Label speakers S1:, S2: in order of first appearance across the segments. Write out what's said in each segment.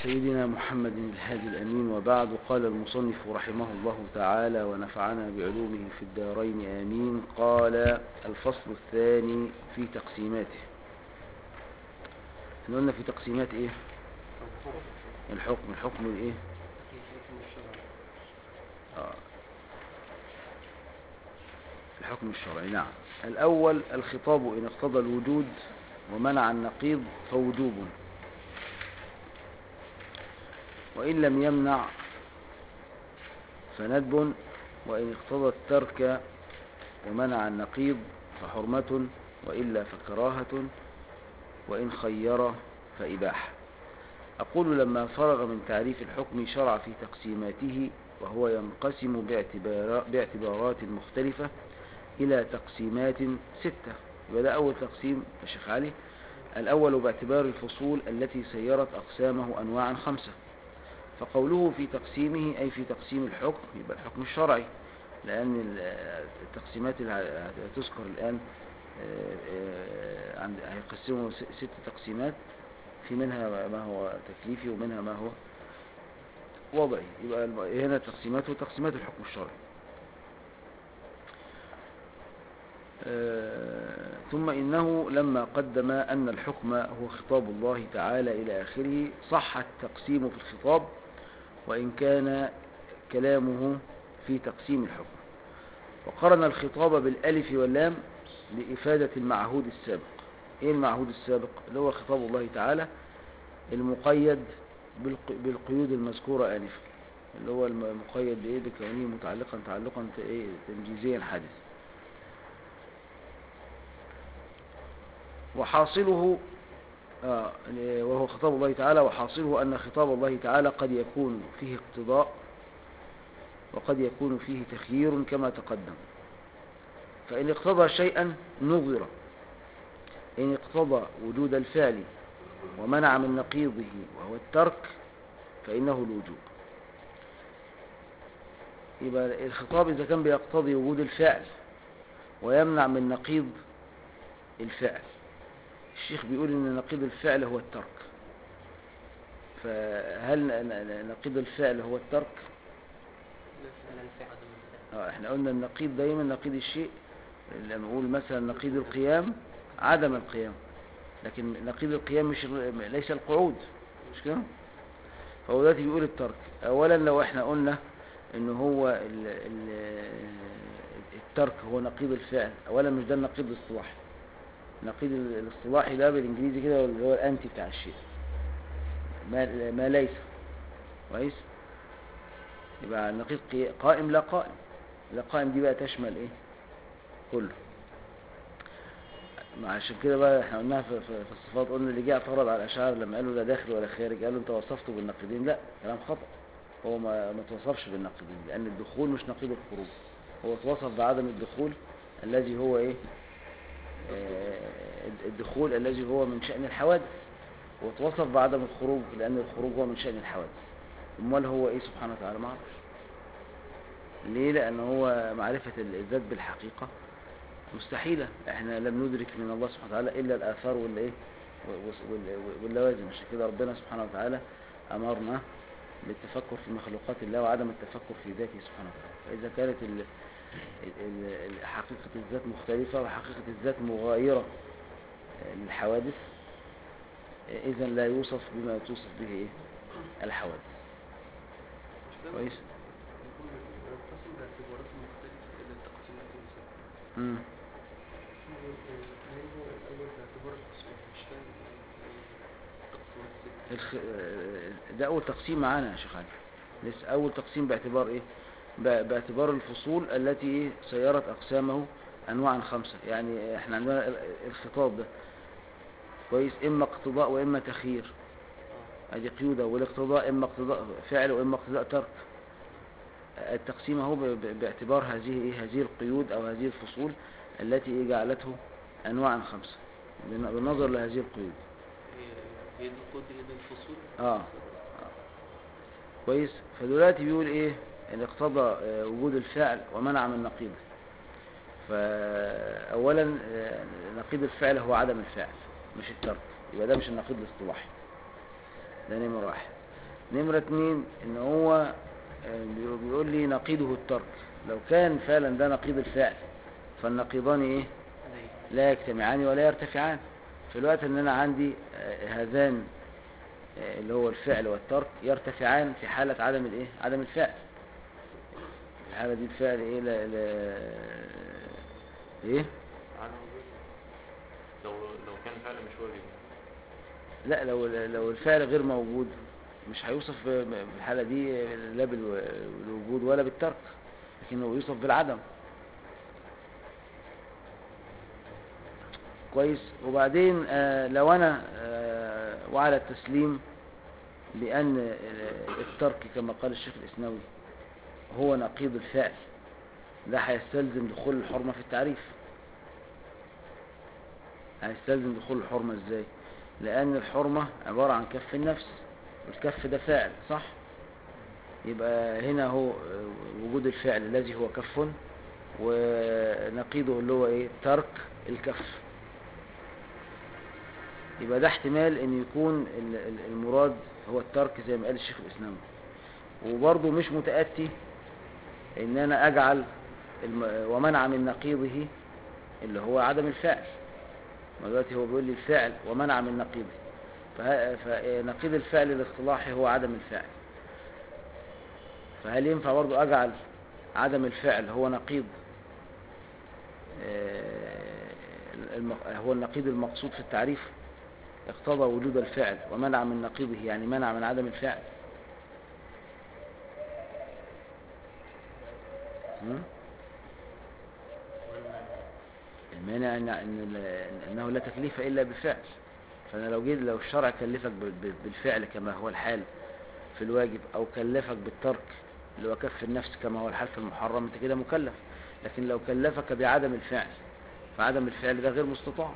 S1: سيدنا محمد الهادي الأمين وبعد قال المصنف رحمه الله تعالى ونفعنا بعلومه في الدارين آمين قال الفصل الثاني في تقسيماته احنا قلنا في تقسيمات ايه الحكم الحكم الايه آه. الحكم الشرعي نعم الأول الخطاب إن اقتضى الوجود ومنع النقيض فوجوب وإن لم يمنع فندب وإن اقتضى الترك ومنع النقيض فحرمة وإلا فكراهة وإن خير فإباحة أقول لما فرغ من تعريف الحكم شرع في تقسيماته وهو ينقسم باعتبار باعتبارات مختلفة إلى تقسيمات ستة يبقى أول تقسيم يا شيخ علي الأول باعتبار الفصول التي سيرت أقسامه أنواعا خمسة فقوله في تقسيمه أي في تقسيم الحكم يبقى الحكم الشرعي لأن التقسيمات اللي هتذكر الآن هيقسموا ست تقسيمات في منها ما هو تكليفي ومنها ما هو وضعي يبقى هنا تقسيماته تقسيمات الحكم الشرعي ثم إنه لما قدم أن الحكم هو خطاب الله تعالى إلى آخره صح التقسيم في الخطاب وإن كان كلامه في تقسيم الحكم وقرن الخطاب بالألف واللام لإفادة المعهود السابق إيه المعهود السابق اللي هو خطاب الله تعالى المقيد بالقيود المذكورة آنفا اللي هو المقيد بإيه بكونه متعلقا تعلقا تنجيزيا حادث وحاصله آه وهو خطاب الله تعالى وحاصله أن خطاب الله تعالى قد يكون فيه اقتضاء وقد يكون فيه تخيير كما تقدم فإن اقتضى شيئا نظر إن اقتضى وجود الفعل ومنع من نقيضه وهو الترك فإنه الوجوب يبقى الخطاب إذا كان بيقتضي وجود الفعل ويمنع من نقيض الفعل الشيخ بيقول ان نقيض الفعل هو الترك فهل نقيض الفعل هو الترك اه احنا قلنا النقيض دايما نقيض الشيء لما نقول مثلا نقيض القيام عدم القيام لكن نقيض القيام مش ليس القعود مش كده فهو دلوقتي بيقول الترك اولا لو احنا قلنا ان هو ال ال الترك هو نقيض الفعل اولا مش ده النقيض الاصطلاحي النقيض الاصطلاحي ده بالانجليزي كده اللي هو الانتي بتاع الشيء ما, ما ليس كويس يبقى النقيض قائم لا قائم لا قائم دي بقى تشمل ايه كله عشان كده بقى احنا قلناها في, في, في الصفات قلنا اللي جه اعترض على الاشاعره لما قالوا لا داخل ولا خارج قالوا انت وصفته بالنقيضين لا كلام خطا هو ما ما توصفش بالنقيضين لان الدخول مش نقيض الخروج هو توصف بعدم الدخول الذي هو ايه الدخول الذي هو من شأن الحوادث وتوصف بعدم الخروج لأن الخروج هو من شأن الحوادث امال هو ايه سبحانه وتعالى ما عرفش ليه لأن هو معرفة الذات بالحقيقة مستحيلة احنا لم ندرك من الله سبحانه وتعالى إلا الآثار والايه واللوازم عشان كده ربنا سبحانه وتعالى أمرنا بالتفكر في مخلوقات الله وعدم التفكر في ذاته سبحانه وتعالى فإذا كانت ال حقيقة الذات مختلفة وحقيقة الذات مغايرة للحوادث إذا لا يوصف بما توصف به إيه؟ الحوادث كويس امم الخ... ده أول تقسيم معانا يا شيخ علي لسه أول تقسيم باعتبار إيه باعتبار الفصول التي سيرت أقسامه أنواعا خمسة يعني احنا عندنا الخطاب ده كويس إما اقتضاء وإما تخيير ادي قيودة والاقتضاء إما اقتضاء فعل وإما اقتضاء ترك التقسيم هو باعتبار هذه إيه هذه القيود أو هذه الفصول التي جعلته أنواعا خمسة بالنظر لهذه القيود
S2: هي دي القيود هي دي الفصول
S1: آه. آه. كويس فدلوقتي بيقول إيه ان اقتضى وجود الفعل ومنع من نقيضه فأولا نقيض الفعل هو عدم الفعل مش الترك يبقى ده مش النقيض الاصطلاحي ده نمرة واحد نمرة اتنين ان هو آه، بيقول- بيقول لي نقيضه الترك لو كان فعلا ده نقيض الفعل فالنقيضان ايه
S2: زي
S1: لا يجتمعان ولا يرتفعان في الوقت ان انا عندي آه، هذان آه، اللي هو الفعل والترك يرتفعان في حالة عدم الايه عدم الفعل في الحالة دي الفعل ايه لا لا ايه
S3: عدم وجود لو لو كان فعلا مش واجب
S1: لا لو لو الفعل غير موجود مش هيوصف في الحالة دي لا بالو- بالوجود ولا بالترك لكنه يوصف بالعدم كويس وبعدين آه، لو انا آه، وعلى التسليم بأن آه، الترك كما قال الشيخ الإسنوي هو نقيض الفعل ده هيستلزم دخول الحرمة في التعريف هيستلزم دخول الحرمة ازاي لأن الحرمة عبارة عن كف النفس والكف ده فاعل صح يبقى هنا هو آه، وجود الفعل الذي هو كف ونقيضه اللي هو ايه ترك الكف يبقى ده احتمال ان يكون ال- ال- المراد هو الترك زي ما قال الشيخ الاسلامي وبرضه مش متأتي ان انا اجعل الم- ومنع من نقيضه اللي هو عدم الفعل ما دلوقتي هو بيقول لي الفعل ومنع من نقيضه فه- فنقيض الفعل الاصطلاحي هو عدم الفعل فهل ينفع برضه اجعل عدم الفعل هو نقيض آه، الم- هو النقيض المقصود في التعريف اقتضى وجود الفعل ومنع من نقيضه يعني منع من عدم الفعل هم؟ المانع إن إن ال- انه لا تكليف الا بالفعل فانا لو جيت لو الشرع كلفك بال- بال- بالفعل كما هو الحال في الواجب او كلفك بالترك اللي هو كف النفس كما هو الحال في المحرم انت كده مكلف لكن لو كلفك بعدم الفعل فعدم الفعل ده غير مستطاع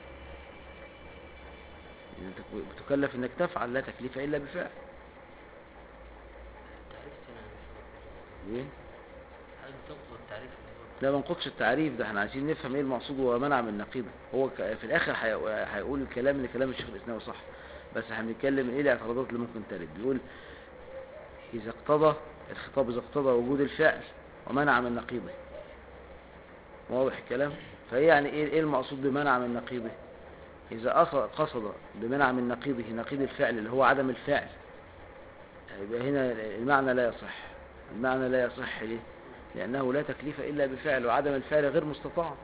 S1: انت بتكلف انك تفعل لا تكليف الا بفعل
S2: التعريف هنا مش
S1: ايه
S2: حضرتك بتنقض التعريف اللي هو
S1: لا ما نقصش التعريف ده احنا عايزين نفهم ايه المقصود ومنع من نقيضه هو ك- في الاخر هي- هيقول الكلام اللي كلام الشيخ الاسناوي صح بس احنا بنتكلم ايه الاعتراضات اللي ممكن ترد بيقول اذا اقتضى الخطاب اذا اقتضى وجود الفعل ومنع من نقيضه واضح الكلام فايه يعني ايه ايه المقصود بمنع من نقيضه اذا أص- قصد بمنع من نقيضه نقيض الفعل اللي هو عدم الفعل يبقى هنا المعنى لا يصح المعنى لا يصح ليه لأنه لا تكليف إلا بفعل وعدم الفعل غير مستطاع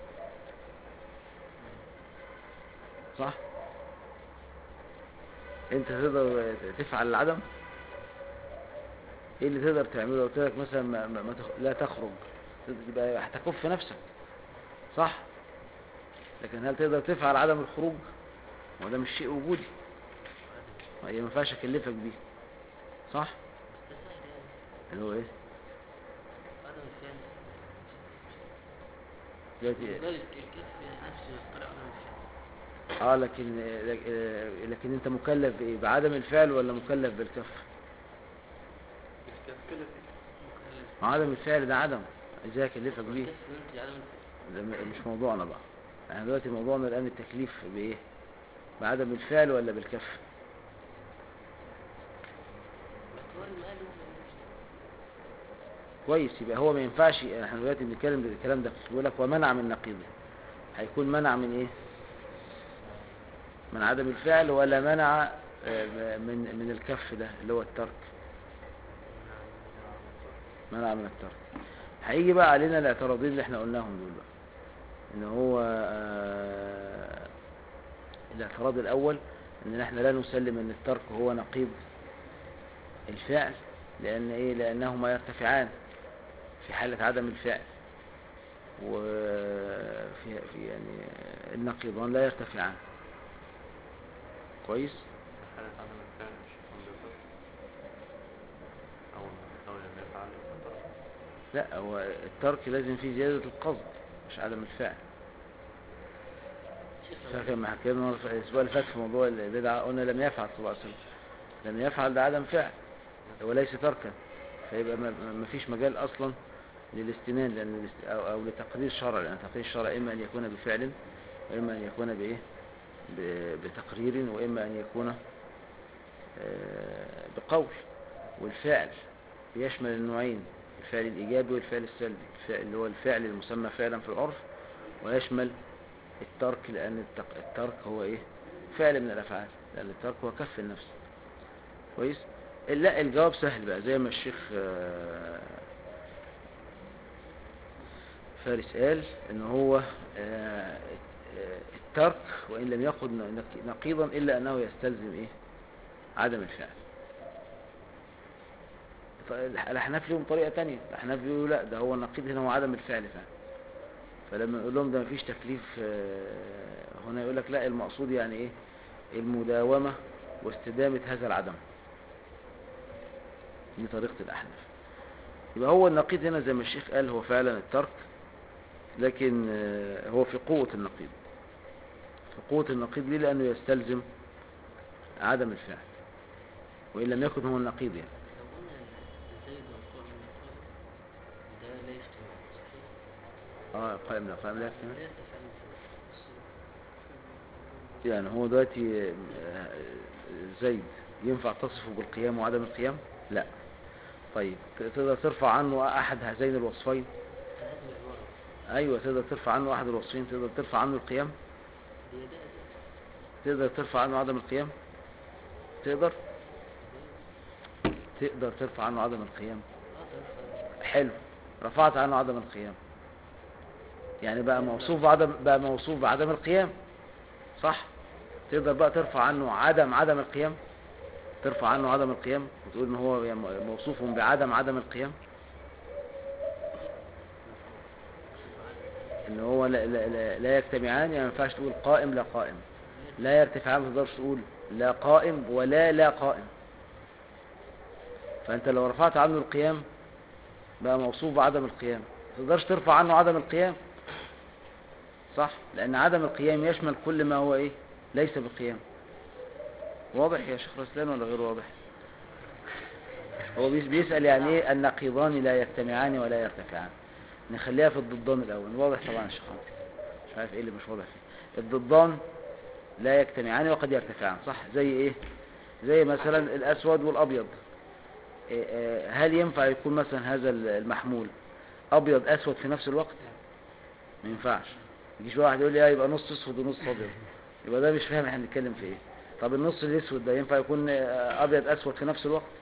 S1: صح انت تقدر تفعل العدم ايه اللي تقدر تعمله لو قلت لك مثلا ما ما ما تخ... لا تخرج تبقى هتكف نفسك صح لكن هل تقدر تفعل عدم الخروج وده مش شيء وجودي هي ما ينفعش اكلفك بيه صح
S2: بس ده سهل يعني
S1: اللي هو ايه
S2: عدم الفعل
S1: دلوقتي
S2: ده الكف نفسه يخترع عدم الفعل
S1: اه لكن لكن انت مكلف بايه بعدم الفعل ولا مكلف بالكف
S3: الكف كده
S2: مكلف
S1: ما عدم الفعل ده عدم ازاي اكلفك بيه
S2: الكف ينتج عدم الفعل
S1: ده م- مش موضوعنا بقى احنا دلوقتي موضوعنا الان التكليف بايه بعدم الفعل ولا بالكف
S2: باعتبار المال هو
S1: كويس يبقى هو ما ينفعش احنا دلوقتي بنتكلم بالكلام ده بيقول لك ومنع من نقيضه هيكون منع من ايه من عدم الفعل ولا منع آه، من من الكف ده اللي هو الترك منع من الترك هيجي بقى علينا الاعتراضين اللي احنا قلناهم دول بقى ان هو آه، الاعتراض الاول ان احنا لا نسلم ان الترك هو نقيض الفعل لان ايه لانهما يرتفعان في حالة عدم الفعل وفي في يعني النقيضان لا يرتفعان كويس
S3: حالة عدم الفعل مش يكون بالضبط أو أو لم يفعل يكون ترك
S1: لا هو الترك لازم فيه زيادة القصد مش عدم الفعل
S2: شيخ
S1: فاكر ما حكينا مرة في الأسبوع اللي فات في موضوع البدعة قلنا لم يفعل صلى الله عليه وسلم لم يفعل ده عدم فعل وليس تركا فيبقى ما ما فيش مجال أصلا للاستنان لأن الاست- أو, أو لتقدير الشرع لأن تقدير الشرع إما أن يكون بفعل وإما أن يكون بإيه ب- بتقرير وإما أن يكون آه، بقول والفعل بيشمل النوعين الفعل الإيجابي والفعل السلبي الفعل اللي هو الفعل المسمى فعلا في العرف ويشمل الترك لأن التق- الترك هو إيه فعل من الأفعال لأن الترك هو كف النفس كويس لا الجواب سهل بقى زي ما الشيخ آه، فارس قال ان هو آه، آه، الترك وان لم يأخذ نق- نقيضا الا انه يستلزم ايه عدم الفعل فالاحناف لهم طريقه تانية الاحناف بيقولوا لا ده هو النقيض هنا هو عدم الفعل فعلا فلما يقول لهم ده مفيش تكليف آه، هنا يقول لك لا المقصود يعني ايه المداومه واستدامه هذا العدم دي طريقه الاحناف يبقى هو النقيض هنا زي ما الشيخ قال هو فعلا الترك لكن آه، هو في قوة النقيض في قوة النقيض ليه لأنه يستلزم عدم الفعل وإن لم يكن هو النقيض يعني
S2: لو قلنا زيد والقائم والقائم ده لا يجتمع صحيح؟
S1: اه قائم لا قائم لا يكتمل.
S2: لا يرتفع من الصورة.
S1: يعني هو دلوقتي آه، زيد ينفع تصفه بالقيام وعدم القيام لا طيب ت- تقدر ترفع عنه أحد هذين الوصفين
S2: هذه العبارة
S1: أيوة تقدر ترفع عنه أحد الوصفين تقدر ترفع عنه القيام
S2: هي ده أساس
S1: تقدر ترفع عنه عدم القيام تقدر تقدر ترفع عنه عدم القيام
S2: أقدر
S1: حلو رفعت عنه عدم القيام يعني بقى موصوف بعدم بقى موصوف بعدم القيام صح تقدر بقى ترفع عنه عدم عدم القيام ترفع عنه عدم القيام وتقول ان هو يعني موصوف بعدم عدم القيام ان هو لا, لا, لا, لا يجتمعان يعني ما ينفعش تقول قائم لا قائم لا يرتفعان ما تقدرش تقول لا قائم ولا لا قائم فانت لو رفعت عنه القيام بقى موصوف بعدم القيام ما تقدرش ترفع عنه عدم القيام صح لان عدم القيام يشمل كل ما هو ايه ليس بقيام واضح يا شيخ رسلان ولا غير واضح هو بيس- بيسأل يعني ايه النقيضان لا يجتمعان ولا يرتفعان نخليها في الضدان الاول واضح طبعا يا شيخ عمرو. مش عارف ايه اللي مش واضح فيه الضدان لا يجتمعان وقد يرتفعان صح زي ايه زي مثلا الاسود والابيض إيه، آه، هل ينفع يكون مثلا هذا المحمول ابيض اسود في نفس الوقت ما ينفعش يجيش واحد يقول لي اه يبقى نص اسود ونص ابيض يبقى ده مش فاهم احنا بنتكلم في ايه طب النص الاسود ده ينفع يكون آه، ابيض اسود في نفس الوقت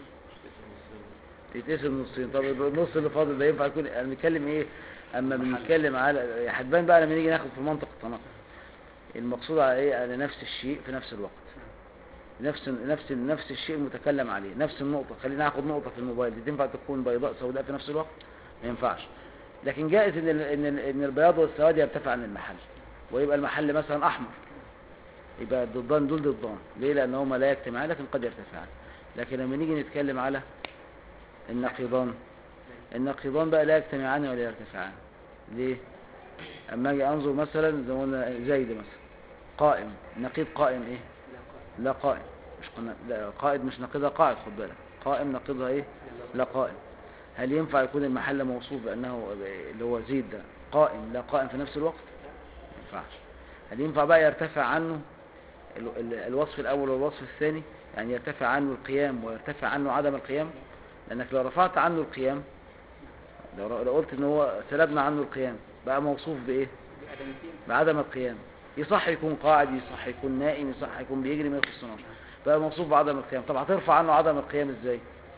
S1: يتقسم نصين طب يبقى النص اللي فاضل ده ينفع يكون انا بنتكلم ايه اما بنتكلم على هتبان بقى لما نيجي ناخد في منطق التناقض المقصود على ايه على نفس الشيء في نفس الوقت نفس نفس نفس الشيء المتكلم عليه نفس النقطة خلينا ناخد نقطة في الموبايل دي تنفع تكون بيضاء سوداء في نفس الوقت ما ينفعش لكن جائز ان ال- ان ال- ان البياض والسواد يرتفع عن المحل ويبقى المحل مثلا احمر يبقى الضدان دول ضدان ليه لان هما لا يجتمعان لكن قد يرتفعان لكن لما نيجي نتكلم على النقيضان النقيضان بقى لا يجتمعان ولا يرتفعان ليه اما اجي انظر مثلا زي ما قلنا زيد مثلا قائم نقيض قائم ايه لا قائم مش قلنا لا قائد مش نقيضها قاعد خد بالك قائم نقيضها ايه لا قائم هل ينفع يكون المحل موصوف بانه اللي هو زيد ده قائم لا قائم في نفس الوقت ما ينفعش هل ينفع بقى يرتفع عنه ال- ال- الوصف الاول والوصف الثاني يعني يرتفع عنه القيام ويرتفع عنه عدم القيام لانك لو رفعت عنه القيام لو ر- لو قلت ان هو سلبنا عنه القيام بقى موصوف بايه بعدم القيام يصح يكون قاعد يصح يكون نائم يصح يكون بيجري ما يخصناش بقى موصوف بعدم القيام طب هترفع عنه عدم القيام ازاي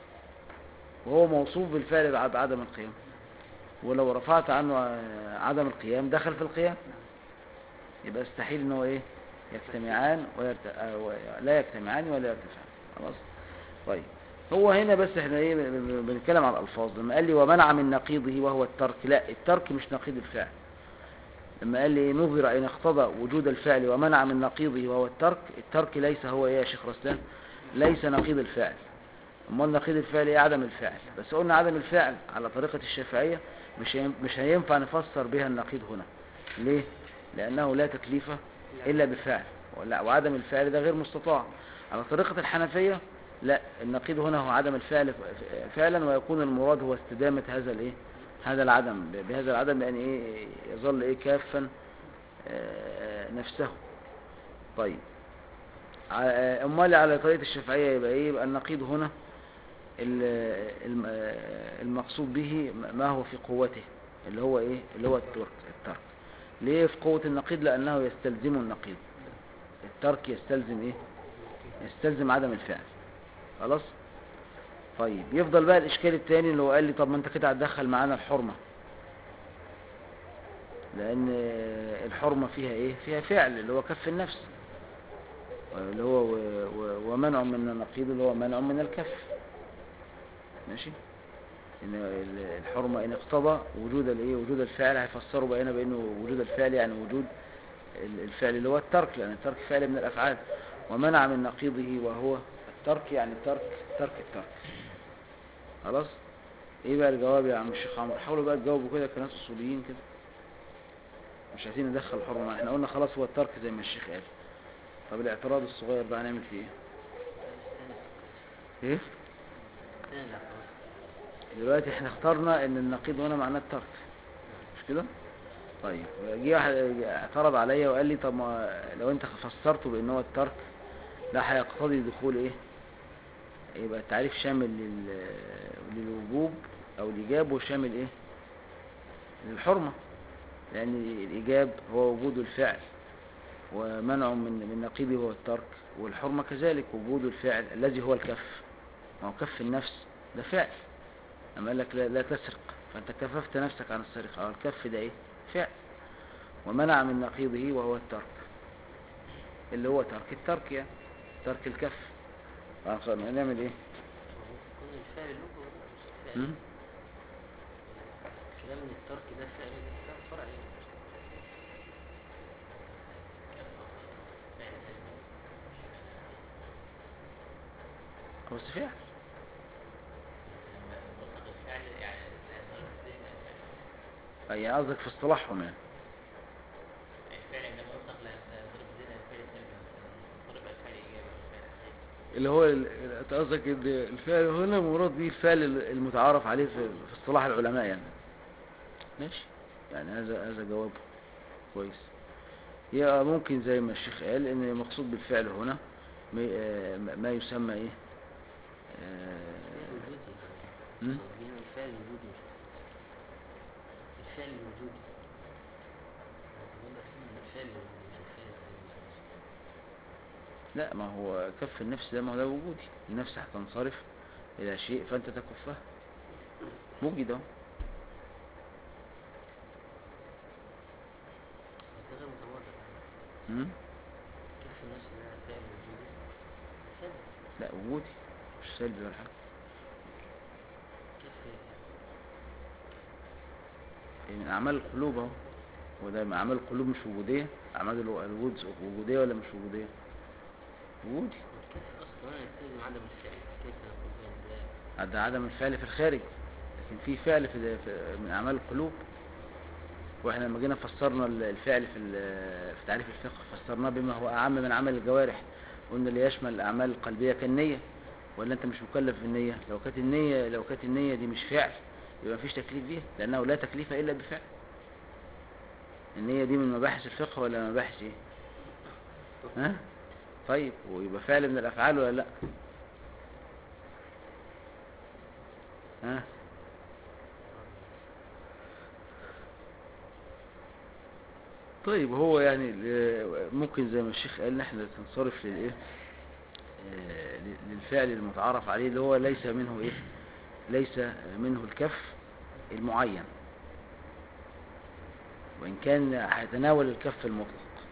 S1: وهو موصوف بالفعل بع- بعدم القيام ولو رفعت عنه آه، عدم القيام دخل في القيام يبقى استحيل ان هو ايه يجتمعان ويرت... آه، و- لا يجتمعان ولا يرتفعان خلاص طيب هو هنا بس احنا ايه ب- ب- بنتكلم على الالفاظ لما قال لي ومنع من نقيضه وهو الترك لا الترك مش نقيض الفعل لما قال لي نظر ان اقتضى وجود الفعل ومنع من نقيضه وهو الترك الترك ليس هو ايه يا شيخ رسلان ليس نقيض الفعل امال نقيض الفعل ايه عدم الفعل بس قلنا عدم الفعل على طريقة الشافعية مش هين- مش هينفع نفسر بها النقيض هنا ليه لانه لا تكليف الا بفعل ولا وعدم الفعل ده غير مستطاع على طريقة الحنفية لا النقيض هنا هو عدم الفعل ف- فعلا ويكون المراد هو استدامة هذا الايه هذا العدم ب- بهذا العدم يعني ايه يظل ايه كافا آه، نفسه طيب ع- امال على طريقة الشافعية يبقى ايه يبقى النقيض هنا ال- الم- المقصود به ما هو في قوته اللي هو ايه اللي هو الترك الترك ليه في قوة النقيض لانه يستلزم النقيض الترك يستلزم ايه يستلزم عدم الفعل خلاص طيب يفضل بقى الاشكال التاني اللي هو قال لي طب ما انت كده هتدخل معانا الحرمة لان الحرمة فيها ايه فيها فعل اللي هو كف النفس اللي هو و- و- ومنع من النقيض اللي هو منع من الكف ماشي ان ال- الحرمة ان اقتضى وجود الايه وجود الفعل هيفسروا بقى هنا بانه وجود الفعل يعني وجود ال- الفعل اللي هو الترك لان الترك فعل من الافعال ومنع من نقيضه وهو الترك يعني ترك ترك الترك خلاص ايه بقى الجواب يا عم الشيخ عمرو حاولوا بقى تجاوبوا كده كناس اصوليين كده مش عايزين ندخل الحرمة احنا قلنا خلاص هو الترك زي ما الشيخ قال طب الاعتراض الصغير بقى هنعمل فيه ايه ايه
S2: الثاني الاعتراض
S1: دلوقتي احنا اخترنا ان النقيض هنا معناه الترك مش كده طيب جه واحد اعترض عليا وقال لي طب ما لو انت فسرته بان هو الترك ده هيقتضي دخول ايه يبقى التعريف شامل لل... للوجوب او الايجاب وشامل ايه للحرمة لان الايجاب هو وجود الفعل ومنع من من نقيضه هو الترك والحرمة كذلك وجود الفعل الذي هو الكف ما هو كف النفس ده فعل أما قال لك لا, لا تسرق فأنت كففت نفسك عن السرقة أو الكف ده إيه فعل ومنع من نقيضه وهو الترك اللي هو ترك الترك يعني ترك الكف فخلاص نعمل إيه
S2: ممكن يكون الفعل له مش فعل
S1: م?
S2: كلام ان الترك ده فعل ده كلام فرعي
S1: هو بس فعل أي قصدك في اصطلاحهم يعني اللي هو ال- ال- قصدك ان الفعل هنا مراد به الفعل المتعارف عليه في في اصطلاح العلماء يعني ماشي يعني هذا هذا جواب كويس يبقى ممكن زي ما الشيخ قال ان المقصود بالفعل هنا ما- آه، ما يسمى ايه آه،
S2: الوجودي
S1: م?
S2: هنا الفعل الوجودي الفعل الوجودي بقول لك ان الفعل الوجودي مش الفعل الوجودي
S1: لا ما هو كف النفس ده ما هو ده وجودي النفس هتنصرف الى شيء فانت تكفها وجد اهو
S2: ده غير متواضع
S1: م?
S2: كيف النفس ده فعل وجودي سلبي
S1: لا وجودي مش سلبي ولا حاجه
S2: كيف
S1: يعني من اعمال القلوب اهو وده من اعمال القلوب مش وجوديه اعمال الو- الوجود وجوديه ولا مش وجوديه وجودي
S2: كيف اصلا انا يستلزم عدم الفعل كيف نقول بان ده
S1: ده عدم الفعل في الخارج لكن في فعل في في- من اعمال القلوب واحنا لما جينا فسرنا ال- الفعل في ال- في تعريف الفقه فسرناه بما هو اعم من عمل الجوارح قلنا اللي يشمل الاعمال القلبيه كالنيه ولا انت مش مكلف بالنيه لو كانت النيه لو كانت النيه دي مش فعل يبقى مفيش تكليف بيها لانه لا تكليف الا بفعل النيه دي من مباحث الفقه ولا من مباحث ايه ها طيب ويبقى فعل من الافعال ولا لا ها طيب هو يعني ل- ممكن زي ما الشيخ قال احنا تنصرف للايه آه، ل- للفعل المتعارف عليه اللي هو ليس منه ايه ليس منه الكف المعين وان كان هيتناول الكف المطلق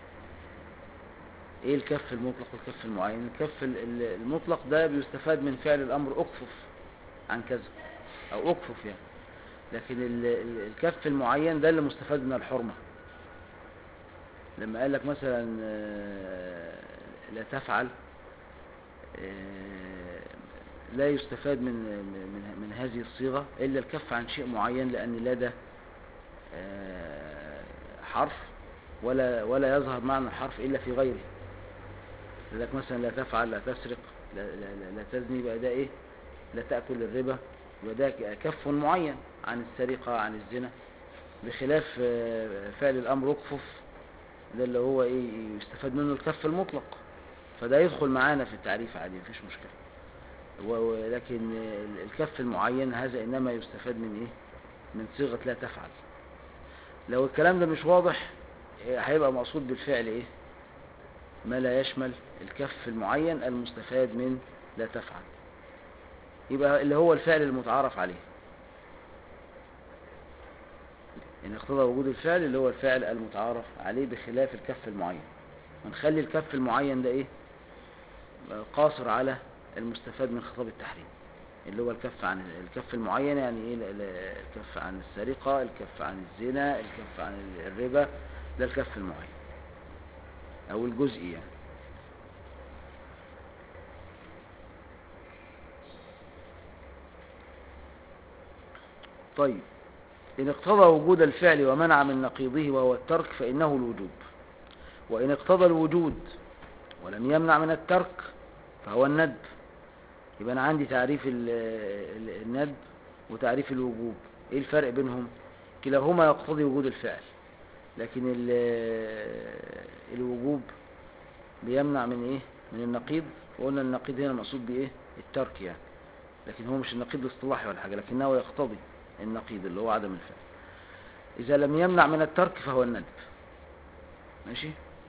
S1: ايه الكف المطلق والكف المعين الكف ال- ال- المطلق ده بيستفاد من فعل الامر اكفف عن كذا او اكفف يعني لكن ال- ال- الكف المعين ده اللي مستفاد من الحرمة لما قال لك مثلا آه، لا تفعل آه، لا يستفاد من من من هذه الصيغة إلا الكف عن شيء معين لأن لا ده آه، حرف ولا ولا يظهر معنى الحرف إلا في غيره لذلك مثلا لا تفعل لا تسرق لا, لا, لا, لا تزني يبقى ده إيه لا تأكل الربا يبقى ده كف معين عن السرقة عن الزنا بخلاف آه، فعل الأمر اكفف ده اللي هو إيه يستفاد منه الكف المطلق فده يدخل معانا في التعريف عادي مفيش مشكلة و- ولكن ال- الكف المعين هذا إنما يستفاد من إيه من صيغة لا تفعل لو الكلام ده مش واضح إيه، هيبقى مقصود بالفعل إيه ما لا يشمل الكف المعين المستفاد من لا تفعل يبقى اللي هو الفعل المتعارف عليه إن اقتضى وجود الفعل اللي هو الفعل المتعارف عليه بخلاف الكف المعين ونخلي الكف المعين ده ايه قاصر على المستفاد من خطاب التحريم اللي هو الكف عن الكف المعين يعني ايه ال- ال- الكف عن السرقة الكف عن الزنا الكف عن الربا ده الكف المعين او الجزئي يعني طيب إن اقتضى وجود الفعل ومنع من نقيضه وهو الترك فإنه الوجوب وإن اقتضى الوجود ولم يمنع من الترك فهو الندب يبقى أنا عندي تعريف ال- ال- الندب وتعريف الوجوب إيه الفرق بينهم كلاهما يقتضي وجود الفعل لكن ال- الوجوب بيمنع من إيه من النقيض وقلنا النقيض هنا مقصود بإيه الترك يعني لكن هو مش النقيض الاصطلاحي ولا حاجة لكنه يقتضي النقيض اللي هو عدم الفعل إذا لم يمنع من الترك فهو الندب ماشي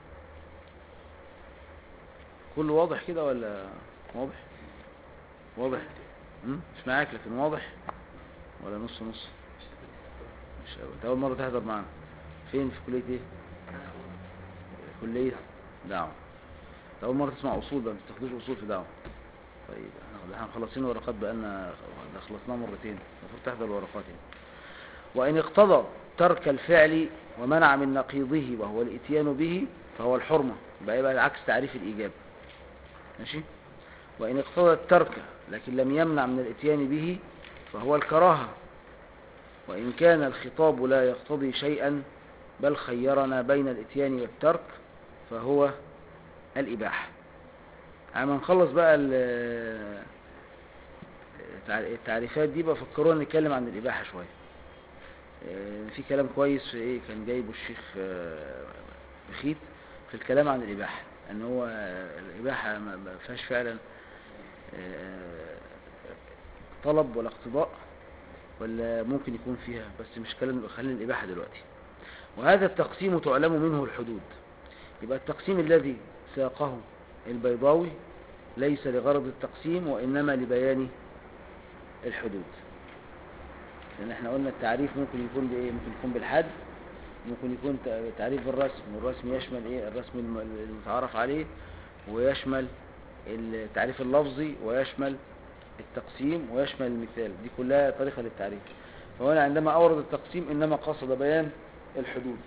S1: كله واضح كده ولا واضح واضح مم؟ مش معاك لكن واضح ولا نص نص مش أوي. أنت أول مرة تحضر معانا فين في كلية ايه كلية دعوة أنت أول مرة تسمع أصول بقى ما بتاخدوش أصول في دعوة طيب احنا احنا مخلصين ورقات بقالنا ده خلصناها مرتين المفروض تحضر الورقات يعني. وإن اقتضى ترك الفعل ومنع من نقيضه وهو الاتيان به فهو الحرمة يبقى يبقى عكس تعريف الإيجاب ماشي وإن اقتضى الترك لكن لم يمنع من الاتيان به فهو الكراهة وإن كان الخطاب لا يقتضي شيئا بل خيرنا بين الاتيان والترك فهو الإباحة يعني ما نخلص بقى ال- التع- التعريفات دي بفكرونا نتكلم عن الإباحة شوية آه، في كلام كويس في ايه كان جايبه الشيخ آه، بخيت في الكلام عن الإباحة ان هو آه، الإباحة ما ما فيهاش فعلا آه، طلب ولا اقتضاء ولا ممكن يكون فيها بس مش كلام خلينا الإباحة دلوقتي وهذا التقسيم تعلم منه الحدود يبقى التقسيم الذي ساقه البيضاوي ليس لغرض التقسيم وإنما لبيان الحدود لأن احنا قلنا التعريف ممكن يكون بإيه ممكن يكون بالحد ممكن يكون ت- تعريف بالرسم والرسم يشمل إيه الرسم الم- المتعارف عليه ويشمل التعريف اللفظي ويشمل التقسيم ويشمل المثال دي كلها طريقة للتعريف فهنا عندما أورد التقسيم إنما قصد بيان الحدود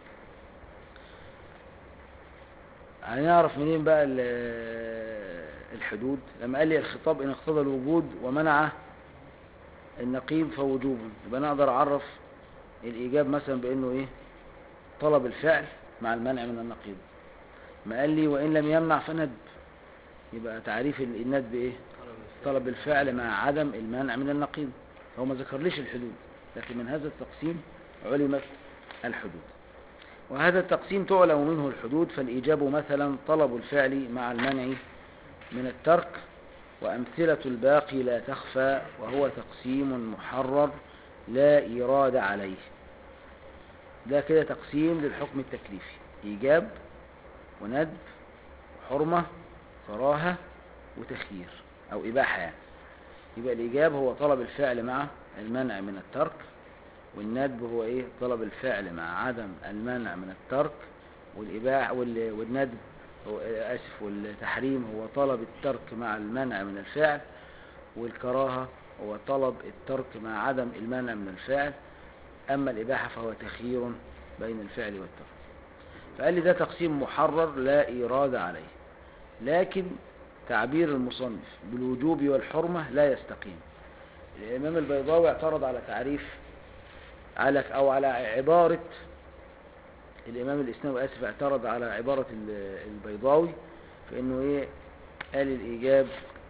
S1: هنعرف منين بقى ال- الحدود لما قال لي الخطاب إن اقتضى الوجود ومنع النقيض فوجوب يبقى أنا أقدر أعرف الإيجاب مثلا بأنه إيه طلب الفعل مع المنع من النقيض ما قال لي وإن لم يمنع فندب يبقى تعريف ال- الندب إيه طلب الفعل مع عدم المانع من النقيض هو ما ذكرليش الحدود لكن من هذا التقسيم علمت الحدود وهذا التقسيم تعلم منه الحدود فالإيجاب مثلا طلب الفعل مع المنع من الترك وأمثلة الباقي لا تخفى وهو تقسيم محرر لا إيراد عليه ده كده تقسيم للحكم التكليفي إيجاب وندب وحرمة كراهة وتخيير أو إباحة يعني يبقى الإيجاب هو طلب الفعل مع المنع من الترك والندب هو إيه طلب الفعل مع عدم المنع من الترك والإباحة وال- والندب هو آسف والتحريم هو طلب الترك مع المنع من الفعل والكراهة هو طلب الترك مع عدم المنع من الفعل أما الإباحة فهو تخيير بين الفعل والترك فقال لي ده تقسيم محرر لا إيراد عليه لكن تعبير المصنف بالوجوب والحرمة لا يستقيم الإمام البيضاوي اعترض على تعريف على أو على عبارة الإمام الإسلامي آسف اعترض على عبارة ال- البيضاوي في إنه إيه قال الإيجاب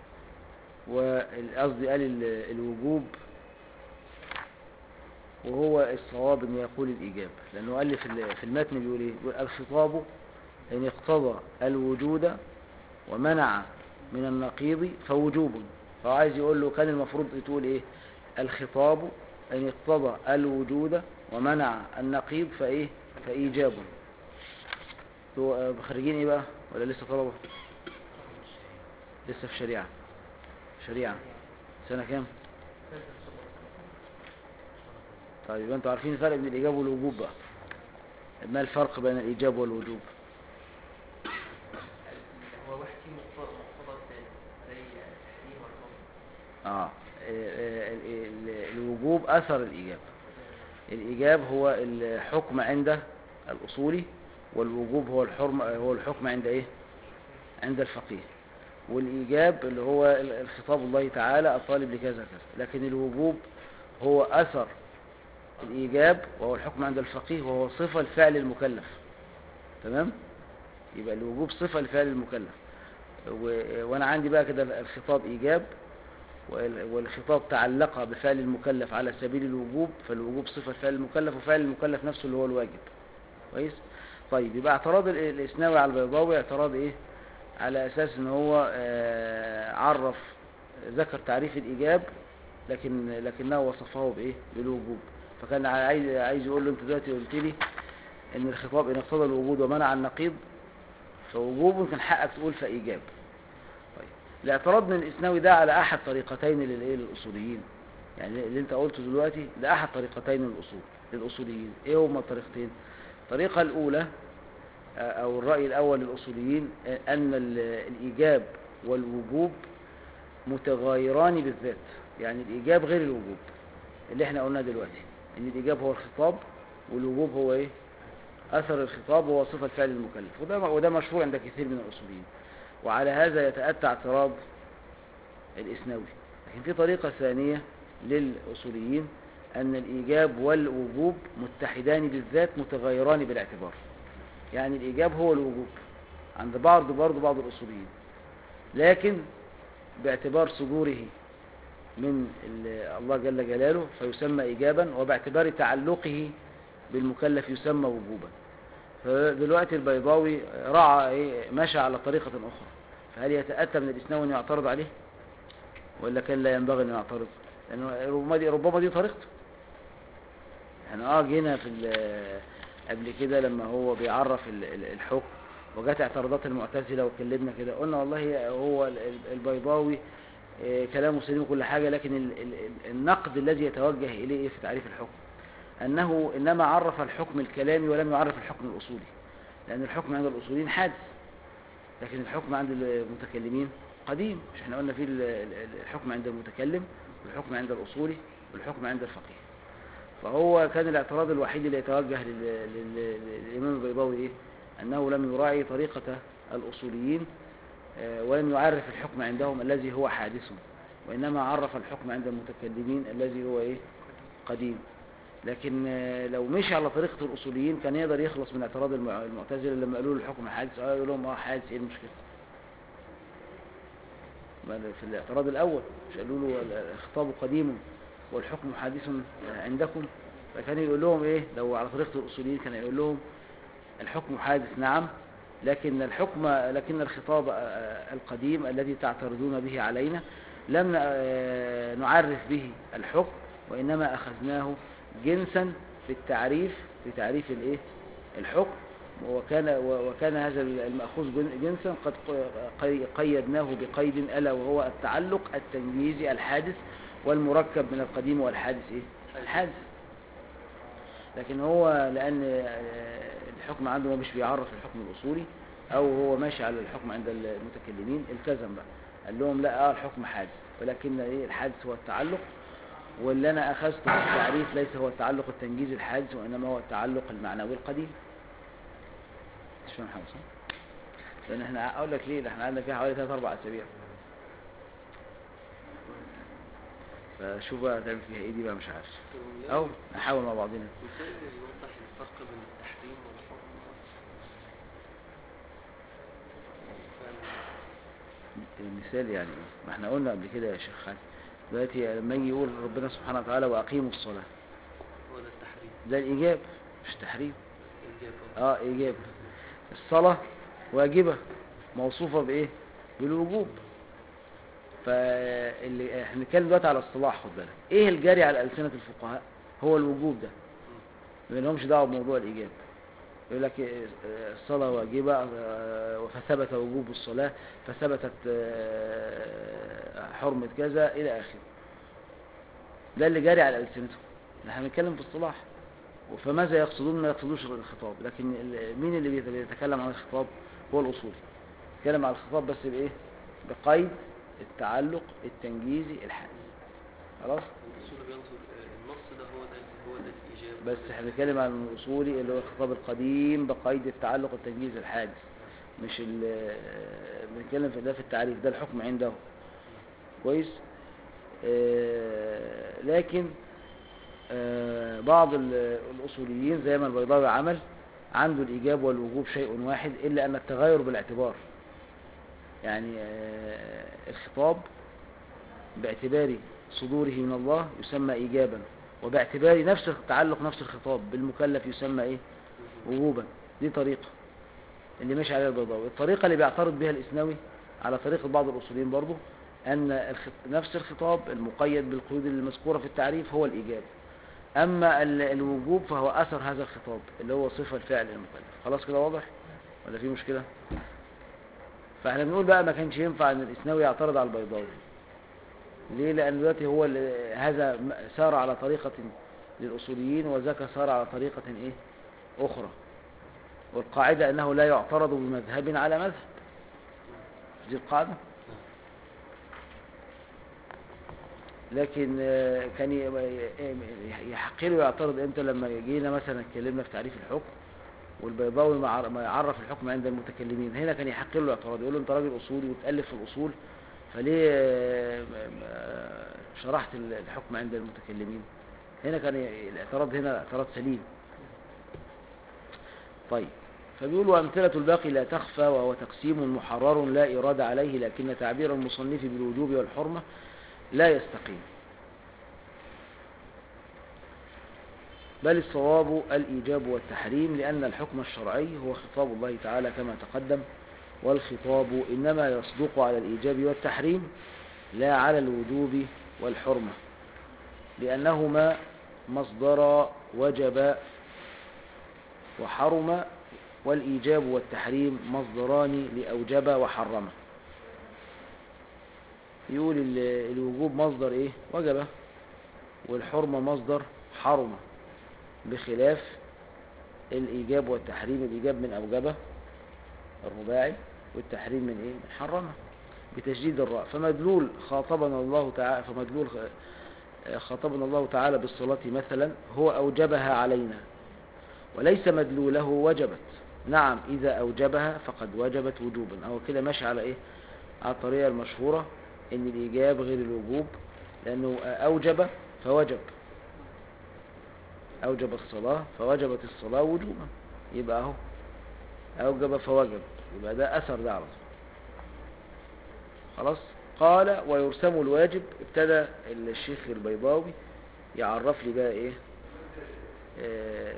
S1: وقصدي قال ال- الوجوب وهو الصواب إنه يقول الإيجاب لأنه قال لي في ال- في المتن بيقول إيه بيقول الخطاب إن اقتضى الوجود ومنع من النقيض فوجوب فهو عايز يقول له كان المفروض تقول ايه الخطاب ان اقتضى الوجود ومنع النقيض فايه فايجاب انتوا خريجين ايه بقى ولا لسه طلبه لسه في شريعه شريعه سنه كام طيب يبقى انتوا عارفين الفرق بين الايجاب والوجوب بقى ما الفرق بين الايجاب والوجوب
S2: هو واحد فيه مقتضى مقتضى الثاني زي التحريم والحكم
S1: اه ال- ال- ال- الوجوب اثر الايجاب الايجاب هو الحكم عند الاصولي والوجوب هو الحرم هو الحكم عند ايه عند الفقيه والايجاب اللي هو ال- الخطاب الله تعالى الطالب لكذا كذا لكن الوجوب هو اثر الايجاب وهو الحكم عند الفقيه وهو صفه لفعل المكلف تمام يبقى الوجوب صفه لفعل المكلف و- وانا عندي بقى كده الخطاب ايجاب وال- والخطاب تعلق بفعل المكلف على سبيل الوجوب فالوجوب صفة فعل المكلف وفعل المكلف نفسه اللي هو الواجب كويس طيب يبقى اعتراض ال- الاسناوي على البيضاوي اعتراض ايه على اساس ان هو آه، عرف ذكر تعريف الايجاب لكن لكنه وصفه بايه بالوجوب فكان عايز عايز يقول له انت دلوقتي قلت لي ان الخطاب ان اقتضى الوجود ومنع النقيض فوجوب كان حقك تقول فايجاب طيب الاعتراض من الاسناوي ده على احد طريقتين للايه للاصوليين يعني اللي انت قلته دلوقتي ده احد طريقتين للاصول للاصوليين ايه هما الطريقتين الطريقه الاولى آه، او الراي الاول للاصوليين آه، ان ال- الايجاب والوجوب متغايران بالذات يعني الايجاب غير الوجوب اللي احنا قلناه دلوقتي ان الايجاب هو الخطاب والوجوب هو ايه اثر الخطاب هو صفه فعل المكلف وده وده مشروع عند كثير من الاصوليين وعلى هذا يتأتى اعتراض الإسناوي لكن في طريقة ثانية للأصوليين أن الإيجاب والوجوب متحدان بالذات متغيران بالاعتبار يعني الإيجاب هو الوجوب عند بعض برضه بعض الأصوليين لكن باعتبار صدوره من ال- الله جل جلاله فيسمى إيجابا وباعتبار تعلقه بالمكلف يسمى وجوبا فدلوقتي البيضاوي رعى ايه مشى على طريقة أخرى فهل يتأتى من الإسناوي أن يعترض عليه ولا كان لا ينبغي أن يعترض لأنه ربما دي, ربما دي طريقته يعني اه جينا في ال- قبل كده لما هو بيعرف ال- ال- الحكم وجات اعتراضات المعتزلة وكلمنا كده قلنا والله هو ال- ال- البيضاوي آه، كلامه سليم وكل حاجة لكن ال- ال- النقد الذي يتوجه إليه إيه في تعريف الحكم أنه إنما عرف الحكم الكلامي ولم يعرف الحكم الأصولي لأن الحكم عند الأصوليين حادث لكن الحكم عند المتكلمين قديم مش احنا قلنا في ال- ال- الحكم عند المتكلم والحكم عند الأصولي والحكم عند الفقيه فهو كان الاعتراض الوحيد اللي يتوجه لل- لل- للإمام البيضاوي إيه؟ أنه لم يراعي طريقة الأصوليين آه، ولم يعرف الحكم عندهم الذي هو حادث وإنما عرف الحكم عند المتكلمين الذي هو إيه؟ قديم لكن آه، لو مشي على طريقة الأصوليين كان يقدر يخلص من اعتراض المع- المعتزلة لما قالوا له الحكم حادث اه يقول لهم اه حادث ايه المشكلة ما في الاعتراض الأول مش قالوا له ال- الخطاب قديم والحكم حادث عندكم فكان يقول لهم ايه لو على طريقة الأصوليين كان يقول لهم الحكم حادث نعم لكن الحكم لكن الخطاب آه، القديم الذي تعترضون به علينا لم آه، نعرف به الحكم وإنما أخذناه جنسا في التعريف في تعريف الايه الحكم وكان وكان هذا المأخوذ جن- جنسا قد قي- قيدناه بقيد ألا وهو التعلق التمييزي الحادث والمركب من القديم والحادث ايه الحادث لكن هو لأن آه، الحكم عنده مش بيعرف الحكم الأصولي أو هو ماشي على الحكم عند المتكلمين التزم بقى قال لهم لا اه الحكم حادث ولكن ايه الحادث هو التعلق واللي انا اخذته في التعريف ليس هو التعلق التنجيزي الحادث وانما هو التعلق المعنوي القديم مش فاهم حاجه صح لان احنا اقول لك ليه ده احنا قعدنا فيها حوالي 3 4 اسابيع فشوف بقى تعمل فيها ايه دي بقى مش عارف او نحاول مع بعضنا
S2: مثال يوضح الفرق بين التحريم والحرمة
S1: المثال يعني ايه ما احنا قلنا قبل كده يا شيخ خالد دلوقتي لما يجي يقول ربنا سبحانه وتعالى واقيموا الصلاه
S2: هو ده التحريم
S1: ده الايجاب مش تحريم
S2: الإيجاب
S1: اه ايجاب الصلاه واجبه موصوفه بايه بالوجوب فاللي احنا بنتكلم دلوقتي على الصلاح خد بالك ايه الجاري على ألسنة الفقهاء هو الوجوب ده ما لهمش دعوه بموضوع الايجاب يقول لك إيه، آه، الصلاة واجبة آه، فثبت وجوب الصلاة فثبتت آه، حرمة كذا إلى آخره ده اللي جاري على ألسنتهم احنا بنتكلم في الصلاح فماذا يقصدون ما يقصدوش الخطاب لكن ال- مين اللي بيت- بيتكلم عن الخطاب هو الأصولي يتكلم عن الخطاب بس بإيه بقيد التعلق التنجيزي الحادث خلاص
S2: الأصول بينظر آه، النص ده هو ده هو ده الإيجاب
S1: بس احنا بنتكلم عن الاصولي اللي هو الخطاب القديم بقيد التعلق التجهيز الحادث مش ال بنتكلم في ده في التعريف ده الحكم عنده كويس آه، لكن آه، بعض ال- الاصوليين زي ما البيضاوي عمل عنده الايجاب والوجوب شيء واحد الا ان التغير بالاعتبار يعني آه، الخطاب باعتبار صدوره من الله يسمى ايجابا وباعتبار نفس تعلق نفس الخطاب بالمكلف يسمى ايه وجوبا دي طريقة اللي ماشي عليها البيضاوي الطريقة اللي بيعترض بها الإسنوي على طريقة بعض الأصوليين برضو أن الخط... نفس الخطاب المقيد بالقيود المذكورة في التعريف هو الإيجاب أما ال- الوجوب فهو أثر هذا الخطاب اللي هو صفة الفعل المكلف خلاص كده واضح ولا في مشكلة فاحنا بنقول بقى ما كانش ينفع أن الإسنوي يعترض على البيضاوي ليه لأن دلوقتي هو اللي- هذا م- سار على طريقة للأصوليين وذاك سار على طريقة إيه أخرى والقاعدة أنه لا يعترض بمذهب على مذهب دي القاعدة لكن آه، كان ي- ي- يحق له يعترض امتى لما جينا مثلا اتكلمنا في تعريف الحكم والبيضاوي ما عر- ما يعرف الحكم عند المتكلمين هنا كان يحق له الاعتراض يقول له انت راجل اصولي وتالف في الاصول فليه آه، ما- ما شرحت ال- الحكم عند المتكلمين هنا كان ي- الاعتراض هنا اعتراض سليم طيب فبيقول وأمثلة الباقي لا تخفى وهو تقسيم محرر لا إرادة عليه لكن تعبير المصنف بالوجوب والحرمة لا يستقيم بل الصواب الإيجاب والتحريم لأن الحكم الشرعي هو خطاب الله تعالى كما تقدم والخطاب إنما يصدق على الإيجاب والتحريم لا على الوجوب والحرمة لأنهما مصدر وجب وحرم والإيجاب والتحريم مصدران لأوجب وحرم يقول ال- الوجوب مصدر إيه وجب والحرمة مصدر حرم بخلاف الإيجاب والتحريم الإيجاب من أوجبه الرباعي والتحريم من إيه من حرمه بتشديد الراء فمدلول خاطبنا الله تعالى فمدلول خ- خاطبنا الله تعالى بالصلاة مثلا هو أوجبها علينا وليس مدلوله وجبت نعم إذا أوجبها فقد وجبت وجوبا أو كده ماشي على إيه على الطريقة المشهورة إن الإيجاب غير الوجوب لأنه أوجب فوجب أوجب الصلاة فوجبت الصلاة وجوبا يبقى أهو أوجب فوجب يبقى ده أثر ده على طول خلاص قال ويرسم الواجب ابتدى الشيخ البيضاوي يعرف لي بقى ايه آه،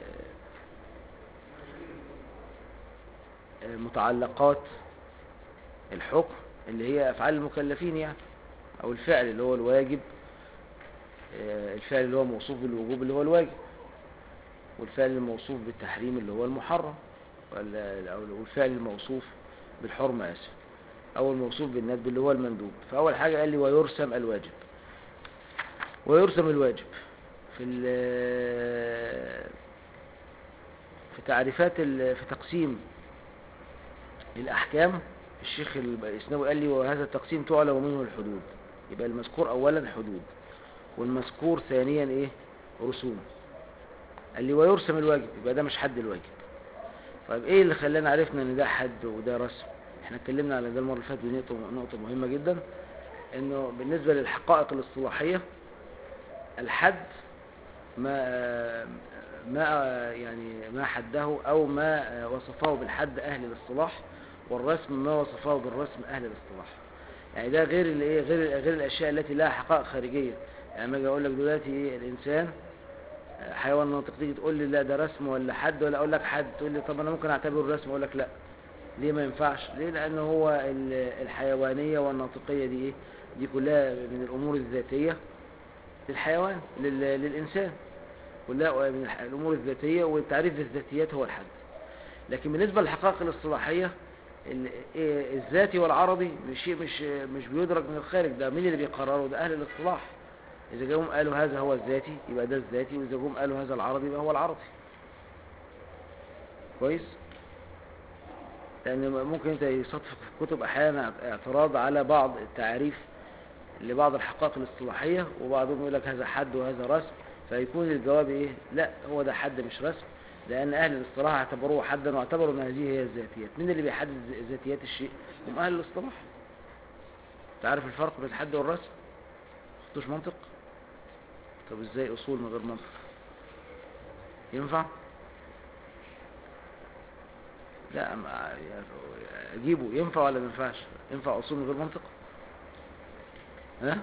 S1: آه، متعلقات الحكم اللي هي افعال المكلفين يعني او الفعل اللي هو الواجب آه، الفعل اللي هو موصوف بالوجوب اللي هو الواجب والفعل الموصوف بالتحريم اللي هو المحرم ولا- او والفعل الموصوف بالحرمة اسف او الموصوف بالندب اللي هو المندوب فاول حاجة قال لي ويرسم الواجب ويرسم الواجب في ال- في تعريفات ال- في تقسيم الأحكام الشيخ الإسناوي قال لي وهذا التقسيم تعلم منه الحدود يبقى المذكور أولا حدود والمذكور ثانيا إيه رسوم قال لي ويرسم الواجب يبقى ده مش حد الواجب طيب إيه اللي خلانا عرفنا إن ده حد وده رسم احنا اتكلمنا على ده المرة اللي فاتت دي نقطة نقطة مهمة جدا إنه بالنسبة للحقائق الاصطلاحية الحد ما ما يعني ما حده او ما وصفه بالحد اهل الاصطلاح والرسم ما وصفه بالرسم اهل الاصطلاح يعني ده غير الايه غير غير الاشياء التي لها حقائق خارجيه يعني لما اجي اقول لك دلوقتي ايه الانسان حيوان ناطق تيجي تقول لي لا ده رسم ولا حد ولا اقول لك حد تقول لي طب انا ممكن اعتبره رسم اقول لك لا ليه ما ينفعش ليه لان هو ال- الحيوانية والناطقية دي ايه دي كلها من الامور الذاتية للحيوان لل- للانسان كلها من الح- الامور الذاتية والتعريف بالذاتيات هو الحد لكن بالنسبة للحقائق الاصطلاحية ال- إيه الذاتي والعرضي مش شيء مش مش بيدرك من الخارج ده مين اللي بيقرره ده اهل الاصطلاح اذا جم قالوا هذا هو الذاتي يبقى ده الذاتي واذا جم قالوا هذا العرضي يبقى هو العرضي كويس لان ممكن انت يصادف في الكتب احيانا اعتراض على بعض التعريف لبعض الحقائق الاصطلاحيه وبعضهم يقول لك هذا حد وهذا رسم فيكون الجواب ايه لا هو ده حد مش رسم لان اهل الاصطلاح اعتبروه حدا واعتبروا ان هذه هي الذاتيات مين اللي بيحدد ذ- ذاتيات الشيء هم اهل الاصطلاح تعرف الفرق بين الحد والرسم خدتوش منطق طب ازاي اصول من غير منطق ينفع لا ما اجيبه ينفع ولا ما ينفعش ينفع اصول من غير منطق ها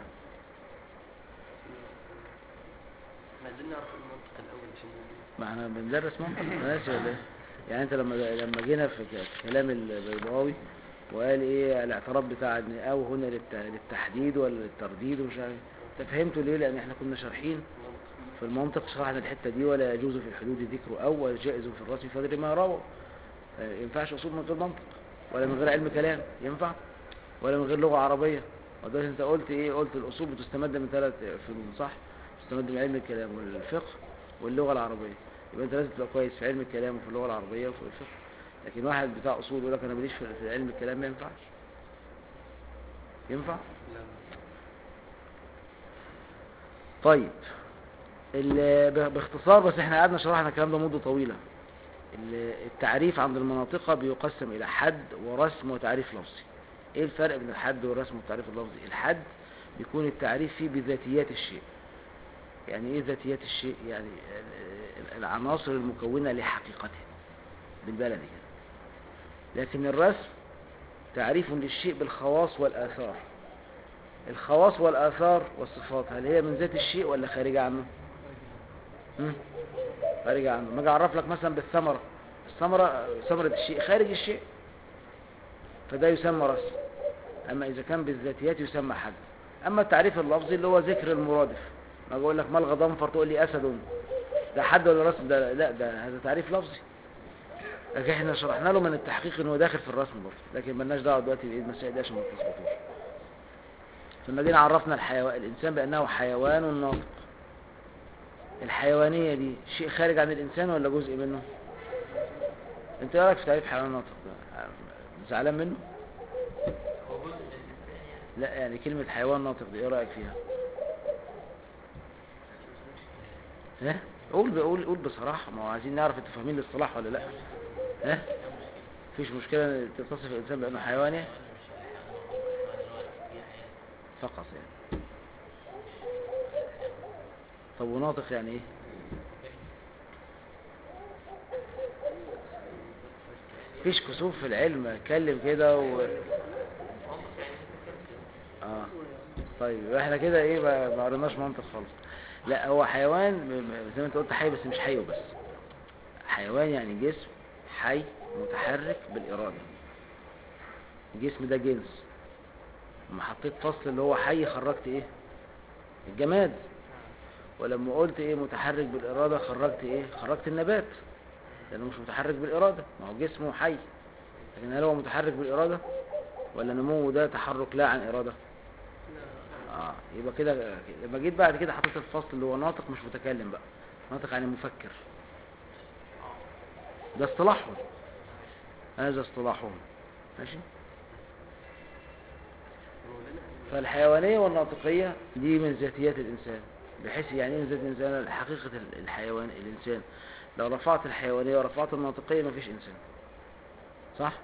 S2: احنا عايزين نعرف المنطق الاول عشان نقول.
S1: ما احنا بندرس منطق أنا ناسي ولا ايه يعني انت لما لما جينا في ك- في كلام البيضاوي وقال ايه الاعتراف بتاع ان او هنا للت- للتحديد ولا للترديد ومش عارف انت فهمته ليه لان احنا كنا شارحين في المنطق شرحنا الحته دي ولا يجوز في الحدود ذكر او ولا جائز في الرسم فادري ما روى آه، ينفعش اصول من غير منطق ولا من غير علم كلام ينفع ولا من غير لغه عربيه ودلوقتي انت قلت ايه قلت الاصول بتستمد من ثلاث فنون صح تستمد من علم الكلام والفقه واللغه العربيه يبقى انت لازم تبقى كويس في علم الكلام وفي اللغه العربيه وفي الفقه لكن واحد بتاع اصول يقول لك انا ماليش في في علم الكلام ما ينفعش ينفع
S2: لا
S1: طيب ال- ب- باختصار بس احنا قعدنا شرحنا الكلام ده مدة طويلة ال- التعريف عند المناطق بيقسم إلى حد ورسم وتعريف لفظي ايه الفرق بين الحد والرسم والتعريف اللفظي الحد بيكون التعريف فيه بذاتيات الشيء يعني ايه ذاتيات الشيء يعني ال- ال- العناصر المكونة لحقيقته بالبلدي كده لكن الرسم تعريف للشيء بالخواص والآثار الخواص والآثار والصفات هل هي من ذات الشيء ولا خارجة عنه هم؟ خارجة عنه ما اجي اعرف لك مثلا بالثمرة الثمرة ثمرة الشيء خارج الشيء فده يسمى رسم اما اذا كان بالذاتيات يسمى حد اما التعريف اللفظي اللي هو ذكر المرادف ما اقول لك ما الغضنفر تقول لي اسد ده حد ولا رسم ده لا ده هذا تعريف لفظي لكن احنا شرحنا له من التحقيق انه داخل في الرسم برضه لكن مالناش دعوه دلوقتي بايه المسائل دي عشان ما تلخبطوش ثم جينا عرفنا الحيوان الإنسان بأنه حيوان ناطق الحيوانية دي شيء خارج عن الإنسان ولا جزء منه انت ايه رايك في تعريف حيوان ناطق ده زعلان منه
S2: هو جزء من الانسان يعني
S1: لا يعني كلمة حيوان ناطق دي ايه رأيك فيها ها قول قول قول بصراحة ما هو عايزين نعرف انتوا فاهمين الاصطلاح ولا لا ها مفيش مشكلة ان تصف الإنسان بأنه حيواني فقط يعني طب وناطق يعني ايه مفيش كسوف في العلم اتكلم كده و... اه طيب احنا كده ايه ما ما قريناش منطق خالص لا هو حيوان م- م- زي ما انت قلت حي بس مش حي بس حيوان يعني جسم حي متحرك بالإرادة الجسم ده جنس لما حطيت فصل اللي هو حي خرجت ايه الجماد ولما قلت ايه متحرك بالإرادة خرجت ايه خرجت النبات لأنه مش متحرك بالإرادة ما هو جسمه حي لكن هل هو متحرك بالإرادة ولا نموه ده تحرك لا عن إرادة اه يبقى كده لما جيت بعد كده حطيت الفصل اللي هو ناطق مش متكلم بقى ناطق يعني مفكر ده اصطلاحهم هذا اصطلاحهم ماشي فالحيوانية والناطقية دي من ذاتيات الإنسان بحيث يعني ايه من ذات الإنسان حقيقة الحيوان الإنسان لو رفعت الحيوانية ورفعت الناطقية مفيش إنسان صح؟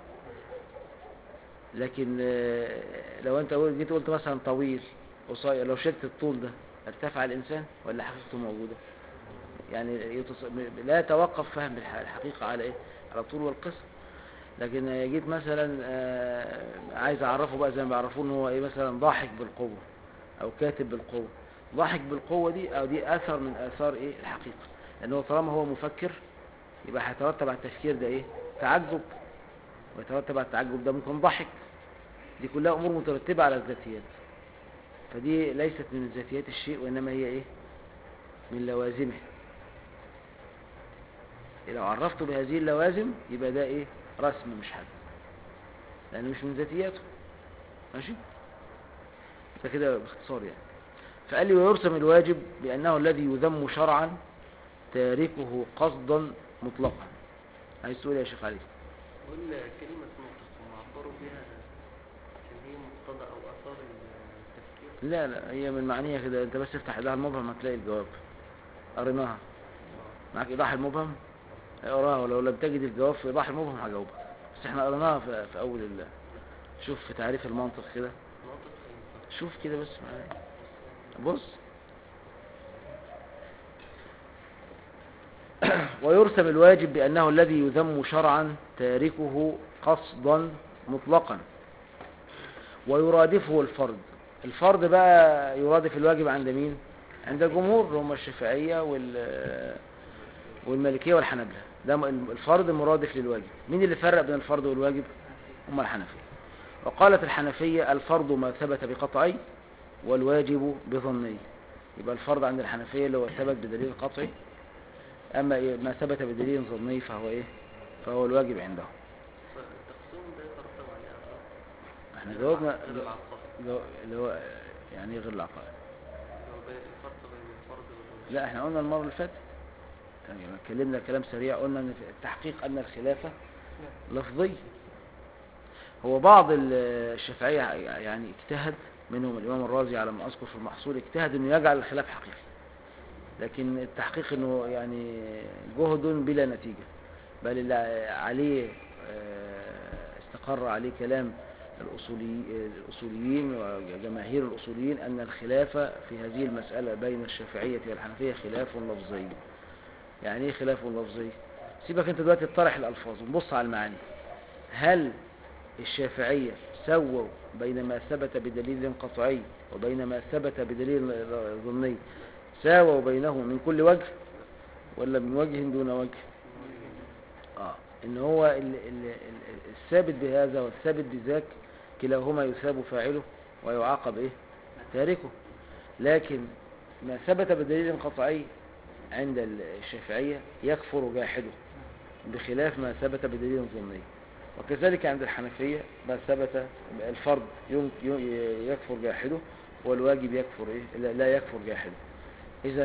S1: لكن آه، لو انت قلت- جيت قلت مثلا طويل قصير لو شلت الطول ده ارتفع الإنسان ولا حقيقته موجودة؟ يعني يتص... لا يتوقف فهم الح- الحقيقة على ايه؟ على الطول والقصر لكن آه، جيت مثلا آه، عايز اعرفه بقى زي ما بيعرفوه ان هو ايه مثلا ضاحك بالقوة او كاتب بالقوة ضاحك بالقوة دي او دي اثر من اثار ايه الحقيقة لان هو طالما هو مفكر يبقى هيترتب على التفكير ده ايه تعجب ويترتب على التعجب ده ممكن ضحك دي كلها أمور مترتبة على الذاتيات فدي ليست من ذاتيات الشيء وإنما هي إيه من لوازمه لو عرفته بهذه اللوازم يبقى ده إيه رسم مش حدث لأنه مش من ذاتياته ماشي ده كده باختصار يعني فقال لي ويرسم الواجب بأنه الذي يذم شرعا تاركه قصدا مطلقا عايز تقول إيه يا شيخ علي
S2: قول كلمة منطق هم عبروا بها عشان هي مقتضى أو آثار التفكير
S1: لا لا هي من معنيها كده انت بس افتح ايداها المبهم هتلاقي الجواب قريناها معاك ايضاح المبهم اقراها ولو لم تجد الجواب في ايضاح المبهم هجاوبك بس احنا قريناها في, في اول ال... شوف في تعريف المنطق كده
S2: منطق أي
S1: شوف كده بس معايا بص ويرسم الواجب بأنه الذي يذم شرعا تاركه قصدا مطلقا ويرادفه الفرد الفرد بقى يرادف الواجب عند مين عند الجمهور اللي هم الشافعية وال والمالكية والحنابلة ده م- الفرد مرادف للواجب مين اللي فرق بين الفرد والواجب هم الحنفية وقالت الحنفية الفرض ما ثبت بقطعي والواجب بظني يبقى الفرض عند الحنفية اللي هو ثبت بدليل قطعي أما إيه ما ثبت بدليل ظني فهو إيه فهو الواجب عندهم
S2: فالتقسيم ده يترتب عليه آثار
S1: احنا جاوبنا
S2: غير العقائد
S1: جو- اللي هو يعني إيه غير العقائد
S2: هو بين الفرق بين الفرد والواجب
S1: لا احنا قلنا المرة اللي فاتت يعني لما اتكلمنا كلام سريع قلنا ان في التحقيق ان الخلافة لفظي هو بعض ال- الشافعية يعني اجتهد منهم الامام الرازي على ما اذكر في المحصول اجتهد انه يجعل الخلاف حقيقي لكن التحقيق انه يعني جهد بلا نتيجة بل اللي عليه آه، استقر عليه كلام الأصولي الأصوليين وجماهير الأصوليين أن الخلاف في هذه المسألة بين الشافعية والحنفية خلاف لفظي يعني ايه خلاف لفظي سيبك انت دلوقتي تطرح الألفاظ ونبص على المعاني هل الشافعية سووا بين ما ثبت بدليل قطعي وبين ما ثبت بدليل ظني ساووا بينهم من كل وجه ولا من وجه دون وجه اه ان هو ال- ال- ال- الثابت بهذا والثابت بذاك كلاهما يثاب فاعله ويعاقب ايه تاركه لكن ما ثبت بدليل قطعي عند الشافعية يكفر جاحده بخلاف ما ثبت بدليل ظني وكذلك عند الحنفية ما ثبت الفرض ين- ي- يكفر جاحده والواجب يكفر إيه؟ لا- لا يكفر جاحده إذا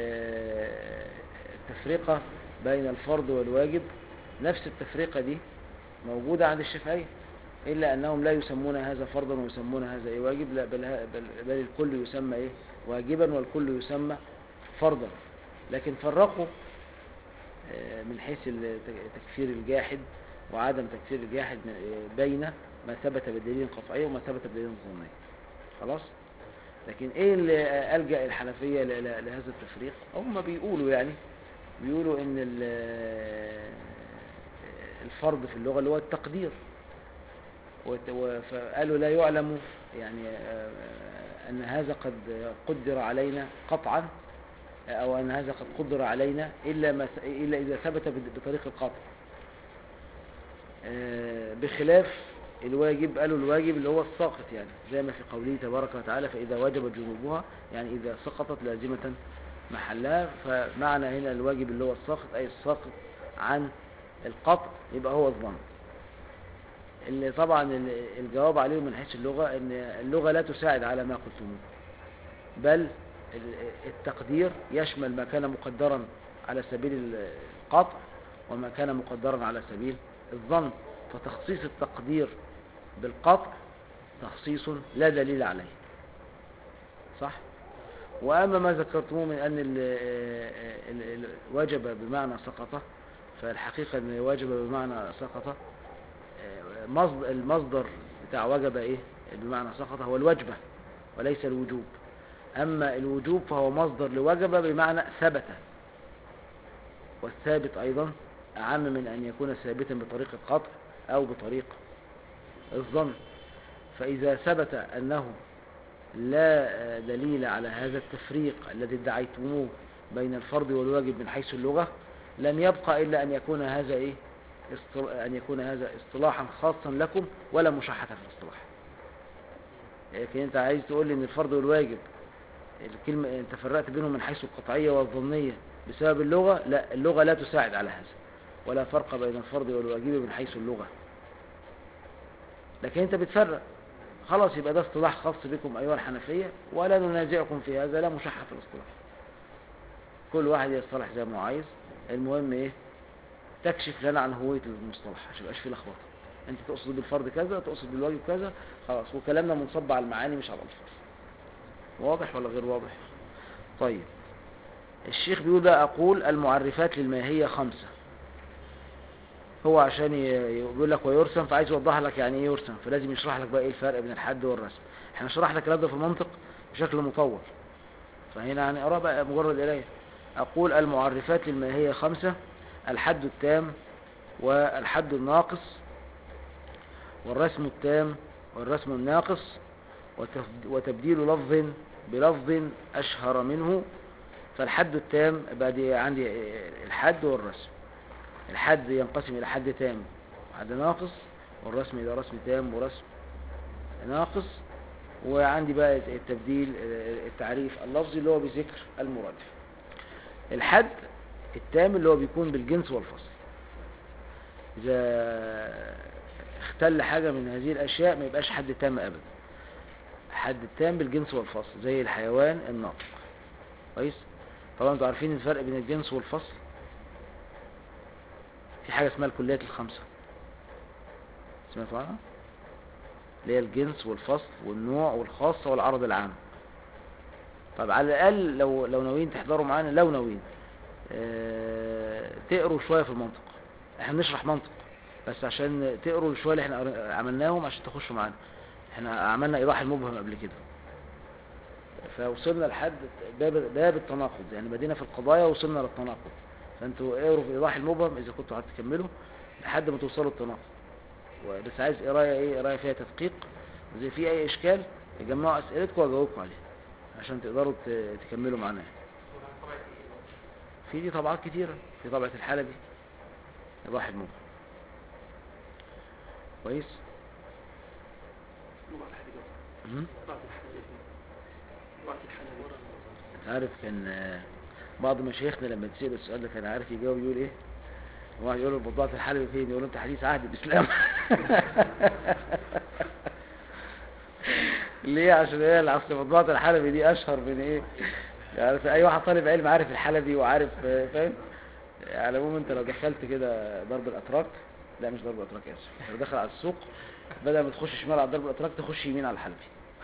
S1: التفرقة بين الفرض والواجب نفس التفرقة دي موجودة عند الشافعية إلا أنهم لا يسمون هذا فرضا ويسمون هذا إيه واجب لا بل, ه- بل, بل الكل يسمى إيه واجبا والكل يسمى فرضا لكن فرقوا آه، من حيث ال- ت- تكفير الجاحد وعدم تكفير الجاحد من- آه، بين ما ثبت بدليل قطعي وما ثبت بدليل ظني خلاص لكن ايه اللي ألجأ الحنفية ل- ل- لهذا التفريق هم بيقولوا يعني بيقولوا ان ال- الفرض في اللغة اللي هو التقدير وت- و- فقالوا لا يعلم يعني آه، أن هذا قد قدر علينا قطعا أو أن هذا قد قدر علينا إلا, ما س- إلا إذا ثبت بد- بطريق القطع آه، بخلاف الواجب قالوا الواجب اللي هو الساقط يعني زي ما في قوله تبارك وتعالى فإذا وجبت جنوبها يعني إذا سقطت لازمة محلها فمعنى هنا الواجب اللي هو الساقط أي الساقط عن القطع يبقى هو الظن اللي طبعا ال- الجواب عليه من حيث اللغة ان اللغة لا تساعد على ما قلتموه بل ال- التقدير يشمل ما كان مقدرا على سبيل القطع وما كان مقدرا على سبيل الظن فتخصيص التقدير بالقطع تخصيص لا دليل عليه صح وأما ما ذكرتموه من أن ال- ال- ال- وجب بمعنى سقط فالحقيقة أن وجب بمعنى سقط مصد- المصدر بتاع وجب ايه بمعنى سقط هو الوجبة وليس الوجوب اما الوجوب فهو مصدر لوجب بمعنى ثبت والثابت ايضا اعم من ان يكون ثابتا بطريق القطع او بطريق الظن فاذا ثبت انه لا دليل على هذا التفريق الذي ادعيتموه بين الفرض والواجب من حيث اللغة لم يبقى الا ان يكون هذا ايه اصطل- أن يكون هذا اصطلاحا خاصا لكم ولا مشحة في الاصطلاح لكن أنت عايز تقول لي أن الفرض والواجب الكلمة أنت فرقت بينهم من حيث القطعية والظنية بسبب اللغة لا اللغة لا تساعد على هذا ولا فرق بين الفرض والواجب من حيث اللغة لكن أنت بتفرق خلاص يبقى ده اصطلاح خاص بكم أيها الحنفية ولا ننازعكم في هذا لا مشحة في الاصطلاح كل واحد يصطلح زي ما هو عايز المهم ايه تكشف لنا عن هوية المصطلح عشان يبقاش فيه لخبطة انت تقصد بالفرض كذا تقصد بالواجب كذا خلاص وكلامنا منصب على المعاني مش على الالفاظ واضح ولا غير واضح طيب الشيخ بيقول بقى اقول المعرفات للماهية خمسة هو عشان ي- يقول لك ويرسم فعايز يوضح لك يعني ايه يرسم فلازم يشرح لك بقى ايه الفرق بين الحد والرسم احنا شرح لك الكلام ده في المنطق بشكل مطول فهنا هنقرا بقى مجرد قرايه اقول المعرفات للماهية خمسة الحد التام والحد الناقص والرسم التام والرسم الناقص وتف- وتبديل لفظ بلفظ أشهر منه فالحد التام بعد عندي الحد والرسم الحد ينقسم إلى حد تام وحد ناقص والرسم إلى رسم تام ورسم ناقص وعندي بقى التبديل التعريف اللفظي اللي هو بذكر المرادف الحد التام اللي هو بيكون بالجنس والفصل إذا اختل حاجة من هذه الأشياء ما يبقاش حد تام أبدا حد التام بالجنس والفصل زي الحيوان الناطق كويس طبعا انتوا عارفين الفرق بين الجنس والفصل في حاجة اسمها الكليات الخمسة سمعتوا عنها اللي هي الجنس والفصل والنوع والخاصة والعرض العام طب على الأقل لو لو ناويين تحضروا معانا لو ناويين اه تقروا شوية في المنطق احنا بنشرح منطق بس عشان تقروا شوية اللي احنا قر- عملناهم عشان تخشوا معانا احنا عملنا ايضاح المبهم قبل كده فوصلنا لحد باب باب التناقض يعني بدينا في القضايا وصلنا للتناقض فانتوا اقروا في ايضاح المبهم اذا كنتوا هتكملوا لحد ما توصلوا التناقض بس عايز قرايه ايه قرايه فيها تدقيق اذا في اي اشكال جمعوا اسئلتكم واجاوبكم عليها عشان تقدروا ت- تكملوا معانا في دي طبعات كتيرة في طبعة الحلبي ايضاح المبهم كويس
S2: بعد الحلقة
S1: مهم.
S2: بعد الحلقة بعد الحلقة
S1: انت عارف كان آه، بعض مشايخنا لما تسأل السؤال ده كان عارف يجاوب يقول ايه واحد يقول له بضاعة الحلبي فين يقول له انت حديث عهد الاسلام ليه عشان ايه اصل بضاعة الحلبي دي اشهر من ايه يعني اي واحد طالب علم عارف الحلبي وعارف آه، فاهم على العموم انت لو دخلت كده ضرب الاتراك لا مش ضرب الاتراك اسف لو دخل على السوق بدل ما تخش شمال على ضرب الاتراك تخش يمين على الحلبي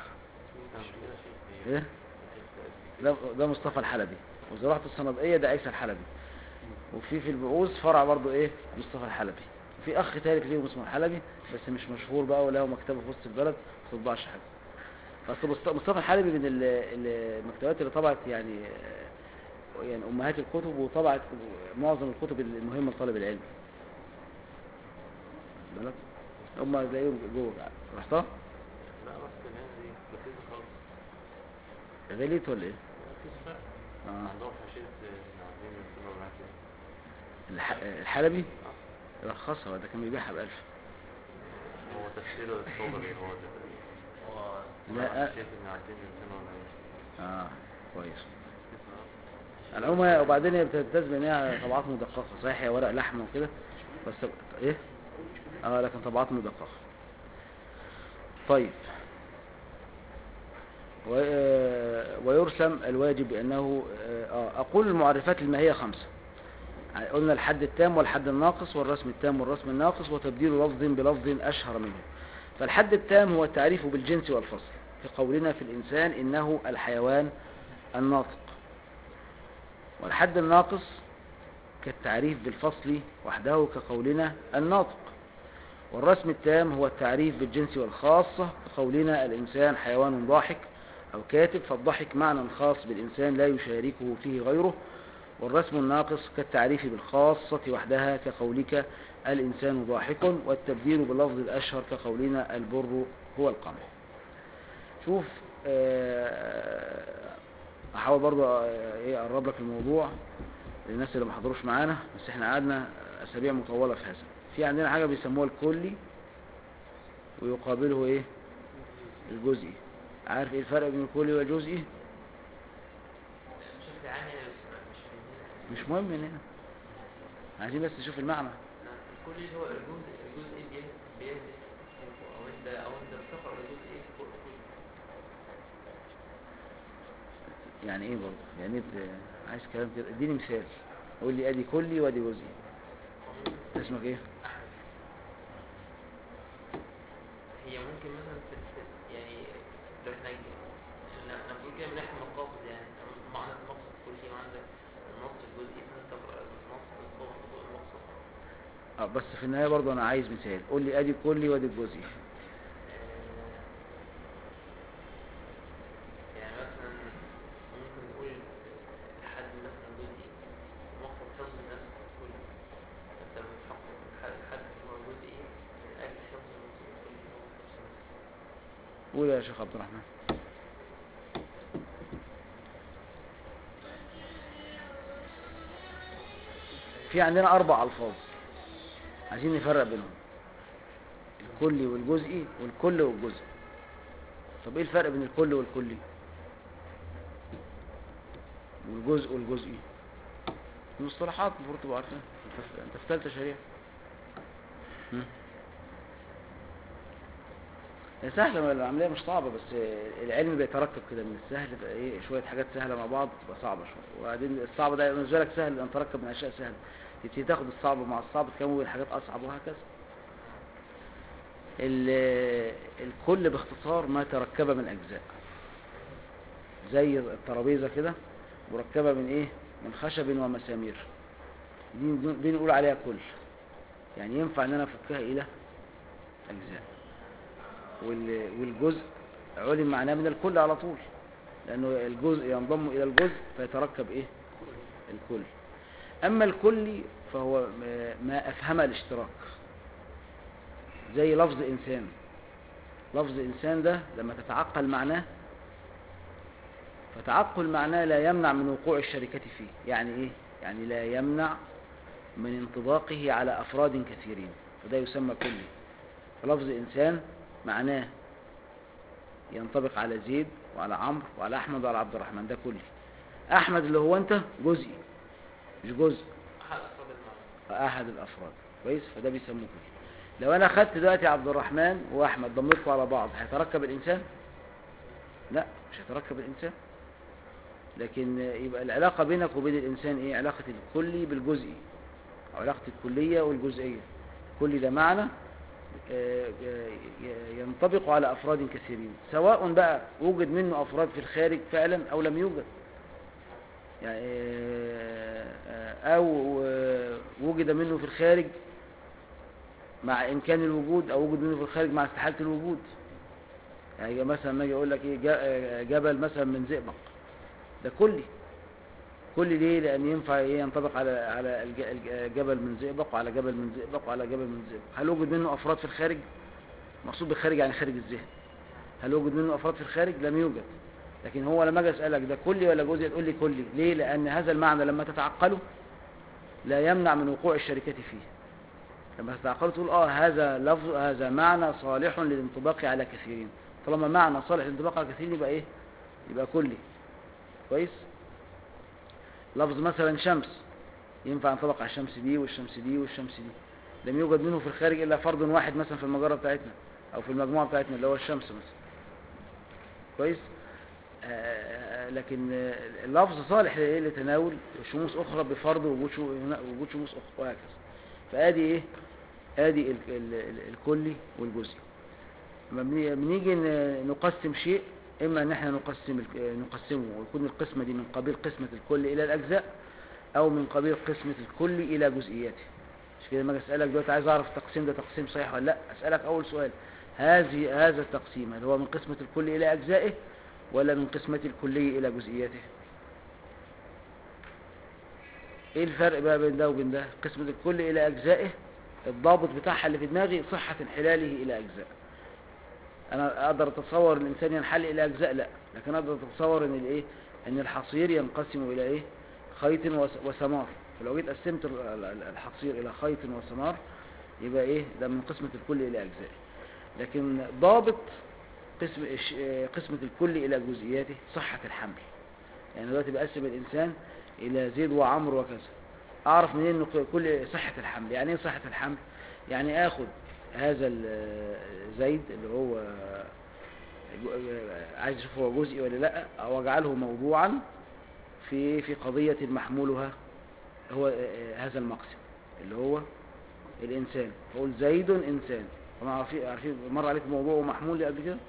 S1: ايه ده ده مصطفى الحلبي واذا رحت الصنادقيه ده عيسى الحلبي وفي في البعوث فرع برضو ايه مصطفى الحلبي وفي اخ ثالث ليهم اسمه الحلبي بس مش مشهور بقى ولا هو مكتبه في وسط البلد ما تطبعش حاجه فاصل مصط- مصطفى الحلبي من ال- ال- المكتبات اللي طبعت يعني آه، يعني امهات الكتب وطبعت معظم الكتب المهمه لطالب العلم واخد بالك هم تلاقيهم جوه رحتها
S3: لا بس الهند دي لطيفة خالص
S1: غليت ولا ايه
S3: مفيش فرق
S1: اه
S3: عندهم حاشية عاملين السنة والعافية
S1: الح- الحلبي رخصها ده كان بيبيعها بألف
S3: هو تفسير الصبري هو ده هو
S1: لا.
S3: حاشية ابن عابدين السنة والعافية
S1: اه كويس العموم هي- وبعدين هي بتلتزم ان هي طبعات مدققة صحيح هي ورق لحمة وكده بس ايه اه لكن طبعات مدققة طيب و- آه، ويرسم الواجب بأنه آه، أقول المعرفات الماهية خمسة قلنا الحد التام والحد الناقص والرسم التام والرسم الناقص وتبديل لفظ بلفظ أشهر منه فالحد التام هو التعريف بالجنس والفصل كقولنا في الإنسان إنه الحيوان الناطق والحد الناقص كالتعريف بالفصل وحده كقولنا الناطق والرسم التام هو التعريف بالجنس والخاصة كقولنا الإنسان حيوان ضاحك أو كاتب فالضحك معنى خاص بالإنسان لا يشاركه فيه غيره والرسم الناقص كالتعريف بالخاصة وحدها كقولك الإنسان ضاحك والتبديل باللفظ الأشهر كقولنا البر هو القمح شوف آه، احاول برضو آه، ايه اقرب لك الموضوع للناس اللي ما حضروش معانا بس احنا قعدنا اسابيع مطولة في هذا في عندنا حاجة بيسموها الكلي ويقابله ايه الجزئي عارف ايه الفرق بين الكلي والجزئي
S4: بشكل عام يعني بس مش
S1: مش مهم هنا عايزين بس نشوف المعنى
S4: كل اللي هو الجزء الجزء بيهدف بيهدف او انت او انت بتقرا الجزء ايه فوق كل
S1: يعني ايه برضه يعني إيه ت- عايز كلام كده اديني مثال قول لي ادي كلي وادي جزئي اسمك ايه
S4: هي ممكن مثلا ت- ت- يعني لو احنا ن- نقول كده من ناحيه المقاصد يعني معنى المقصد كلي وعندك النص الجزئي فانت تقرا النص فوق فوق المقصد
S1: اه بس في النهاية برضه انا عايز مثال قول لي ادي كلي وادي الجزئي
S4: يعني مثلا ممكن نقول لحد مثلا جزئي مقصد حفظ النفس كله انت بتحقق حد حد هو جزئي من اجل حفظ النفس الكلي هو حفظ النفس
S1: قول يا شيخ عبد الرحمن في عندنا اربع الفاظ عايزين نفرق بينهم الكلي والجزئي والكل والجزء طب ايه الفرق بين الكل والكلي والجزء والجزئي المصطلحات المفروض تبقوا عارفينها انت في- انت في ثالثه شريعه هم؟ هي سهلة العملية مش صعبة بس العلم بيتركب كده من السهل بقى ايه شوية حاجات سهلة مع بعض تبقى صعبة شوية وبعدين الصعب ده بالنسبة لك سهل ان تركب من اشياء سهلة تبتدي تاخد الصعب مع الصعب تكون حاجات اصعب وهكذا ال- الكل باختصار ما تركب من اجزاء زي الترابيزة كده مركبة من ايه من خشب ومسامير دي, دي نقول عليها كل يعني ينفع ان انا افكها الى اجزاء وال- والجزء علم معناه من الكل على طول لأنه الجزء ينضم إلى الجزء فيتركب إيه الكل أما الكلي فهو ما- ما أفهم الاشتراك زي لفظ إنسان لفظ إنسان ده لما تتعقل معناه فتعقل معناه لا يمنع من وقوع الشركة فيه يعني إيه يعني لا يمنع من انطباقه على أفراد كثيرين فده يسمى كلي فلفظ إنسان معناه ينطبق على زيد وعلى عمرو وعلى أحمد وعلى عبد الرحمن ده كلي أحمد اللي هو أنت جزئي مش جزء
S4: احد افراد المعنى
S1: أحد الأفراد كويس فده بيسموه كلي لو أنا خدت دلوقتي عبد الرحمن وأحمد ضمتكم على بعض هيتركب الإنسان لا مش هيتركب الإنسان لكن يبقى العلاقة بينك وبين الإنسان إيه علاقة الكلي بالجزئي أو علاقة الكلية والجزئية كل ده معنى آه، آه، ينطبق على أفراد كثيرين سواء بقى وجد منه أفراد في الخارج فعلا أو لم يوجد يعني آه، آه، أو آه، وجد منه في الخارج مع إمكان الوجود أو وجد منه في الخارج مع استحالة الوجود يعني مثلا ما أجي أقول لك إيه ج- آه، جبل مثلا من زئبق ده كلي كل ليه لأن ينفع إيه ينطبق على على الج- الج- جبل من زئبق وعلى جبل من زئبق وعلى جبل من زئبق هل وجد منه أفراد في الخارج مقصود بالخارج يعني خارج الذهن هل وجد منه أفراد في الخارج لم يوجد لكن هو لما أجي أسألك ده كلي ولا جزئي تقول لي كلي ليه لأن هذا المعنى لما تتعقله لا يمنع من وقوع الشركة فيه لما تتعقله تقول اه هذا لفظ هذا معنى صالح للانطباق على كثيرين طالما معنى صالح للانطباق على كثيرين يبقى ايه يبقى كلي كويس لفظ مثلا شمس ينفع ينطبق على الشمس دي والشمس دي والشمس دي لم يوجد منه في الخارج الا فرد واحد مثلا في المجره بتاعتنا او في المجموعه بتاعتنا اللي هو الشمس مثلا كويس آه لكن آه، اللفظ صالح لإيه؟ لتناول شموس اخرى بفرض وجود شو- وجود شموس اخرى وهكذا فادي ايه ادي ال- ال- ال- الكلي والجزئي لما بني- بنيجي ن- نقسم شيء اما ان احنا نقسم ال- نقسمه ويكون القسمه دي من قبيل قسمه الكل الى الاجزاء او من قبيل قسمه الكل الى جزئياته مش كده لما أجي اسالك دلوقتي عايز اعرف التقسيم ده تقسيم صحيح ولا لا اسالك اول سؤال هذه هذا التقسيم هل هو من قسمه الكل الى اجزائه ولا من قسمه الكلي الى جزئياته ايه الفرق بقى بين ده وبين ده قسمه الكل الى اجزائه الضابط بتاعها اللي في دماغي صحه انحلاله الى اجزاء انا اقدر اتصور الانسان ينحل الى اجزاء لا لكن اقدر اتصور ان الايه ان الحصير ينقسم الى ايه خيط وس- وسمار فلو جيت قسمت ال- ال- الحصير الى خيط وسمار يبقى ايه ده من قسمة الكل الى اجزاء لكن ضابط قسم الش- آه، قسمة الكل الى جزئياته صحة الحمل يعني دلوقتي بقسم الانسان الى زيد وعمرو وكذا اعرف منين انه كل صحة الحمل يعني ايه صحة الحمل يعني اخد هذا ال- زيد اللي هو جو- عايز اشوف هو جزئي ولا لا او اجعله موضوعا في في قضية محمولها هو آه، هذا المقسم اللي هو الانسان بقول زيد انسان طبعا عارفين عارفين مر عليكم موضوع محمول قبل كده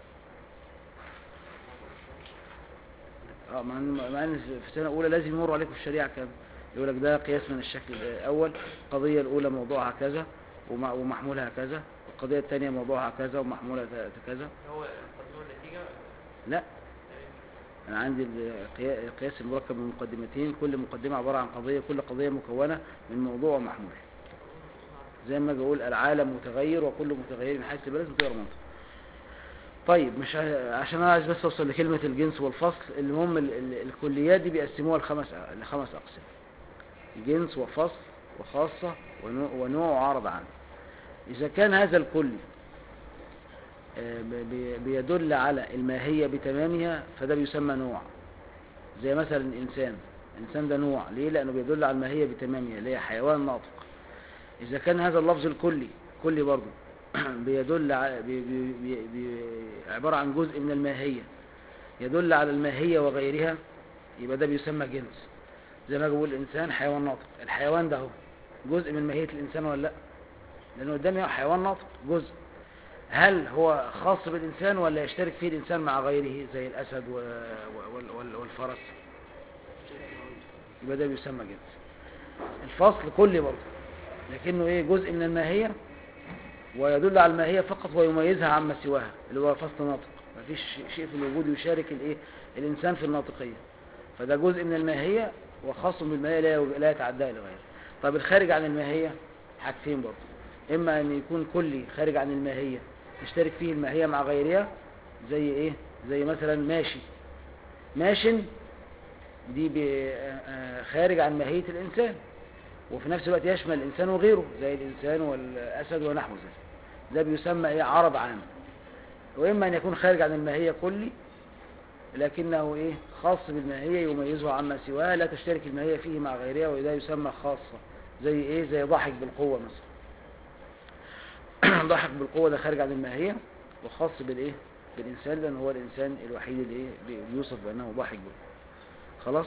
S1: اه مع ان مع ان في سنه اولى لازم يمر عليكم الشريعه كامله يقول لك ده قياس من الشكل الاول القضيه الاولى موضوعها كذا ومع- ومحمولها كذا القضيه الثانيه موضوعها كذا ومحمولها كذا
S4: هو القديم والنتيجة
S1: لا انا عندي القيا- القياس المركب من مقدمتين كل مقدمه عباره عن قضيه كل قضيه مكونه من موضوع ومحمول زي ما اجي اقول العالم متغير وكل متغير من حيث لازم تقرا منطق طيب مش ع- عشان انا عايز بس اوصل لكلمه الجنس والفصل المهم ال- ال- الكليات دي بيقسموها لخمس لخمس اقسام جنس وفصل وخاصه ونوع, ونوع وعرض عنه اذا كان هذا الكل آه، ب- بي- بيدل على الماهيه بتمامها فده بيسمى نوع زي مثلا الانسان الانسان ده نوع ليه لانه بيدل على الماهيه بتمامها اللي هي حيوان ناطق إذا كان هذا اللفظ الكلي كلي برضه بيدل على بي بي بي بي عبارة عن جزء من الماهية يدل على الماهية وغيرها يبقى ده بيسمى جنس زي ما بقول الإنسان حيوان ناطق الحيوان ده هو جزء من ماهية الإنسان ولا لا لأنه قدامي حيوان ناطق جزء هل هو خاص بالإنسان ولا يشترك فيه الإنسان مع غيره زي الأسد و- وال- وال- والفرس يبقى ده بيسمى جنس الفصل كلي برضه لكنه ايه جزء من الماهية ويدل على الماهية فقط ويميزها عما سواها اللي هو فصل ناطق مفيش شيء في الوجود يشارك الايه الانسان في الناطقية فده جزء من الماهية وخاص بالماهية لا يوج- لا يتعدى الى غيره طب الخارج عن الماهية حاجتين برضه اما ان يكون كلي خارج عن الماهية تشترك فيه الماهية مع غيرها زي ايه زي مثلا ماشي ماشن دي ب- آه، آه، خارج عن ماهية الانسان وفي نفس الوقت يشمل الإنسان وغيره زي الإنسان والأسد ونحو ذلك ده بيسمى إيه عرض عام وإما أن يكون خارج عن الماهية كلي لكنه إيه خاص بالماهية يميزه عما سواها لا تشترك الماهية فيه مع غيرها وده يسمى خاصة زي إيه زي ضحك بالقوة مثلا ضحك بالقوة ده خارج عن الماهية وخاص بالإيه بالإنسان لأن هو الإنسان الوحيد اللي إيه بي- بيوصف بأنه ضحك بالقوة خلاص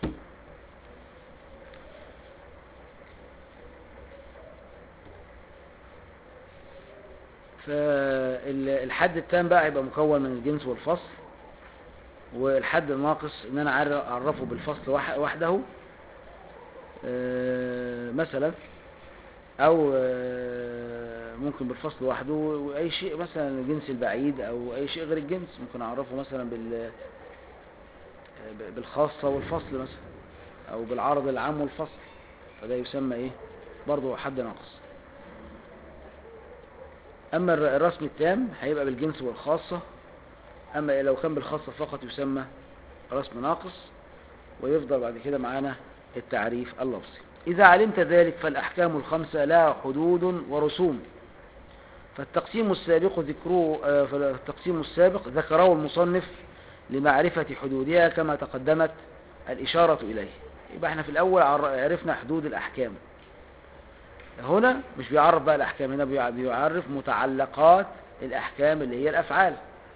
S1: فالحد التام بقى هيبقى مكون من الجنس والفصل والحد الناقص ان انا أعر- اعرفه بالفصل وح- وحده آه، مثلا او آه، ممكن بالفصل وحده واي شيء مثلا الجنس البعيد او اي شيء غير الجنس ممكن اعرفه مثلا بال آه، بالخاصة والفصل مثلا او بالعرض العام والفصل فده يسمى ايه برضه حد ناقص أما الر- الرسم التام هيبقى بالجنس والخاصة أما لو كان بالخاصة فقط يسمى رسم ناقص ويفضل بعد كده معانا التعريف اللفظي إذا علمت ذلك فالأحكام الخمسة لها حدود ورسوم فالتقسيم السابق ذكره آه، فالتقسيم السابق ذكره المصنف لمعرفة حدودها كما تقدمت الإشارة إليه يبقى احنا في الأول عر- عرفنا حدود الأحكام هنا مش بيعرف بقى الأحكام هنا بيع- بيعرف متعلقات الأحكام اللي هي الأفعال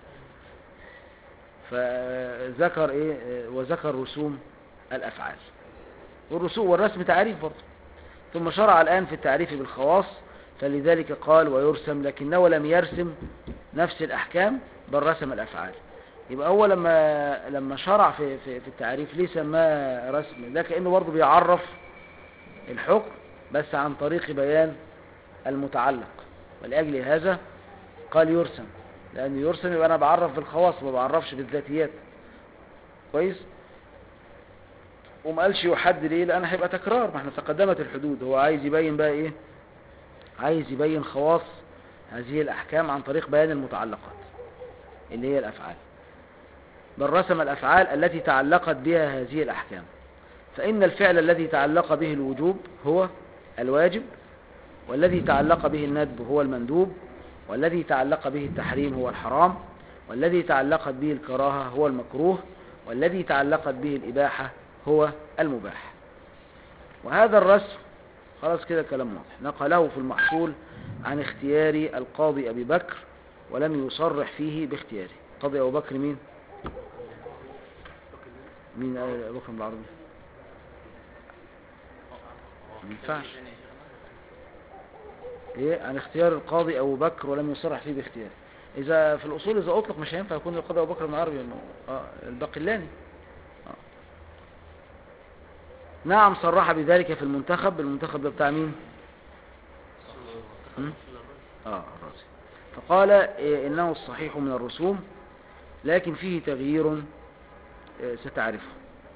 S1: فذكر إيه آه، وذكر رسوم الأفعال والرسوم والرسم تعريف برضه ثم شرع الآن في التعريف بالخواص فلذلك قال ويرسم لكنه لم يرسم نفس الأحكام بل رسم الأفعال يبقى هو لما لما شرع في في, في التعريف ليه سماه رسم ده كأنه برضه بيعرف الحكم بس عن طريق بيان المتعلق ولأجل هذا قال يرسم لأن يرسم يبقى أنا بعرف بالخواص ما بعرفش بالذاتيات كويس وما قالش يحد ليه لأن هيبقى تكرار ما احنا تقدمت الحدود هو عايز يبين بقى ايه عايز يبين خواص هذه الأحكام عن طريق بيان المتعلقات اللي هي الأفعال بل رسم الأفعال التي تعلقت بها هذه الأحكام فإن الفعل الذي تعلق به الوجوب هو الواجب والذي تعلق به الندب هو المندوب والذي تعلق به التحريم هو الحرام والذي تعلقت به الكراهة هو المكروه والذي تعلقت به الإباحة هو المباح وهذا الرسم خلاص كده كلام واضح نقله في المحصول عن اختيار القاضي أبي بكر ولم يصرح فيه باختياره قاضي أبو بكر مين؟ مين قال أبو بكر بالعربي؟ ما ينفعش ايه عن اختيار القاضي ابو بكر ولم يصرح فيه باختياره اذا في الاصول اذا اطلق مش هينفع يكون القاضي ابو بكر بن عربي انه اه الباقلاني آه. نعم صرح بذلك في المنتخب المنتخب ده بتاع مين هم؟ اه الرازي فقال إيه انه الصحيح من الرسوم لكن فيه تغيير آه، ستعرفه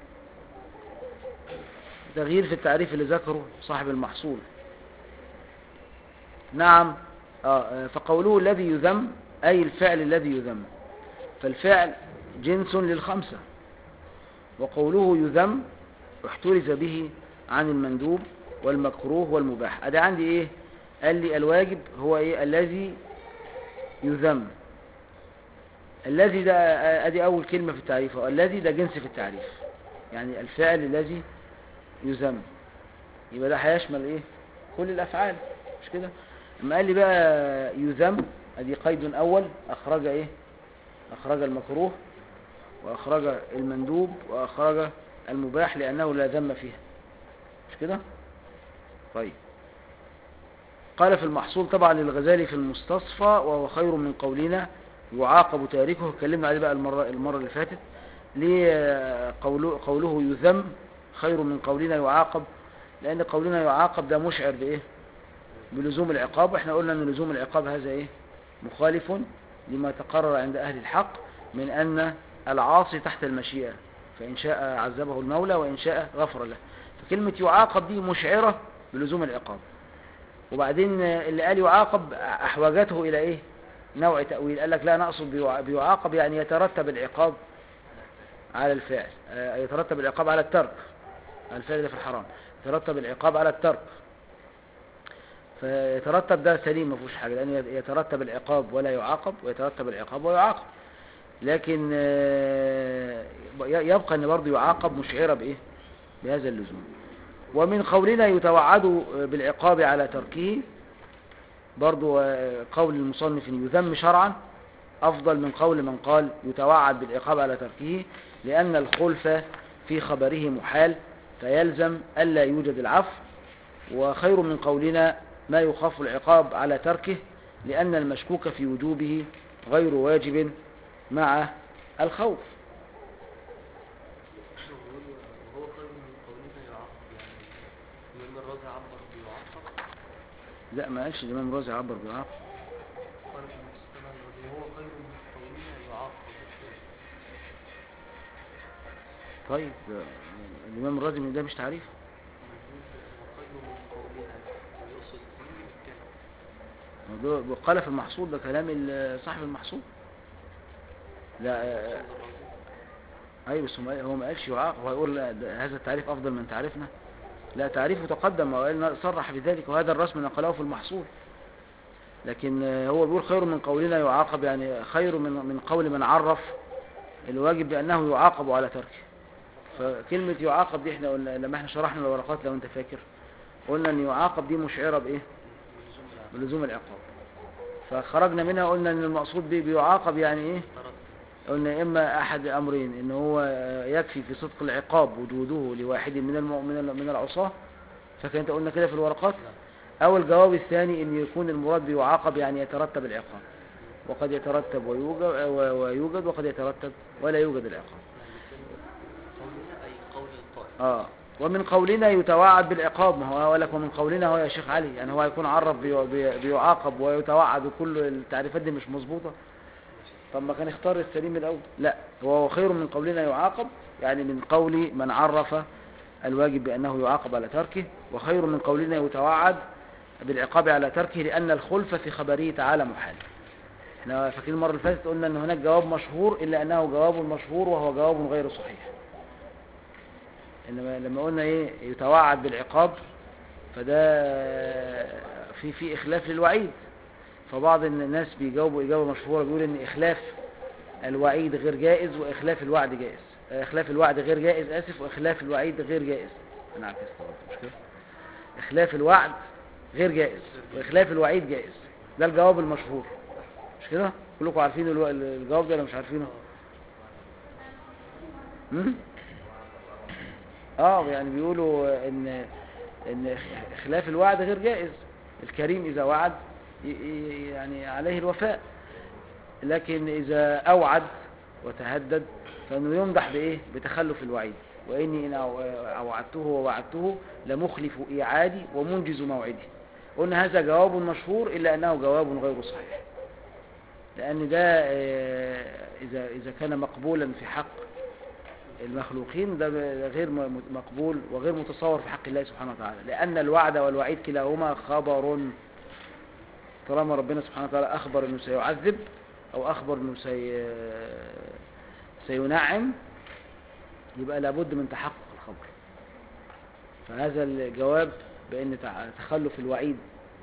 S1: تغيير في التعريف اللي ذكره صاحب المحصول نعم آه فقوله الذي يذم أي الفعل الذي يذم فالفعل جنس للخمسة وقوله يذم احترز به عن المندوب والمكروه والمباح ادي عندي ايه قال لي الواجب هو ايه الذي يذم الذي ده ادي اول كلمة في التعريف الذي ده جنس في التعريف يعني الفعل الذي يذم يبقى ده هيشمل ايه كل الافعال مش كده اما قال لي بقى يذم ادي قيد اول اخرج ايه اخرج المكروه واخرج المندوب واخرج المباح لانه لا ذم فيها مش كده طيب قال في المحصول طبعا للغزالي في المستصفى وهو خير من قولنا يعاقب تاركه اتكلمنا عليه بقى المرة, المرة اللي فاتت ليه قوله, قوله يذم خير من قولنا يعاقب لأن قولنا يعاقب ده مشعر بإيه بلزوم العقاب واحنا قلنا أن لزوم العقاب هذا إيه مخالف لما تقرر عند أهل الحق من أن العاصي تحت المشيئة فإن شاء عذبه المولى وإن شاء غفر له فكلمة يعاقب دي مشعرة بلزوم العقاب وبعدين اللي قال يعاقب أحوجته إلى إيه نوع تأويل قال لك لا نقصد بيع- بيعاقب يعني يترتب العقاب على الفعل آه، يترتب العقاب على الترك الفعل ده في الحرام يترتب العقاب على الترك فيترتب ده سليم ما فيهوش حاجه لان يترتب العقاب ولا يعاقب ويترتب العقاب ويعاقب لكن آه، يبقى ان برضه يعاقب مشعره بايه بهذا اللزوم ومن قولنا يتوعد بالعقاب على تركه برضو آه، قول المصنف إن يذم شرعا أفضل من قول من قال يتوعد بالعقاب على تركه لأن الخلف في خبره محال فيلزم ألا يوجد العفو وخير من قولنا ما يخاف العقاب على تركه لأن المشكوك في وجوبه غير واجب مع الخوف
S2: وهو خير من قولنا يعاقب يعني الإمام الرازي عبر بيعاقب
S1: لا ما قالش الإمام الرازي عبر بالعقل
S2: قال في المستمع الذي هو خير من قولنا يعاقب
S1: طيب ده الإمام الرازي من ده مش تعريف
S2: وخير من قولنا ويقصد به الكلام
S1: ده- ده قال في المحصول ده كلام ال- صاحب المحصول لا آه، ايوه بس هو ما- هو ما قالش يعاقب هو هيقول لا ده هذا التعريف افضل من تعريفنا لا تعريفه تقدم وقال صرح بذلك وهذا الرسم نقله في المحصول لكن آه، هو بيقول خير من قولنا يعاقب يعني خير من من قول من عرف الواجب بانه يعاقب على تركه فكلمة يعاقب دي احنا قلنا لما احنا شرحنا الورقات لو انت فاكر قلنا ان يعاقب دي مشعرة بايه بلزوم العقاب فخرجنا منها قلنا ان المقصود به بيعاقب يعني ايه
S2: ترتب
S1: قلنا اما احد امرين ان هو يكفي في صدق العقاب وجوده لواحد من الم... من ال- من العصاة فكانت قلنا كده في الورقات او الجواب الثاني ان يكون المراد بيعاقب يعني يترتب العقاب وقد يترتب ويوجد و- ويوجد وقد يترتب ولا يوجد العقاب
S2: قولنا أي قول القائل
S1: اه ومن قولنا يتوعد بالعقاب ما هو لك ومن قولنا هو يا شيخ علي يعني هو هيكون عرف بي- بي- بيعاقب ويتوعد وكل التعريفات دي مش مظبوطه طب ما كان اختار السليم الاول لا هو خير من قولنا يعاقب يعني من قول من عرف الواجب بانه يعاقب على تركه وخير من قولنا يتوعد بالعقاب على تركه لان الخلف في خبره تعالى محال احنا فاكرين المره اللي فاتت قلنا ان هناك جواب مشهور الا انه جواب مشهور وهو جواب غير صحيح انما لما قلنا ايه يتوعد بالعقاب فده في في إخلاف للوعيد فبعض الناس بيجاوبوا إجابة مشهورة بيقول إن إخلاف الوعيد غير جائز وإخلاف الوعد جائز إخلاف الوعد غير جائز آسف وإخلاف الوعيد غير جائز أنا عكست برضه، مش كده إخلاف الوعد غير جائز وإخلاف الوعيد جائز ده الجواب المشهور مش كده كلكم عارفين الو- الجواب ده ولا مش عارفينه مم؟ اه يعني بيقولوا ان ان خلاف الوعد غير جائز الكريم اذا وعد ي- ي- يعني عليه الوفاء لكن اذا اوعد وتهدد فانه يمدح بايه بتخلف الوعيد واني ان أو- اوعدته ووعدته لمخلف ايعادي ومنجز موعدي قلنا هذا جواب مشهور الا انه جواب غير صحيح لان ده آه، اذا اذا كان مقبولا في حق المخلوقين ده ده غير م- مقبول وغير متصور في حق الله سبحانه وتعالى لأن الوعد والوعيد كلاهما خبر طالما ربنا سبحانه وتعالى أخبر أنه سيعذب أو أخبر أنه سي... سينعم يبقى لابد من تحقق الخبر فهذا الجواب بأن تع- تخلف الوعيد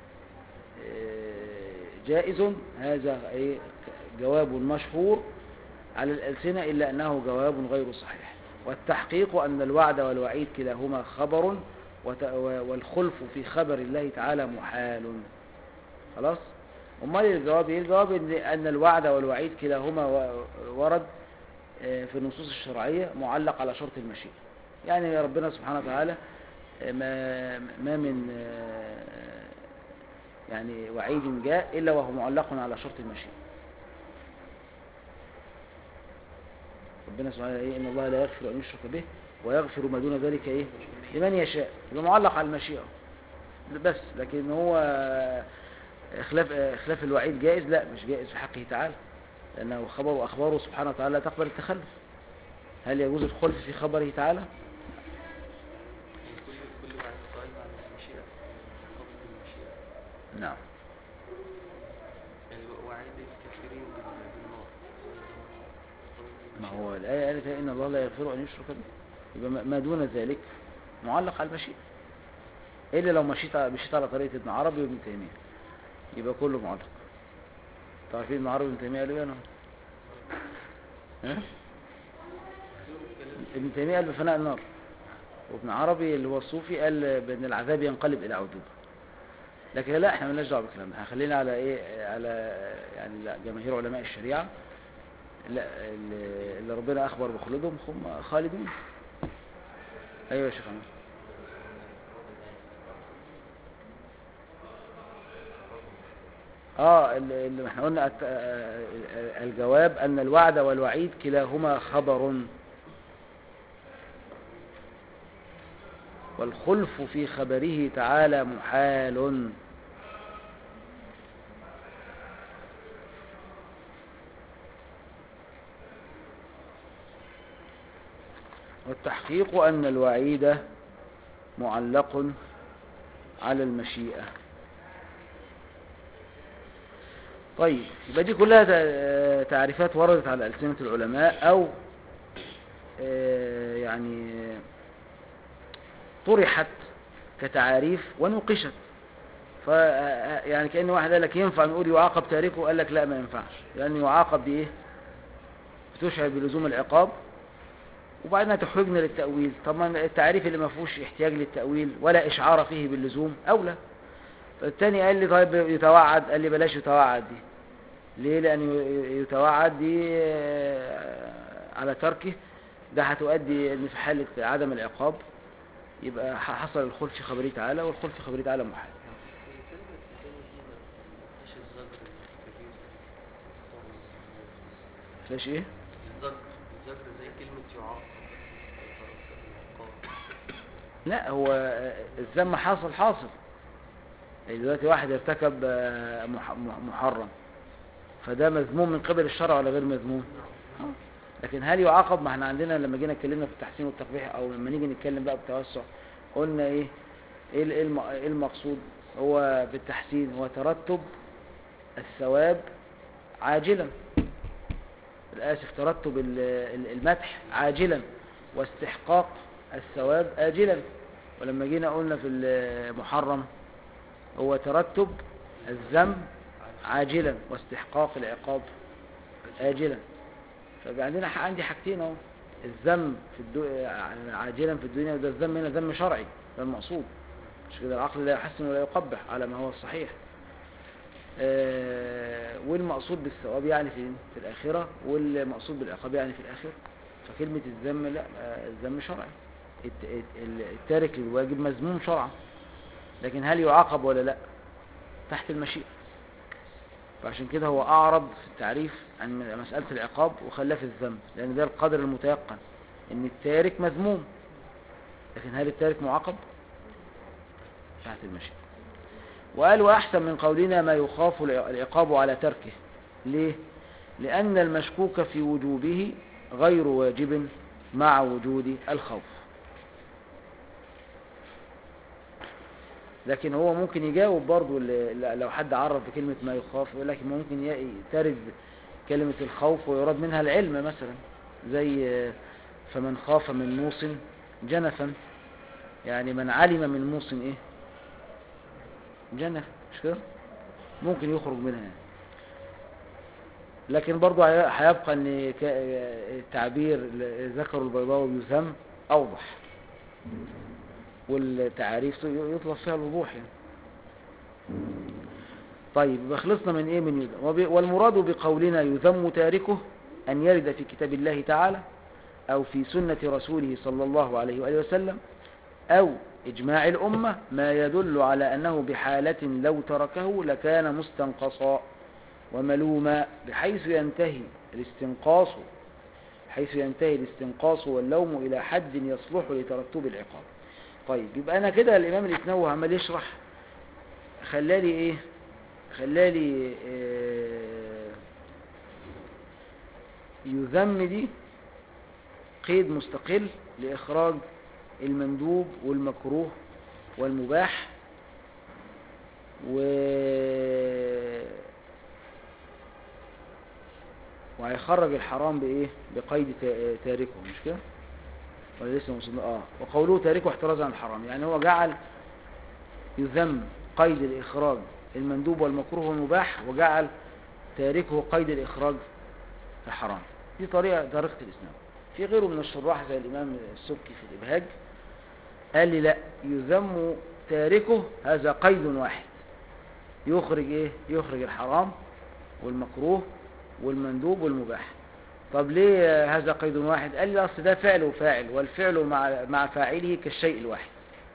S1: آه، جائز هذا إيه جواب مشهور على الألسنة إلا أنه جواب غير صحيح والتحقيق أن الوعد والوعيد كلاهما خبر وت- و- والخلف في خبر الله تعالى محال خلاص أمال الجواب إيه الجواب إن أن الوعد والوعيد كلاهما و- ورد آه، في النصوص الشرعية معلق على شرط المشيئة يعني ربنا سبحانه وتعالى آه، ما ما من آه، يعني وعيد جاء إلا وهو معلق على شرط المشيئة ربنا سبحانه ايه ان الله لا يغفر ان يشرك به ويغفر ما دون ذلك ايه لمن يشاء يبقى معلق على المشيئه بس لكن هو اخلاف اخلاف الوعيد جائز لا مش جائز في حقه تعالى لانه خبر واخباره سبحانه وتعالى لا تقبل التخلف هل يجوز الخلف في خبره تعالى
S2: كل كل واحد قائم على المشيئة قبل المشيئة
S1: نعم
S2: يعني وعيد الكافرين بال- بالنار
S1: ما هو الآية قالت إن الله لا يغفر أن يشرك به يبقى ما- ما دون ذلك معلق على المشيئة إلا لو مشيت مشيت على طريقة ابن عربي وابن تيمية يبقى كله معلق تعرفين ابن عربي وابن تيمية قالوا إيه أنا ها؟ ابن تيمية قال بفناء النار وابن عربي اللي هو الصوفي قال بأن العذاب ينقلب إلى عذوبة لكن لا احنا مالناش دعوه بالكلام ده خلينا على ايه على يعني لا، جماهير علماء الشريعه لا اللي اللي ربنا اخبر بخلودهم هم خالدون ايوه يا شيخ عمر اه اللي اللي احنا قلنا الت- آه، آه، الجواب ان الوعد والوعيد كلاهما خبر والخلف في خبره تعالى محال والتحقيق أن الوعيد معلق على المشيئة طيب يبقى دي كلها تع- تعريفات وردت على ألسنة العلماء أو آه، يعني طرحت كتعاريف ونوقشت ف يعني كأن واحد قال لك ينفع نقول يعاقب تاركه قال لك لا ما ينفعش لأن يعاقب دي إيه بتشعر بلزوم العقاب وبعدين تحرجنا للتأويل طبعا التعريف اللي ما فيهوش احتياج للتأويل ولا إشعار فيه باللزوم أولى التاني قال لي طيب يتوعد قال لي بلاش يتوعد دي ليه لأن يتوعد دي آه، على تركه ده هتؤدي ان في حالة عدم العقاب يبقى ح- حصل الخلف في خبره تعالى والخلف في خبره تعالى محال
S2: هي كلمة التاني دي ما فيش الزجر الكبير
S1: فلاش ايه
S2: الزجر الزجر زي كلمة يعاقب العقاب
S1: لا هو آه، الذم حاصل حاصل يعني دلوقتي واحد ارتكب آه، مح- مح- محرم فده مذموم من قبل الشرع ولا غير مذموم آه. لكن هل يعاقب ما احنا عندنا لما جينا اتكلمنا في التحسين والتقبيح او لما نيجي نتكلم بقى بالتوسع قلنا ايه ايه ال- إيه الم- إيه المقصود هو بالتحسين هو ترتب الثواب عاجلا الاسف ترتب ال- ال- المدح عاجلا واستحقاق الثواب آجلا ولما جينا قلنا في المحرم هو ترتب الذنب عاجلا واستحقاق العقاب آجلا فبقى عندنا ح- عندي حاجتين اهو الذم في الدو... عاجلا في الدنيا وده الذم هنا ذم شرعي ده المقصود مش كده العقل لا يحسن ولا يقبح على ما هو الصحيح آه والمقصود بالثواب يعني في في الآخرة والمقصود بالعقاب يعني في الآخرة فكلمة الذم لا آه، الذم شرعي الت- الت- التارك للواجب مذموم شرعا لكن هل يعاقب ولا لا تحت المشيئة فعشان كده هو أعرض في التعريف عن مسألة العقاب وخلاه في الذنب لأن ده القدر المتيقن إن التارك مذموم لكن هل التارك معاقب تحت المشيئة وقال وأحسن من قولنا ما يخاف الع- العقاب على تركه ليه لأن المشكوك في وجوبه غير واجب مع وجود الخوف لكن هو ممكن يجاوب برضو ل- ل- لو حد عرف بكلمة ما يخاف يقول لك ممكن ي- ترد كلمة الخوف ويراد منها العلم مثلا زي آه، فمن خاف من موص جنفا يعني من علم من موص ايه جنف مش كده ممكن يخرج منها يعني. لكن برضو هي- هيبقى ان ك- التعبير ذكر البيضاوي يذم اوضح والتعاريف يطلب فيها الوضوح يعني طيب يبقى خلصنا من ايه من يذم وب- والمراد بقولنا يذم تاركه ان يرد في كتاب الله تعالى او في سنة رسوله صلى الله عليه وآله وسلم او اجماع الامة ما يدل على انه بحالة لو تركه لكان مستنقصا وملوما بحيث ينتهي الاستنقاص حيث ينتهي الاستنقاص واللوم إلى حد يصلح لترتب العقاب طيب يبقى أنا كده الإمام الإثنوي عمال يشرح خلالي إيه خلالي آه يذم دي قيد مستقل لإخراج المندوب والمكروه والمباح و وهيخرج الحرام بايه بقيد تا- تاركه مش كده ولا لسه وصلنا اه وقوله تاركه احتراز عن الحرام يعني هو جعل يذم قيد الاخراج المندوب والمكروه والمباح وجعل تاركه قيد الاخراج الحرام دي طريقه طريقه الاسلام في غيره من الشراح زي الامام السبكي في الابهاج قال لي لا يذم تاركه هذا قيد واحد يخرج ايه يخرج الحرام والمكروه والمندوب والمباح طب ليه هذا قيد واحد قال لي اصل ده فعل وفاعل والفعل مع مع فاعله كالشيء الواحد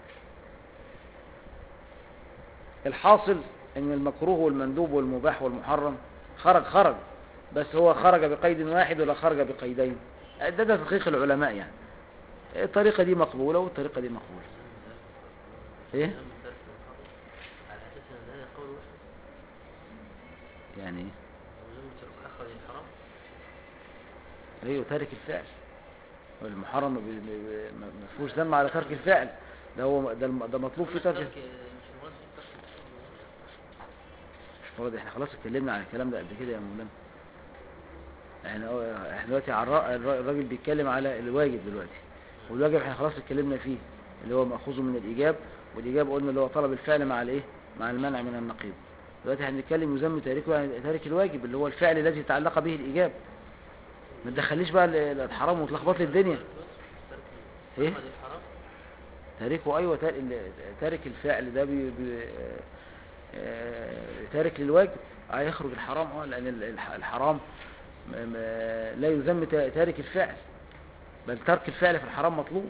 S1: الحاصل ان المكروه والمندوب والمباح والمحرم خرج خرج بس هو خرج بقيد واحد ولا خرج بقيدين ده ده تدقيق العلماء يعني الطريقة دي مقبولة والطريقة دي مقبولة ايه
S4: ذم ترك الحرام على أساس أن هذا قول واحد
S1: يعني ايه
S4: وذم ترك أخرج الحرام
S1: ايوه تارك الفعل والمحرم ما بي- بي- ما ما فيهوش ذم على ترك الفعل ده هو ده الم- ده مطلوب فيه ترك
S4: ترك مش المراد في ترك الحرام
S1: مش مراد احنا خلاص اتكلمنا عن الكلام ده قبل كده يا مولانا احنا هو- احنا دلوقتي على الر- الر- الراجل بيتكلم على الواجب دلوقتي والواجب احنا خلاص اتكلمنا فيه اللي هو مأخوذ من الإيجاب والإيجاب قلنا اللي هو طلب الفعل مع الايه مع المنع من النقيض دلوقتي هنتكلم يذم تاركه يعني تارك الواجب اللي هو الفعل الذي تعلق به الإيجاب ما تدخليش بقى ال- الحرام وتلخبط لي الدنيا
S4: ترك
S1: ايه
S4: أخرج الحرام
S1: تاركه ايوه تار- ال- تارك الفعل ده بي بي آه، تارك للواجب هيخرج الحرام اه لان ال- الح- الحرام م- م- لا يذم تا- تارك الفعل بل ترك الفعل في الحرام مطلوب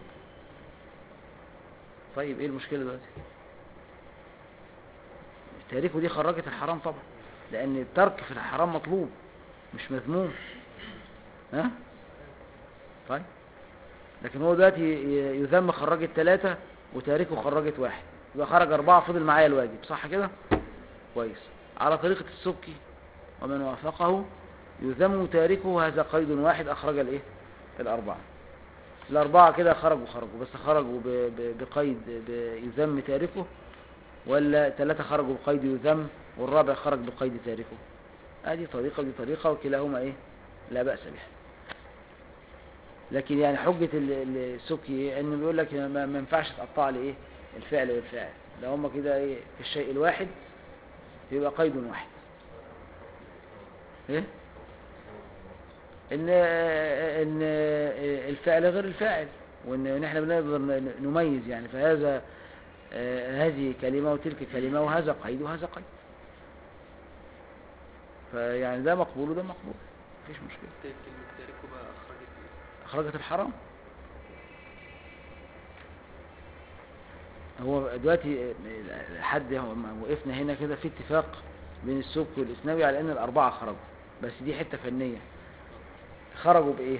S1: طيب ايه المشكله دلوقتي تاركه دي خرجت الحرام طبعا لان الترك في الحرام مطلوب مش مذموم ها طيب لكن هو دلوقتي ي- يذم خرجت ثلاثة وتاركه خرجت واحد يبقى خرج أربعة فضل معايا الواجب صح كده؟ كويس على طريقة السبكي ومن وافقه يذم تاركه هذا قيد واحد أخرج الإيه؟ الأربعة الأربعة كده خرجوا خرجوا بس خرجوا ب- ب- بقيد ب- يذم تاركه ولا ثلاثة خرجوا بقيد يذم والرابع خرج بقيد تاركه هذه طريقة ودي طريقة وكلاهما إيه؟ لا بأس بها لكن يعني حجة ال- ال- السكي إيه؟ انه بيقول لك ما ما ينفعش تقطع لي ايه الفعل والفاعل ده هما كده ايه في الشيء الواحد يبقى قيد واحد ايه ان ان الفعل غير الفاعل وان احنا بنقدر ن- نميز يعني فهذا آه، هذه كلمة وتلك كلمة وهذا قيد وهذا قيد فيعني ده مقبول وده مقبول مفيش مشكلة
S2: كلمة تاركه بقى أخرجت إيه؟
S1: أخرجت الحرام هو دلوقتي آه، حد هو- ما وقفنا هنا كده في اتفاق بين السبك والإسناوي على أن الأربعة خرجوا بس دي حتة فنية خرجوا بإيه؟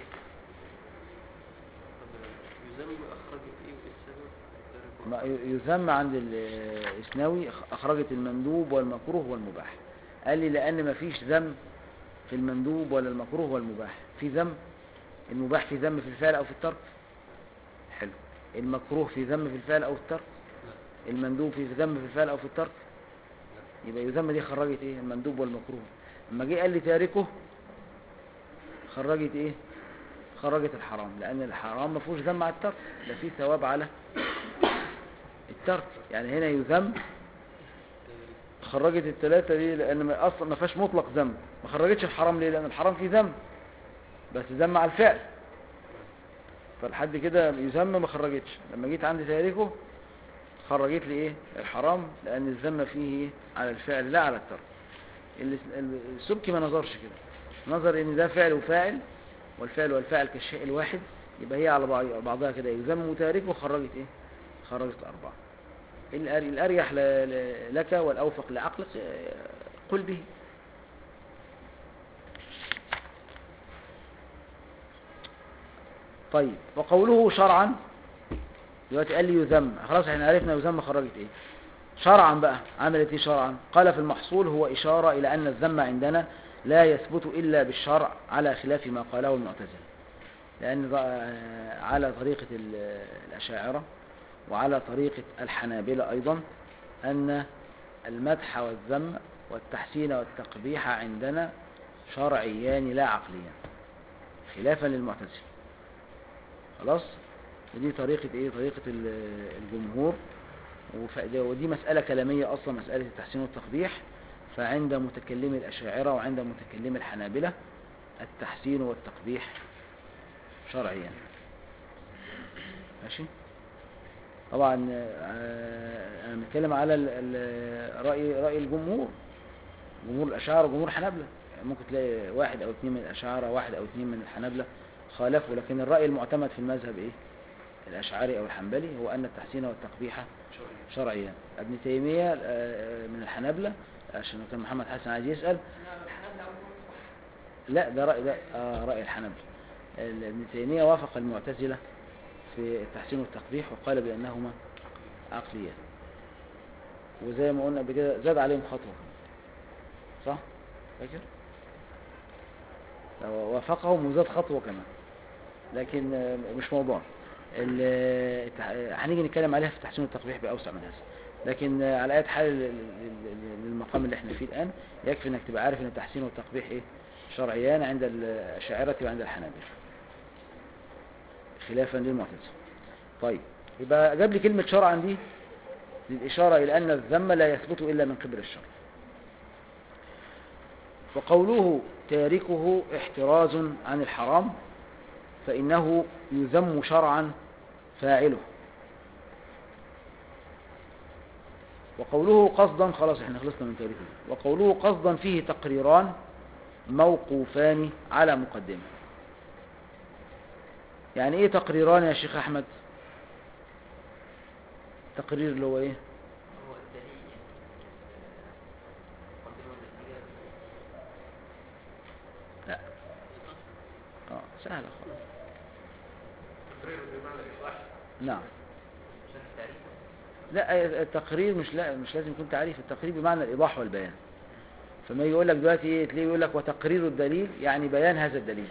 S2: طب يذم أخرجت إيه وإيه السبب؟ تاركه
S1: ما ي- يذم عند الإسناوي أخرجت المندوب والمكروه والمباح قال لي لأن ما فيش ذم في المندوب ولا المكروه والمباح في ذم المباح في ذم في الفعل أو في الترك حلو المكروه في ذم في الفعل أو الترك المندوب في ذم في الفعل أو في الترك يبقى يذم دي خرجت إيه المندوب والمكروه لما جه قال لي تاركه خرجت إيه خرجت الحرام لأن الحرام ما فيهوش ذم على الترك ده فيه ثواب على الترك يعني هنا يذم خرجت الثلاثة دي لأن ما أصلا ما فيهاش مطلق ذم ما خرجتش الحرام ليه لأن الحرام فيه ذم بس ذم على الفعل فالحد كده يذم ما خرجتش لما جيت عند تاريخه خرجت لي ايه الحرام لأن الذم فيه إيه؟ على الفعل لا على الترك ال- ال- السبكي ما نظرش كده نظر ان ده فعل وفاعل والفعل والفاعل كالشيء الواحد يبقى هي على بعض- بعضها كده يذم وتاركه خرجت ايه خرجت أربعة الأر- الأريح ل- ل- لك والأوفق لعقلك آه، قل به طيب وقوله شرعا دلوقتي قال لي يذم خلاص احنا عرفنا يذم خرجت ايه شرعا بقى عملت ايه شرعا قال في المحصول هو إشارة إلى أن الذم عندنا لا يثبت إلا بالشرع على خلاف ما قاله المعتزلة لأن بقى على طريقة ال- الأشاعرة وعلى طريقة الحنابلة أيضا أن المدح والذم والتحسين والتقبيح عندنا شرعيان لا عقليان خلافا للمعتزلة خلاص ودي طريقة ايه طريقة ال- الجمهور وف- ودي مسألة كلامية أصلا مسألة التحسين والتقبيح فعند متكلمي الأشاعرة وعند متكلمي الحنابلة التحسين والتقبيح شرعيا ماشي طبعا آه، انا بنتكلم على ال- ال- رأي رأي الجمهور جمهور الأشاعرة وجمهور الحنابلة يعني ممكن تلاقي واحد أو اثنين من الأشاعرة واحد أو اثنين من الحنابلة خالفوا لكن الرأي المعتمد في المذهب إيه الأشعري أو الحنبلي هو أن التحسين والتقبيح شرعيا ابن تيمية آه، من الحنابلة عشان كان محمد حسن عايز يسأل لا ده رأي ده آه رأي الحنبلة ال- ابن تيمية وافق المعتزلة في التحسين والتقبيح وقال بأنهما عقليان وزي ما قلنا قبل كده زاد عليهم خطوة صح؟ فاكر؟ لو وافقهم وزاد خطوة كمان لكن آه، مش موضوع ال- التح- هنيجي نتكلم عليها في التحسين والتقبيح بأوسع من هذا لكن آه، على أي حال ال- ال- ال- للمقام اللي احنا فيه الآن يكفي انك تبقى عارف ان التحسين والتقبيح ايه شرعيان عند الأشاعرة وعند الحنابلة خلافا للمعتزلة طيب يبقى جاب لي كلمة شرعا دي للإشارة إلى أن الذم لا يثبت إلا من قبل الشرع وقوله تاركه احتراز عن الحرام فإنه يذم شرعا فاعله وقوله قصدا خلاص احنا خلصنا من تاريخه وقوله قصدا فيه تقريران موقوفان على مقدمة يعني ايه تقريران يا شيخ احمد تقرير اللي هو ايه
S4: هو الدليل يعني مقدمة والنتيجة
S1: لا اه سهلة خالص
S3: تقرير بمعنى الإصلاح
S1: نعم
S4: عشان التعريف
S1: لا التقرير مش لا مش لازم يكون تعريف التقرير بمعنى الايضاح والبيان فما يقول لك دلوقتي ايه تلاقيه يقول لك وتقرير الدليل يعني بيان هذا الدليل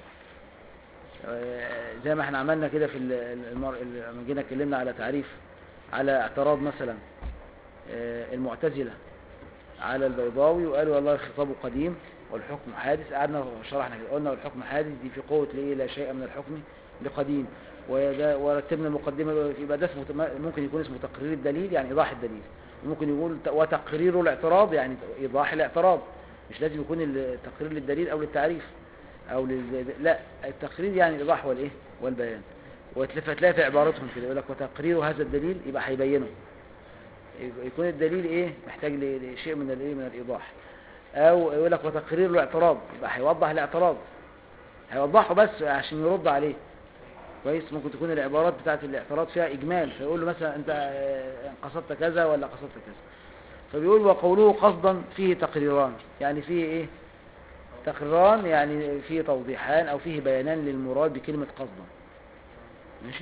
S1: آه، زي ما احنا عملنا كده في ال- ال- المر... ال- لما جينا اتكلمنا على تعريف على اعتراض مثلا آه، المعتزلة على البيضاوي وقالوا والله الخطاب قديم والحكم حادث قعدنا شرحنا كده قلنا والحكم حادث دي في قوة لإيه لا شيء من الحكم لقديم وده ورتبنا المقدمة يبقى ده اسمه ممكن يكون اسمه تقرير الدليل يعني إيضاح الدليل وممكن يقول ت- وتقرير الاعتراض يعني إيضاح الاعتراض مش لازم يكون التقرير للدليل أو للتعريف أو لل... لا التقرير يعني الإيضاح والإيه والبيان وتلاقي في عبارتهم كده يقول لك وتقرير هذا الدليل يبقى هيبينه يكون الدليل ايه محتاج ل- لشيء من الايه من الايضاح او يقول لك وتقرير الاعتراض يبقى هيوضح الاعتراض هيوضحه بس عشان يرد عليه كويس ممكن تكون العبارات بتاعت الاعتراض فيها اجمال فيقول له مثلا انت آه، قصدت كذا ولا قصدت كذا فبيقول وقوله قصدا فيه تقريران يعني فيه ايه تقريران يعني فيه توضيحان او فيه بيانان للمراد بكلمة قصدا ماشي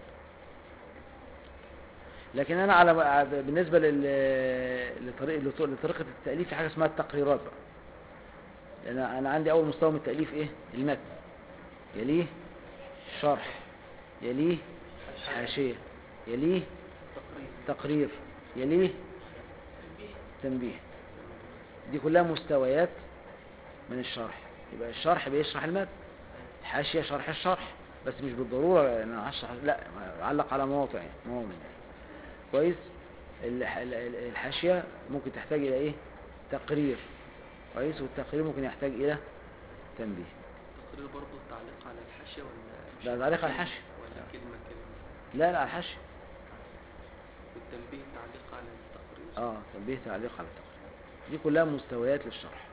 S1: لكن انا على بالنسبه لل لطريق لطريقه التاليف في حاجه اسمها التقريرات بقى لان انا عندي اول مستوى من التاليف ايه المتن يليه شرح يليه حاشيه يليه تقرير يليه تنبيه دي كلها مستويات من الشرح يبقى الشرح بيشرح المتن الحاشيه شرح الشرح بس مش بالضروره انا هشرح لا علق على مواضع يعني مواضع يعني. كويس الح- ال- ال- الحاشية ممكن تحتاج إلى إيه تقرير كويس والتقرير ممكن يحتاج إلى تنبيه
S2: التقرير برضه التعليق على الحاشية ولا
S1: لا، تعليق على الحاشية.
S2: ولا كلمة كلمة
S1: لا لا على الحاشية
S2: والتنبيه التعليق على التقرير
S1: آه تنبيه تعليق على التقرير دي كلها مستويات للشرح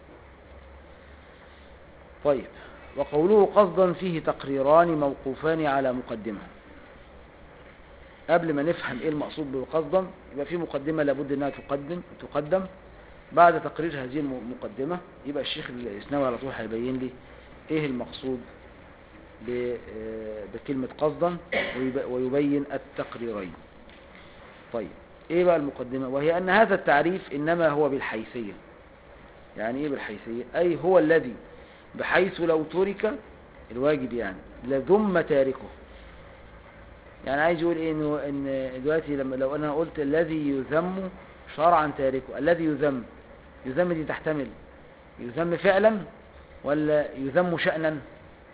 S1: طيب وقوله قصدا فيه تقريران موقوفان على مقدمة قبل ما نفهم ايه المقصود بقصدا يبقى في مقدمة لابد انها تقدم تقدم بعد تقرير هذه المقدمة يبقى الشيخ الاسناوي على طول هيبين لي ايه المقصود ب- آه، بكلمة قصدا ويب- ويبين التقريرين طيب ايه بقى المقدمة وهي ان هذا التعريف انما هو بالحيثية يعني ايه بالحيثية اي هو الذي بحيث لو ترك الواجب يعني لذم تاركه يعني عايز يقول ايه انه ان دلوقتي لما لو انا قلت الذي يذم شرعا تاركه الذي يذم يذم دي تحتمل يذم فعلا ولا يذم شأنا
S2: من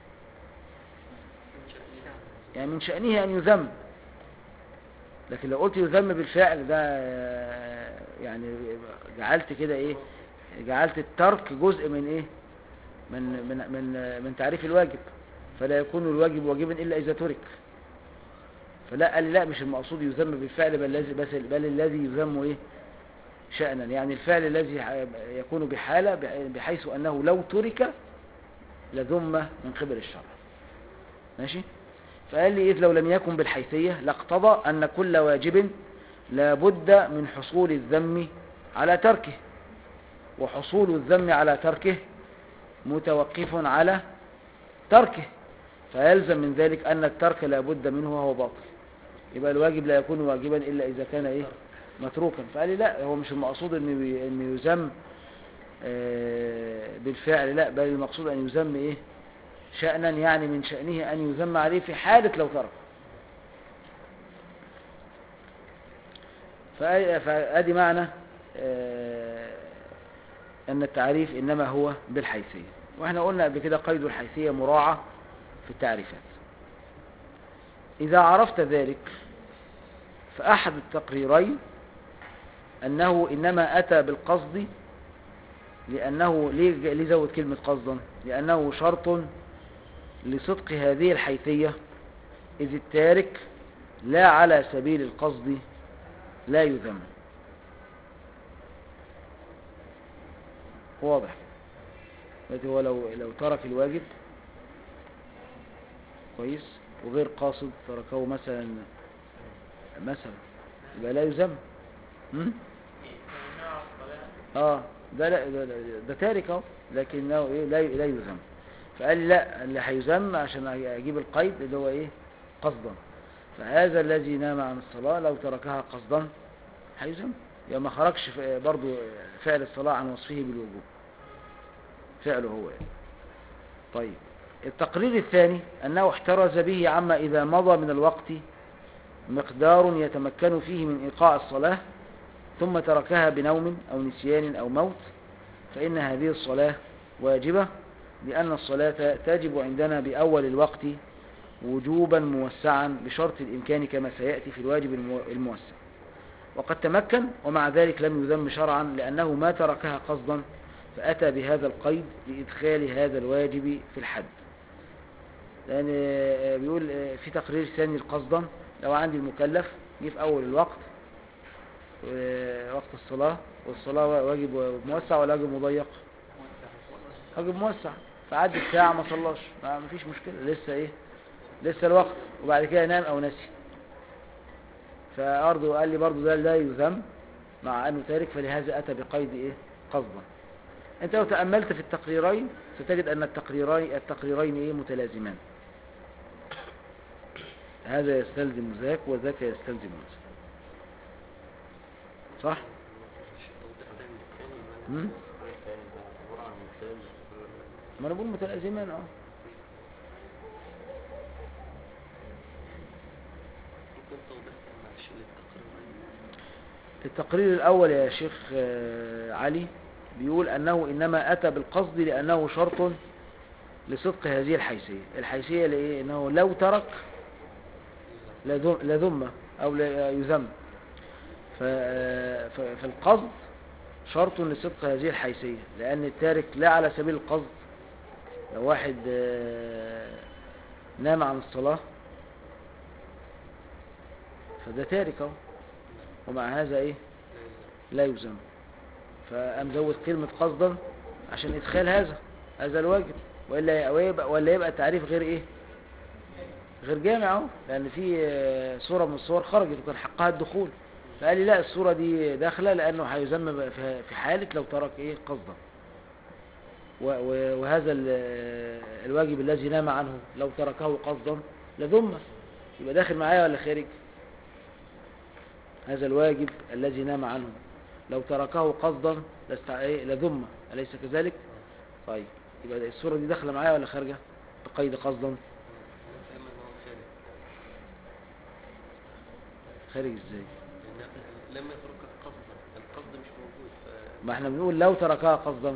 S2: شأنها
S1: يعني من شأنه أن يذم لكن لو قلت يذم بالفعل ده آه، يعني جعلت كده ايه جعلت الترك جزء من ايه من من من من تعريف الواجب فلا يكون الواجب واجبا الا اذا ترك فلا قال لي لا مش المقصود يذم بالفعل بل الذي بس بل الذي يذم ايه شأنا يعني الفعل الذي يكون بحالة بحيث انه لو ترك لذم من قبل الشرع ماشي فقال لي إذ لو لم يكن بالحيثية لاقتضى أن كل واجب لابد من حصول الذم على تركه وحصول الذم على تركه متوقف على تركه فيلزم من ذلك أن الترك لابد منه وهو باطل يبقى الواجب لا يكون واجبا إلا إذا كان إيه متروكا فقال لي لا هو مش المقصود أن ي- أن يذم آه، بالفعل لا بل المقصود أن يذم إيه شأنا يعني من شأنه أن يذم عليه في حالة لو ترك فأي- فأدي معنى آه، أن التعريف إنما هو بالحيثية وإحنا قلنا قبل كده قيد الحيثية مراعى في التعريفات إذا عرفت ذلك فأحد التقريرين أنه إنما أتى بالقصد لأنه ليه ليه زود كلمة قصدا لأنه شرط لصدق هذه الحيثية إذ التارك لا على سبيل القصد لا يذم واضح دلوقتي هو لو لو ترك الواجب كويس وغير قاصد تركه مثلا مثلا يبقى لا يذم هم؟ اه ده لا ده, ده, ده تارك اهو لكنه ايه لا لا يذم فقال لي لا اللي هيذم عشان اجيب القيد اللي هو ايه قصدا فهذا الذي نام عن الصلاة لو تركها قصدا هيذم يبقى ما خرجش ف- برضو فعل الصلاة عن وصفه بالوجوب فعله هو يعني. طيب التقرير الثاني أنه احترز به عما إذا مضى من الوقت مقدار يتمكن فيه من إيقاع الصلاة ثم تركها بنوم أو نسيان أو موت فإن هذه الصلاة واجبة لأن الصلاة تجب عندنا بأول الوقت وجوبا موسعا بشرط الإمكان كما سيأتي في الواجب المو- الموسع وقد تمكن ومع ذلك لم يذم شرعا لأنه ما تركها قصدا فأتى بهذا القيد لإدخال هذا الواجب في الحد لأن آه، بيقول آه، في تقرير ثاني القصدا لو عندي المكلف جه في أول الوقت آه، وقت الصلاة والصلاة واجب موسع ولا واجب مضيق واجب موسع فعدت ساعة ما صلاش ما مفيش مشكلة لسه ايه لسه الوقت وبعد كده نام او نسي فأرضه قال لي برضه ده لا يذم مع أنه تارك فلهذا أتى بقيد إيه قصدا أنت لو تأملت في التقريرين ستجد أن التقريرين التقريرين إيه متلازمان هذا يستلزم ذاك وذاك يستلزم ذاك صح؟ مم؟ ما أنا بقول متلازمان اه
S2: ممكن توضيح معلش للتقريرين
S1: التقرير الأول يا شيخ آه، علي بيقول أنه إنما أتى بالقصد لأنه شرط لصدق هذه الحيثية الحيثية لإيه أنه لو ترك لذم لذم أو لا يذم ف- ف- فالقصد شرط لصدق هذه الحيثية لأن التارك لا على سبيل القصد لو واحد آه، نام عن الصلاة فده تارك اهو ومع هذا ايه لا يلزم فقام زود كلمة قصدا عشان ادخال هذا هذا الواجب والا ويبقى ولا يبقى التعريف غير ايه غير جامع اهو لان في آه، صورة من الصور خرجت وكان حقها الدخول فقال لي لا الصورة دي داخلة لانه هيذم في- في حالة لو ترك ايه قصدا و- و- وهذا ال- الواجب الذي نام عنه لو تركه قصدا لذمه يبقى داخل معايا ولا خارج هذا الواجب الذي نام عنه لو تركه قصدا لاستع- إيه؟ لذمه أليس كذلك طيب يبقى الصورة دي داخلة معايا ولا خارجة بقيد قصدا
S2: فاهم ان هو خارج
S1: خارج ازاي
S2: لان لم يترك قصدا القصد مش موجود ف
S1: ما احنا بنقول لو تركها قصدا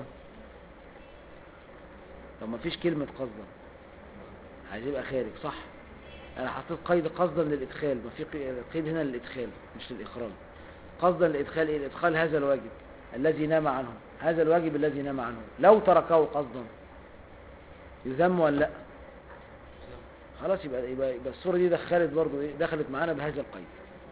S1: لو ما فيش كلمة قصدا هيبقى خارج صح انا حطيت قيد قصدا للادخال ما في قي- قيد هنا للادخال مش للاخراج قصدا لادخال ايه لادخال هذا الواجب الذي نام عنه هذا الواجب الذي نام عنه لو تركه قصدا يذم ولا لا خلاص يبقى يبقى, يبقى الصورة دي دخلت برضو ايه دخلت معانا بهذا القيد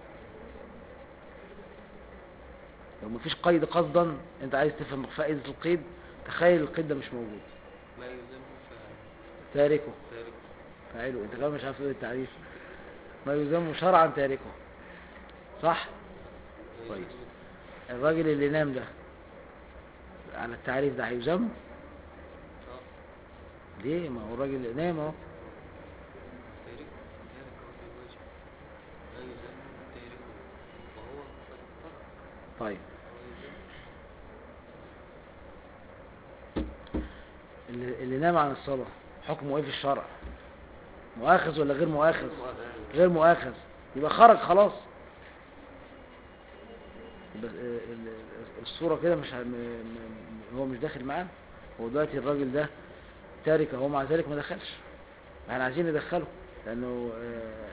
S1: لو مفيش قيد قصدا انت عايز تفهم فائدة القيد تخيل القيد ده مش موجود
S2: ما يلزمه
S1: تاركه
S2: فتارك
S1: فعله انت كمان مش عارف ايه التعريف ما يلزم شرعا تاركه صح كويس الراجل اللي نام ده على التعريف ده هيذم ليه ما هو الراجل اللي نام اهو
S2: تارك تارك هو في الواجب ما يلزمه تاركه وهو قد ترك
S1: طيب
S2: هو يلزمه
S1: اللي, اللي نام عن الصلاة حكمه ايه في الشرع مؤاخذ ولا غير مؤاخذ غير مؤاخذ يبقى خرج خلاص يبقى ال- ال- الصورة كده مش ه- م- م- هو مش داخل معانا هو دلوقتي الراجل ده تارك هو مع ذلك ما دخلش احنا عايزين ندخله لانه آه،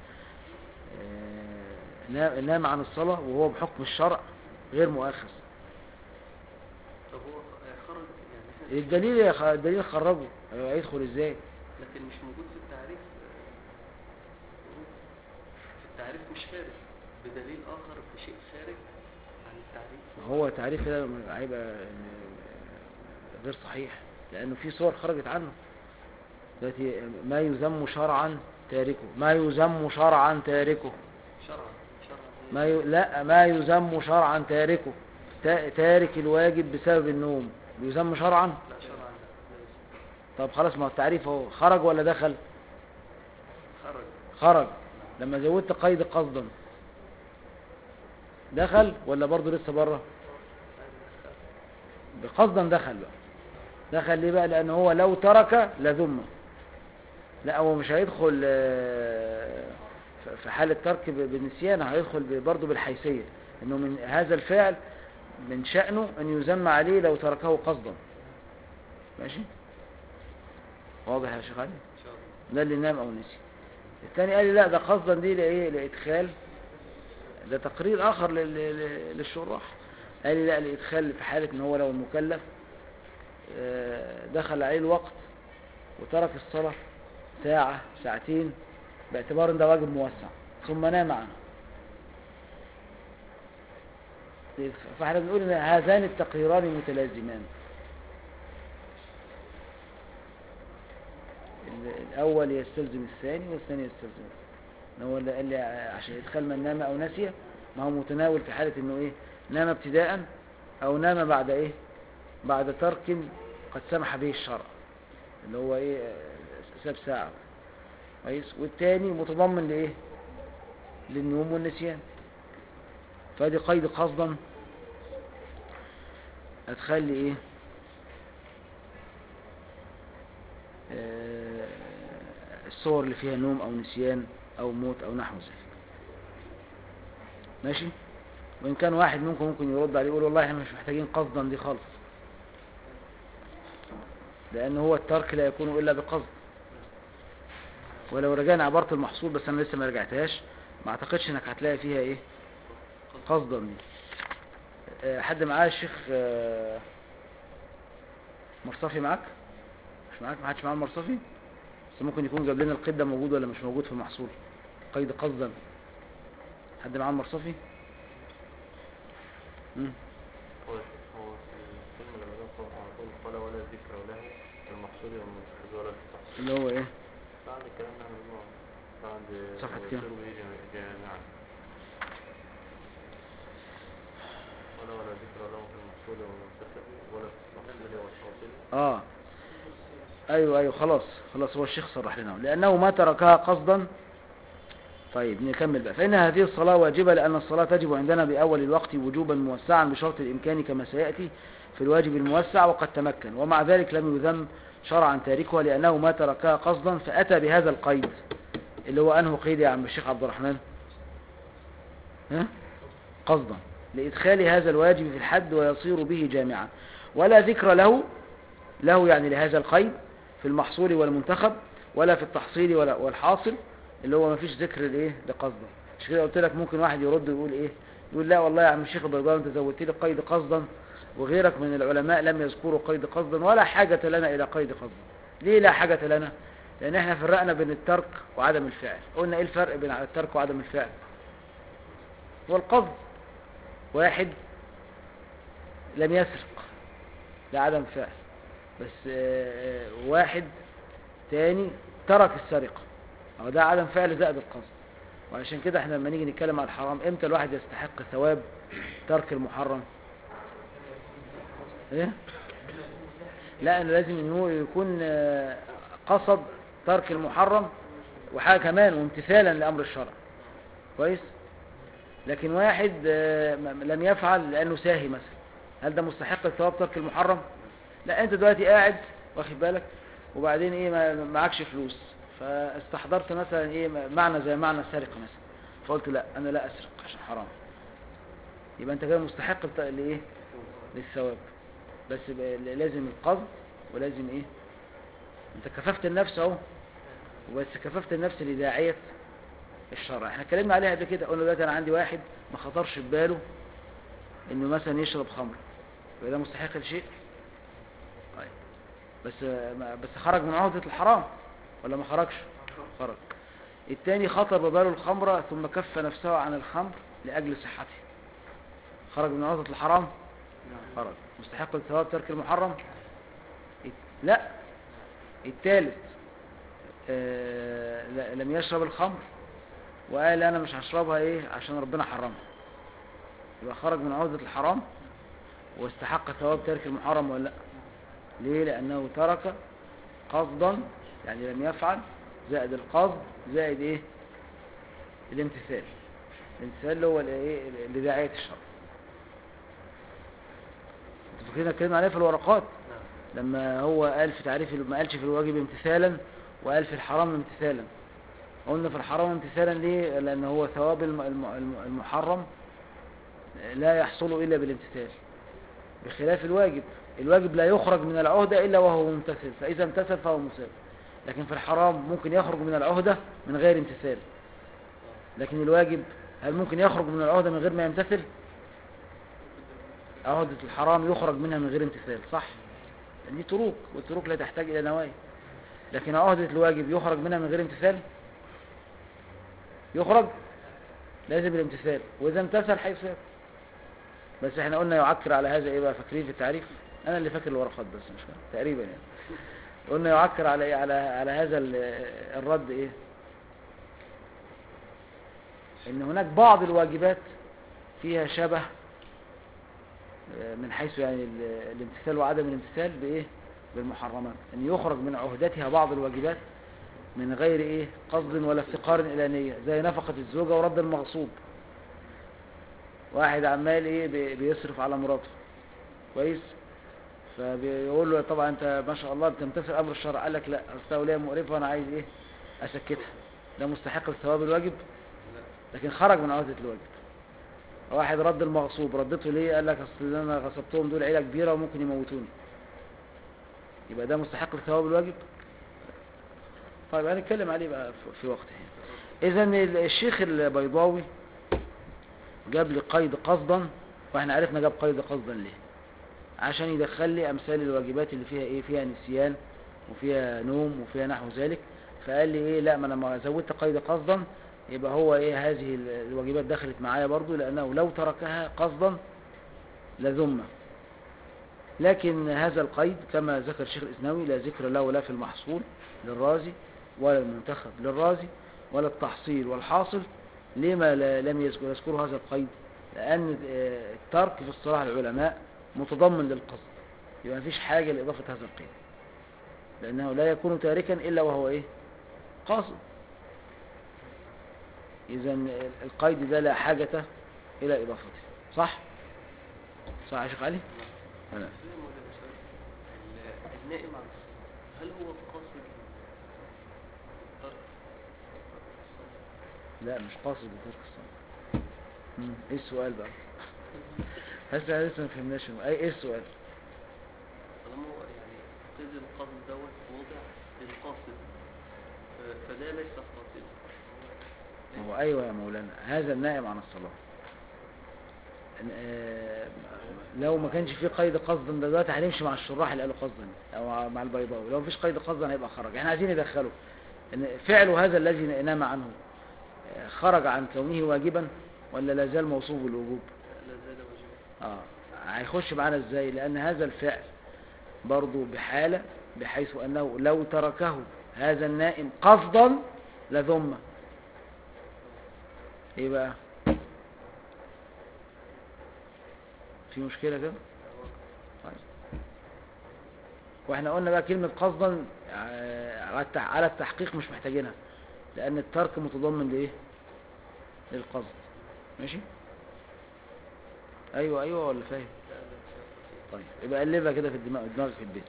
S1: آه، نام- نام عن الصلاة وهو بحكم الشرع غير مؤاخذ
S2: طب هو خ- خرج يعني احنا
S1: الدليل يا خ- الدليل خرجه هيدخل ازاي
S2: لكن مش موجود في التعريف موجود. في التعريف مش خارج بدليل آخر بشيء خارج عن التعريف
S1: هو تعريف كده هيبقى آه، غير صحيح لانه في صور خرجت عنه دلوقتي ما يذم شرعا تاركه ما يذم شرعا تاركه
S2: شرعا شرعا
S1: ما ي... لا ما يذم شرعا تاركه تا- تارك الواجب بسبب النوم يذم شرعا
S2: لا شرعا لا لا يلزم.
S1: طب خلاص ما هو التعريف اهو خرج ولا دخل
S2: خرج
S1: خرج لما زودت قيد قصدا دخل ولا برضه لسه بره بقصدا دخل بقى دخل ليه بقى لان هو لو ترك لذمه لا هو مش هيدخل آه، ف- في حالة ترك ب- بالنسيان هيدخل ب- برضه بالحيثية انه من هذا الفعل من شأنه ان يذم عليه لو تركه قصدا ماشي واضح يا شيخ علي
S2: ان شاء الله
S1: ده اللي نام او نسي الثاني قال لي لا ده قصدا دي لايه لادخال ده تقرير اخر لل- لل- للشراح قال لي لا لادخال في حاله ان هو لو المكلف آه، دخل عليه الوقت وترك الصلاه ساعه ساعتين باعتبار ان ده واجب موسع ثم نام عنه فاحنا بنقول ان هذان التقريران متلازمان ال- الأول يستلزم الثاني والثاني يستلزم الأول. إن هو اللي قال لي عشان يدخل من نام أو نسي ما هو متناول في حالة إنه إيه نام ابتداء أو نام بعد إيه بعد ترك قد سمح به الشرع اللي هو إيه آه، ساب ساعة كويس والتاني متضمن لإيه للنوم والنسيان فادي قيد قصدا هتخلي إيه آه، الصور اللي فيها نوم او نسيان او موت او نحو ذلك ماشي وان كان واحد منكم ممكن يرد عليه يقول والله احنا مش محتاجين قصدا دي خالص لان هو الترك لا يكون الا بقصد ولو رجعنا عبارة المحصول بس انا لسه ما رجعتهاش ما اعتقدش انك هتلاقي فيها ايه قصدا دي آه، حد معاه الشيخ آه، مرصفي معاك مش معاك ما حدش معاه المرصفي بس ممكن يكون جاب لنا القيد ده موجود ولا مش موجود في المحصول قيد قصدا حد معاه المرصفي مم.
S3: هو هو في الفيلم لما جاب فوق على طول قال ولا ذكر له في المحصول والمتخذ ولا في التحصيل
S1: اللي هو ايه
S3: بعد الكلام ده من الله بعد
S1: صفحة كام؟
S3: ويصير به جامع- جامعا ولا ولا ذكر له في المحصول والمنتخب ولا في التحصيل والحاصل
S1: اه ايوه ايوه خلاص خلاص هو الشيخ صرح لنا لانه ما تركها قصدا طيب نكمل بقى فإن هذه الصلاة واجبة لأن الصلاة تجب عندنا بأول الوقت وجوبا موسعا بشرط الإمكان كما سيأتي في الواجب الموسع وقد تمكن ومع ذلك لم يذم شرعا تاركها لأنه ما تركها قصدا فأتى بهذا القيد اللي هو أنه قيد يا عم الشيخ عبد الرحمن ها؟ قصدا لإدخال هذا الواجب في الحد ويصير به جامعا ولا ذكر له له يعني لهذا القيد في المحصول والمنتخب ولا في التحصيل ولا والحاصل اللي هو ما فيش ذكر لايه لقصدا مش كده قلت لك ممكن واحد يرد ويقول ايه يقول لا والله يا عم الشيخ البيضاوي انت زودت لي قيد قصدا وغيرك من العلماء لم يذكروا قيد قصدا ولا حاجة لنا الى قيد قصدا ليه لا حاجة لنا لان احنا فرقنا بين الترك وعدم الفعل قلنا ايه الفرق بين الترك وعدم الفعل هو القصد واحد لم يسرق ده عدم فعل بس آه، آه، واحد تاني ترك السرقة أو ده عدم فعل زائد القصد وعشان كده احنا لما نيجي نتكلم عن الحرام امتى الواحد يستحق ثواب ترك المحرم ايه لا انه لازم ان هو يكون آه، قصد ترك المحرم وحاجة كمان وامتثالا لأمر الشرع كويس لكن واحد آه، م- لم يفعل لأنه ساهي مثلا هل ده مستحق الثواب ترك المحرم لا انت دلوقتي قاعد واخد بالك وبعدين ايه ما معكش فلوس فاستحضرت مثلا ايه معنى زي معنى السرقه مثلا فقلت لا انا لا اسرق عشان حرام يبقى انت كده مستحق الت- لايه للثواب بس يبقى لازم القصد ولازم ايه انت كففت النفس اهو وبس كففت النفس لداعيه الشرع احنا اتكلمنا عليها قبل كده قلنا دلوقتي انا عندي واحد ما خطرش في باله انه مثلا يشرب خمر يبقى ده مستحق لشيء طيب بس ما- بس خرج من عهدة الحرام ولا ما خرجش خرج التاني خطر بباله الخمرة ثم كف نفسه عن الخمر لأجل صحته خرج من عهدة الحرام خرج مستحق لثواب ترك المحرم الت- لا الثالث آه، لا- لم يشرب الخمر وقال انا مش هشربها ايه عشان ربنا حرمها يبقى خرج من عهدة الحرام واستحق ثواب ترك المحرم ولا لا ليه لانه ترك قصدا يعني لم يفعل زائد القصد زائد ايه الامتثال الامتثال اللي هو الايه لداعية الشرع انتوا فاكرين اتكلمنا عليه في الورقات
S2: نعم
S1: لما هو قال في تعريف ما قالش في الواجب امتثالا وقال في الحرام امتثالا قلنا في الحرام امتثالا ليه لان هو ثواب الم- الم- الم- المحرم لا يحصل الا بالامتثال بخلاف الواجب الواجب لا يخرج من العهدة إلا وهو ممتثل فإذا امتثل فهو مساب لكن في الحرام ممكن يخرج من العهدة من غير امتثال لكن الواجب هل ممكن يخرج من العهدة من غير ما يمتثل عهدة الحرام يخرج منها من غير امتثال صح دي تروك والتروك لا تحتاج إلى نوايا لكن عهدة الواجب يخرج منها من غير امتثال يخرج لازم الامتثال وإذا امتثل هيساب بس احنا قلنا يعكر على هذا ايه بقى فاكرين في التعريف انا اللي فاكر الورقات بس مش فاهم تقريبا يعني قلنا يعكر على ايه على على هذا ال- الرد ايه ان هناك بعض الواجبات فيها شبه آه، من حيث يعني ال- الامتثال وعدم الامتثال بايه بالمحرمات ان يخرج من عهدتها بعض الواجبات من غير ايه قصد ولا افتقار الى نيه زي نفقه الزوجه ورد المغصوب واحد عمال ايه بي- بيصرف على مراته كويس فبيقول له طبعا انت ما شاء الله بتمتثل امر الشرع قال لك لا اصل وليه مقرفه وانا عايز ايه اسكتها ده مستحق لثواب الواجب لكن خرج من عهده الواجب واحد رد المغصوب ردته ليه قال لك اصل انا غصبتهم دول عيله كبيره وممكن يموتوني يبقى ده مستحق لثواب الواجب طيب هنتكلم عليه بقى في- في وقته اذا الشيخ البيضاوي جاب لي قيد قصدا واحنا عرفنا جاب قيد قصدا ليه عشان يدخل لي امثال الواجبات اللي فيها ايه فيها نسيان وفيها نوم وفيها نحو ذلك فقال لي ايه لا ما انا ما زودت قيد قصدا يبقى هو ايه هذه ال- الواجبات دخلت معايا برضو لانه لو تركها قصدا لذمه لكن هذا القيد كما ذكر الشيخ الاسناوي لا ذكر له لا في المحصول للرازي ولا المنتخب للرازي ولا التحصيل والحاصل لما لا- لم يذكر يذكر هذا القيد لأن آه، الترك في اصطلاح العلماء متضمن للقصد يبقى مفيش حاجة لإضافة هذا القيد لأنه لا يكون تاركا إلا وهو إيه قاصد إذا القيد ده لا حاجة إلى إضافته صح؟ صح يا شيخ علي؟ لا.
S2: ال- النائم عن الصلاة هل هو قاصد ترك
S1: لا مش قاصد بترك الصلاة مم. ايه السؤال بقى هسه لسه ما فهمناش ايه ايه السؤال
S2: طالما هو يعني قيد القصد دوت وضع للقاصد ف- فده ليس قاصدا
S1: هو ايوه يا مولانا هذا النائم عن الصلاة إن- آه، لو ما كانش فيه قيد قصدا ده دلوقتي هنمشي مع الشراح اللي قالوا قصدا او مع البيضاوي لو مفيش قيد قصدا هيبقى خرج احنا عايزين ندخله ان فعله هذا الذي نام عنه آه، خرج عن كونه واجبا ولا لا زال موصوف بالوجوب
S2: لا زال واجبا
S1: اه هيخش معانا ازاي لان هذا الفعل برضو بحالة بحيث انه لو تركه هذا النائم قصدا لذمه ايه بقى في مشكلة كده طيب واحنا قلنا بقى كلمة قصدا آه، على التح- على التحقيق مش محتاجينها لان الترك متضمن لايه للقصد ماشي ايوه ايوه ولا فاهم طيب يبقى قلبها كده في الدماغ دماغك في البيت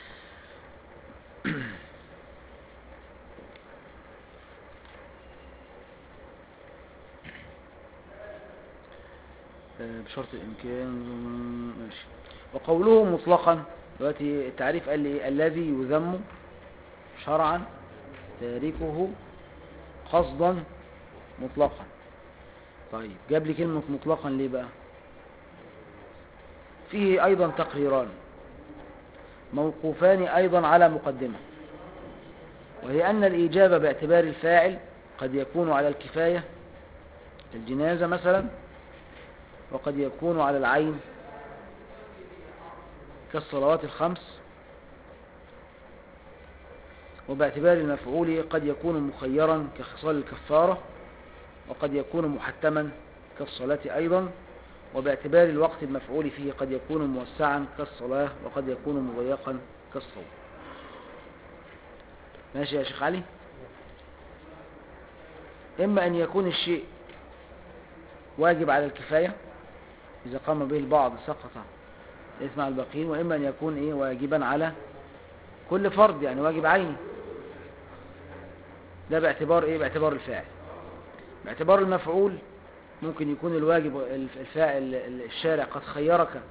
S1: آه، بشرط الامكان ماشي وقوله مطلقا دلوقتي التعريف قال لي إيه؟ الذي يذم شرعا تاركه قصدا مطلقا طيب جاب لي كلمة مطلقا ليه بقى فيه أيضا تقريران موقوفان أيضا على مقدمة وهي أن الإجابة باعتبار الفاعل قد يكون على الكفاية الجنازة مثلا وقد يكون على العين كالصلوات الخمس وباعتبار المفعول قد يكون مخيرا كخصال الكفارة وقد يكون محتما كالصلاة أيضا وباعتبار الوقت المفعول فيه قد يكون موسعا كالصلاة وقد يكون مضيقا كالصوم ماشي يا شيخ علي إما أن يكون الشيء واجب على الكفاية إذا قام به البعض سقط الإثم على الباقين وإما أن يكون إيه واجبا على كل فرد يعني واجب عيني ده باعتبار إيه باعتبار الفاعل باعتبار المفعول ممكن يكون الواجب الفاعل الشارع قد خيرك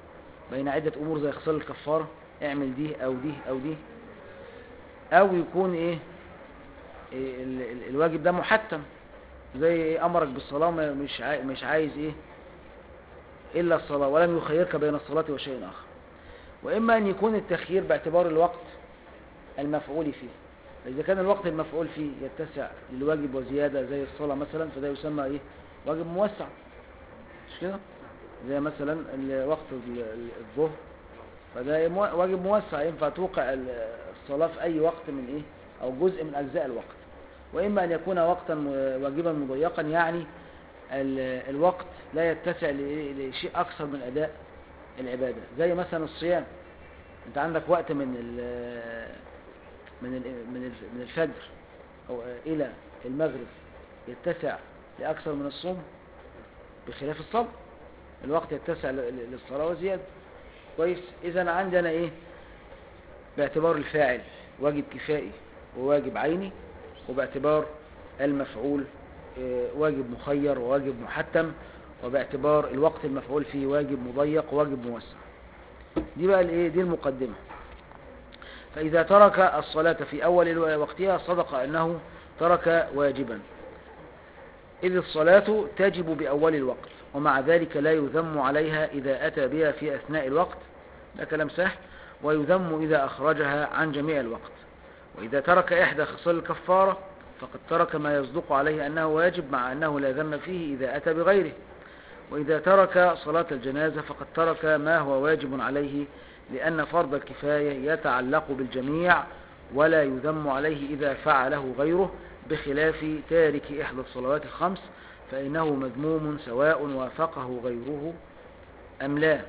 S1: بين عدة أمور زي خصال الكفارة اعمل دي أو دي أو دي أو يكون إيه إيه ال- ال- الواجب ده محتم زي إيه أمرك بالصلاة ما- مش عاي- مش عايز إيه إلا الصلاة ولم يخيرك بين الصلاة وشيء آخر وإما أن يكون التخيير باعتبار الوقت المفعول فيه إذا كان الوقت المفعول فيه يتسع للواجب وزيادة زي الصلاة مثلا فده يسمى إيه واجب موسع مش كده زي مثلا ال- وقت ال- ال- الظهر فده مو- واجب موسع ينفع توقع ال- الصلاة في أي وقت من إيه أو جزء من أجزاء الوقت وإما أن يكون وقتا م- واجبا مضيقا يعني ال- الوقت لا يتسع ل- لشيء أكثر من أداء العبادة زي مثلا الصيام أنت عندك وقت من ال- من ال- من ال- من الفجر أو إلى المغرب يتسع لأكثر من الصوم بخلاف الصلاة الوقت يتسع ل- ل- للصلاة وزيادة كويس إذا عندنا إيه باعتبار الفاعل واجب كفائي وواجب عيني وباعتبار المفعول آه، واجب مخير وواجب محتم وباعتبار الوقت المفعول فيه واجب مضيق وواجب موسع دي بقى الايه دي المقدمة فإذا ترك الصلاة في أول وقتها صدق أنه ترك واجبا إذ الصلاة تجب بأول الوقت ومع ذلك لا يذم عليها إذا أتى بها في أثناء الوقت ده كلام سهل ويذم إذا أخرجها عن جميع الوقت وإذا ترك إحدى خصال الكفارة فقد ترك ما يصدق عليه أنه واجب مع أنه لا ذم فيه إذا أتى بغيره وإذا ترك صلاة الجنازة فقد ترك ما هو واجب عليه لأن فرض الكفاية يتعلق بالجميع ولا يذم عليه إذا فعله غيره بخلاف تارك إحدى الصلوات الخمس فإنه مذموم سواء وافقه غيره أم لا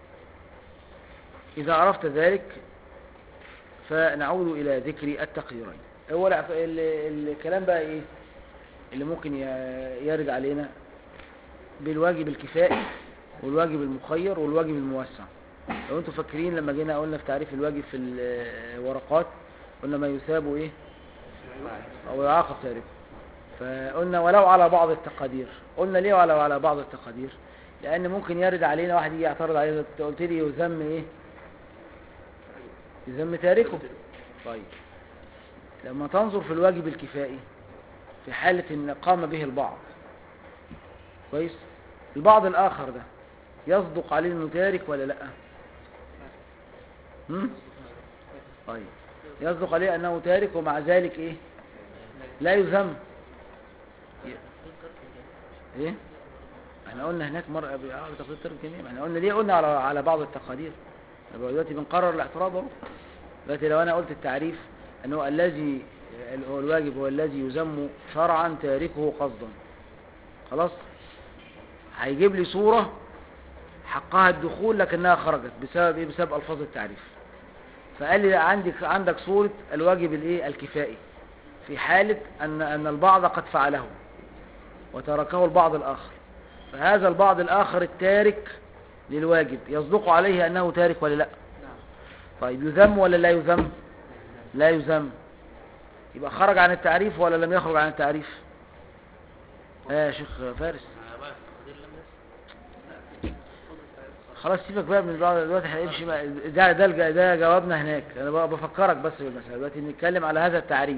S1: إذا عرفت ذلك فنعود إلى ذكر التقديرين هو الع- ال- الكلام بقى إيه اللي ممكن ي- يرد علينا بالواجب الكفائي والواجب المخير والواجب الموسع لو انتم فاكرين لما جينا قلنا في تعريف الواجب في الورقات قلنا ما يثاب ايه او يعاقب تاركه فقلنا ولو على بعض التقادير قلنا ليه ولو على بعض التقادير لان ممكن يرد علينا واحد يجي يعترض علينا انت قلت لي يذم ايه يذم تاركه طيب لما تنظر في الواجب الكفائي في حالة ان قام به البعض كويس البعض الاخر ده يصدق عليه انه تارك ولا لا هم؟ طيب يصدق عليه انه تارك ومع ذلك ايه لا يذم ايه احنا قلنا هناك مرة اه بتقدير ترك الجميع احنا قلنا ليه قلنا على على بعض التقادير يبقى دلوقتي بنقرر الاعتراض اهو دلوقتي لو انا قلت التعريف انه الذي هو الواجب هو الذي يذم شرعا تاركه قصدا خلاص هيجيب لي صورة حقها الدخول لكنها خرجت بسبب ايه بسبب الفاظ التعريف فقال لي عندك عندك صورة الواجب الايه الكفائي في حالة ان ان البعض قد فعله وتركه البعض الاخر فهذا البعض الاخر التارك للواجب يصدق عليه انه تارك ولا لا طيب يذم ولا لا يذم لا يذم يبقى خرج عن التعريف ولا لم يخرج عن التعريف اه يا شيخ فارس خلاص سيبك بقى من بعض دلوقتي هنمشي بقى ده ده الج- ده جوابنا هناك انا بقى بفكرك بس بالمسألة دلوقتي نتكلم على هذا التعريف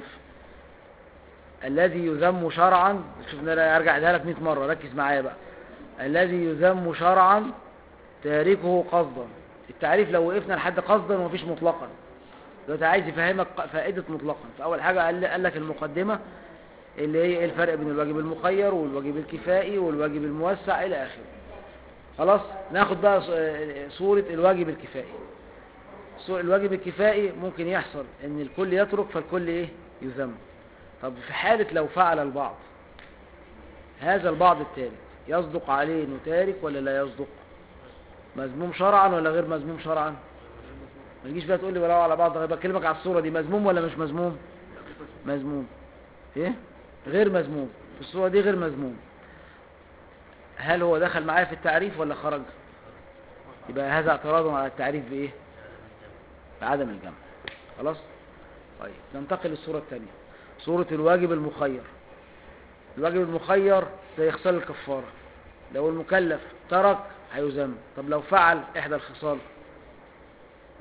S1: الذي يذم شرعا شوف انا ارجع لك 100 مرة ركز معايا بقى الذي يذم شرعا تاركه قصدا التعريف لو وقفنا لحد قصدا ومفيش مطلقا دلوقتي عايز يفهمك ق- فائدة مطلقا فأول حاجة قال قال لك المقدمة اللي هي ايه الفرق بين الواجب المخير والواجب الكفائي والواجب الموسع إلى آخره خلاص ناخد بقى ص- آه، صورة الواجب الكفائي صورة الواجب الكفائي ممكن يحصل ان الكل يترك فالكل ايه يذم طب في حالة لو فعل البعض هذا البعض التالت يصدق عليه انه تارك ولا لا يصدق مذموم شرعا ولا غير مذموم شرعا ما تجيش بقى تقول لي ولو على بعض انا بكلمك على الصورة دي مذموم ولا مش مذموم مذموم ايه غير مذموم في الصورة دي غير مذموم هل هو دخل معايا في التعريف ولا خرج يبقى هذا اعتراض على التعريف بايه بعدم الجمع خلاص طيب ننتقل للصورة الثانية صورة الواجب المخير الواجب المخير زي خصال الكفارة لو المكلف ترك هيذم طب لو فعل احدى الخصال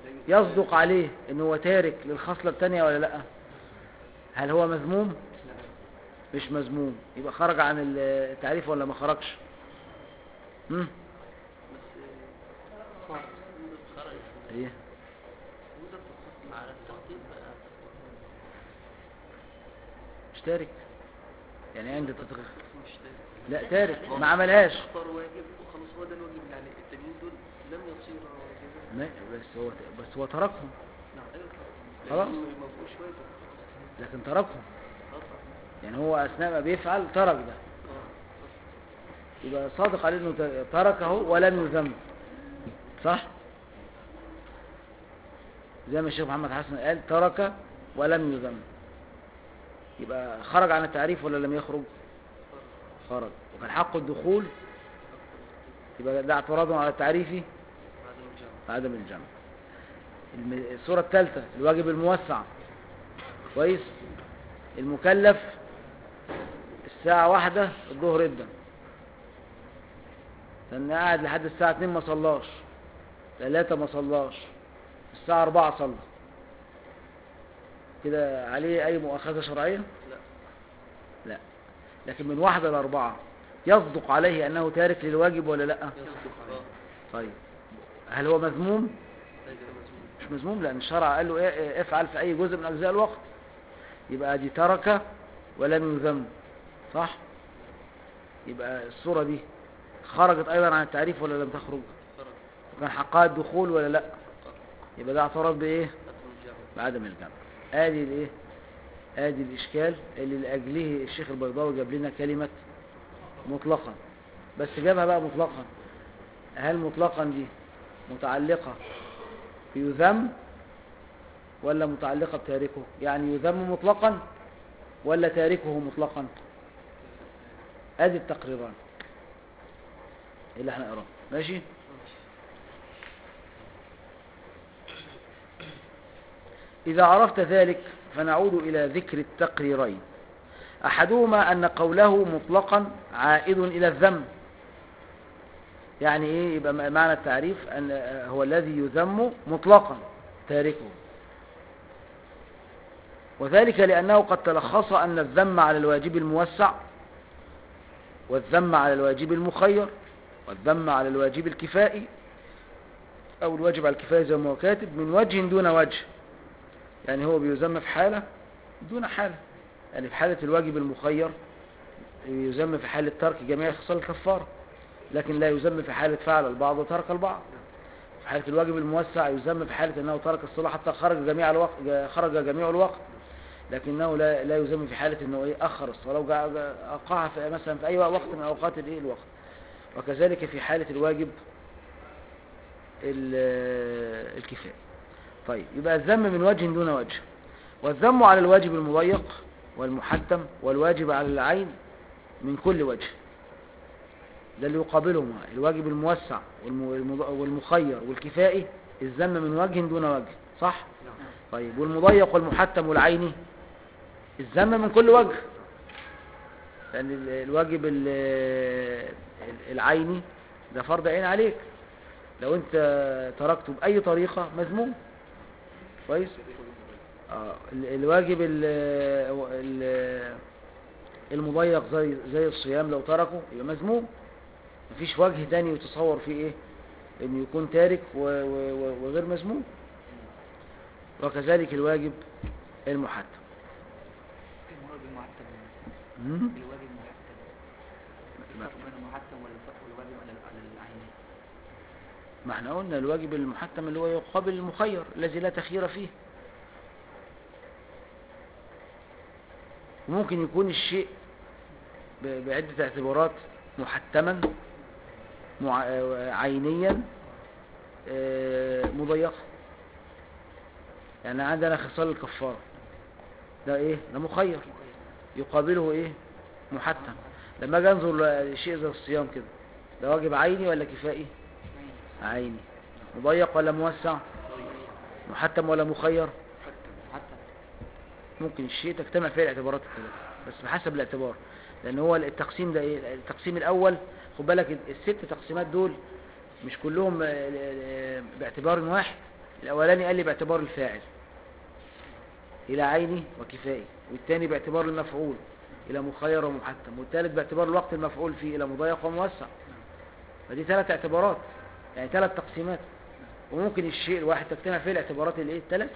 S1: يصدق عليه ان هو تارك للخصلة التانية ولا لا هل هو مذموم مش مذموم يبقى خرج عن التعريف ولا ما خرجش هم؟
S2: بس خرج
S1: ايه
S2: يوجد مع التخطيط بقى
S1: مش تارك يعني عند التدقيق
S2: مش تارك
S1: لا تارك ما عملهاش
S2: اختار واجب وخلاص هو ده الواجب يعني التانيين دول لم يصيروا واجبا
S1: ما بس هو بس هو تركهم
S2: نعم ايوه
S1: خلاص.
S2: لأنهم ما بقوش واجب
S1: لكن تركهم
S2: اه طبعا
S1: يعني هو اثناء ما بيفعل ترك ده
S2: اه
S1: يبقى صادق عليه انه ت- تركه ولم يذم صح زي ما الشيخ محمد حسن قال ترك ولم يذم يبقى خرج عن التعريف ولا لم يخرج خرج وكان حق الدخول يبقى ده اعتراض على التعريف
S2: بعد الجامعة
S1: عدم الجمع الم- الصورة الثالثة الواجب الموسع كويس المكلف الساعة واحدة الظهر يبدأ كان قاعد لحد الساعة اتنين ما صلاش ثلاثة ما صلاش الساعة أربعة صلى كده عليه أي مؤاخذة شرعية؟
S2: لا
S1: لا لكن من واحدة لأربعة يصدق عليه أنه تارك للواجب ولا لا؟
S2: يصدق اه
S1: طيب هل هو مذموم؟
S2: ده كده مظبوط
S1: مش مذموم لأن الشرع قال له إيه إيه افعل في أي جزء من أجزاء الوقت يبقى دي ترك ولم يذم صح يبقى الصورة دي خرجت أيضا عن التعريف ولا لم تخرج
S2: خرج
S1: وكان حقها الدخول ولا لا يبقى ده اعتراض بإيه
S2: عدم الجامعة
S1: بعدم الجمع ادي الايه ادي الاشكال اللي لاجله الشيخ البيضاوي جاب لنا كلمة مطلقا بس جابها بقى مطلقا هل مطلقا دي متعلقة بيذم ولا متعلقة بتاركه يعني يذم مطلقا ولا تاركه مطلقا ادي التقريران اللي احنا نقراه ماشي
S2: ماشي
S1: إذا عرفت ذلك فنعود إلى ذكر التقريرين أحدهما أن قوله مطلقا عائد إلى الذم يعني إيه يبقى م- معنى التعريف أن آه، هو الذي يذم مطلقا تاركه وذلك لأنه قد تلخص أن الذم على الواجب الموسع والذم على الواجب المخير والذم على الواجب الكفائي أو الواجب على الكفاية زي ما هو كاتب من وجه دون وجه يعني هو بيذم في حالة دون حالة يعني في حالة الواجب المخير يذم في حالة ترك جميع خصال الكفارة لكن لا يذم في حالة فعل البعض وترك البعض في حالة الواجب الموسع يذم في حالة أنه ترك الصلاة حتى خرج جميع الوقت خرج جميع الوقت لكنه لا لا يذم في حالة أنه إيه أخر الصلاة وأوقعها في مثلا في أي وقت من أوقات الإيه الوقت وكذلك في حالة الواجب ال- الكفاية طيب يبقى الذم من وجه دون وجه والذم على الواجب المضيق والمحتم والواجب على العين من كل وجه ده اللي يقابلهما الواجب الموسع والم- والمض- والمخير والكفائي الذم من وجه دون وجه صح طيب والمضيق والمحتم والعيني الذم من كل وجه لأن ال- الواجب ال- ال- العيني ده فرض عين عليك لو انت تركته بأي طريقة مذموم كويس آه ال- الواجب ال ال المضيق زي زي الصيام لو تركه يبقى مذموم مفيش وجه تاني يتصور فيه ايه انه يكون تارك و- و- و- وغير مذموم وكذلك الواجب المحتم
S5: الواجب المحتم
S1: مم؟
S5: الواجب المحتم الفرق بين المحتم والف- والواجب على على العين
S1: ما احنا قلنا الواجب المحتم اللي هو يقابل المخير الذي لا تخير فيه وممكن يكون الشيء ب- بعدة اعتبارات محتما مع... آه، عينيا آه، مضيقا يعني عندنا خصال الكفارة ده ايه ده مخير يقابله ايه محتم لما اجي انظر لشيء زي الصيام كده ده واجب عيني ولا كفائي عيني مضيق ولا موسع محتم ولا مخير
S5: حتى
S1: ممكن الشيء تجتمع فيه الاعتبارات الثلاثة بس بحسب الاعتبار لان هو التقسيم ده ايه التقسيم الاول خد بالك الست تقسيمات دول مش كلهم آه، آه، باعتبار واحد الأولاني قال لي باعتبار الفاعل إلى عيني وكفائي والثاني باعتبار المفعول إلى مخير ومحتم والثالث باعتبار الوقت المفعول فيه إلى مضيق وموسع فدي ثلاث اعتبارات يعني ثلاث تقسيمات وممكن الشيء الواحد تجتمع فيه الاعتبارات الايه الثلاث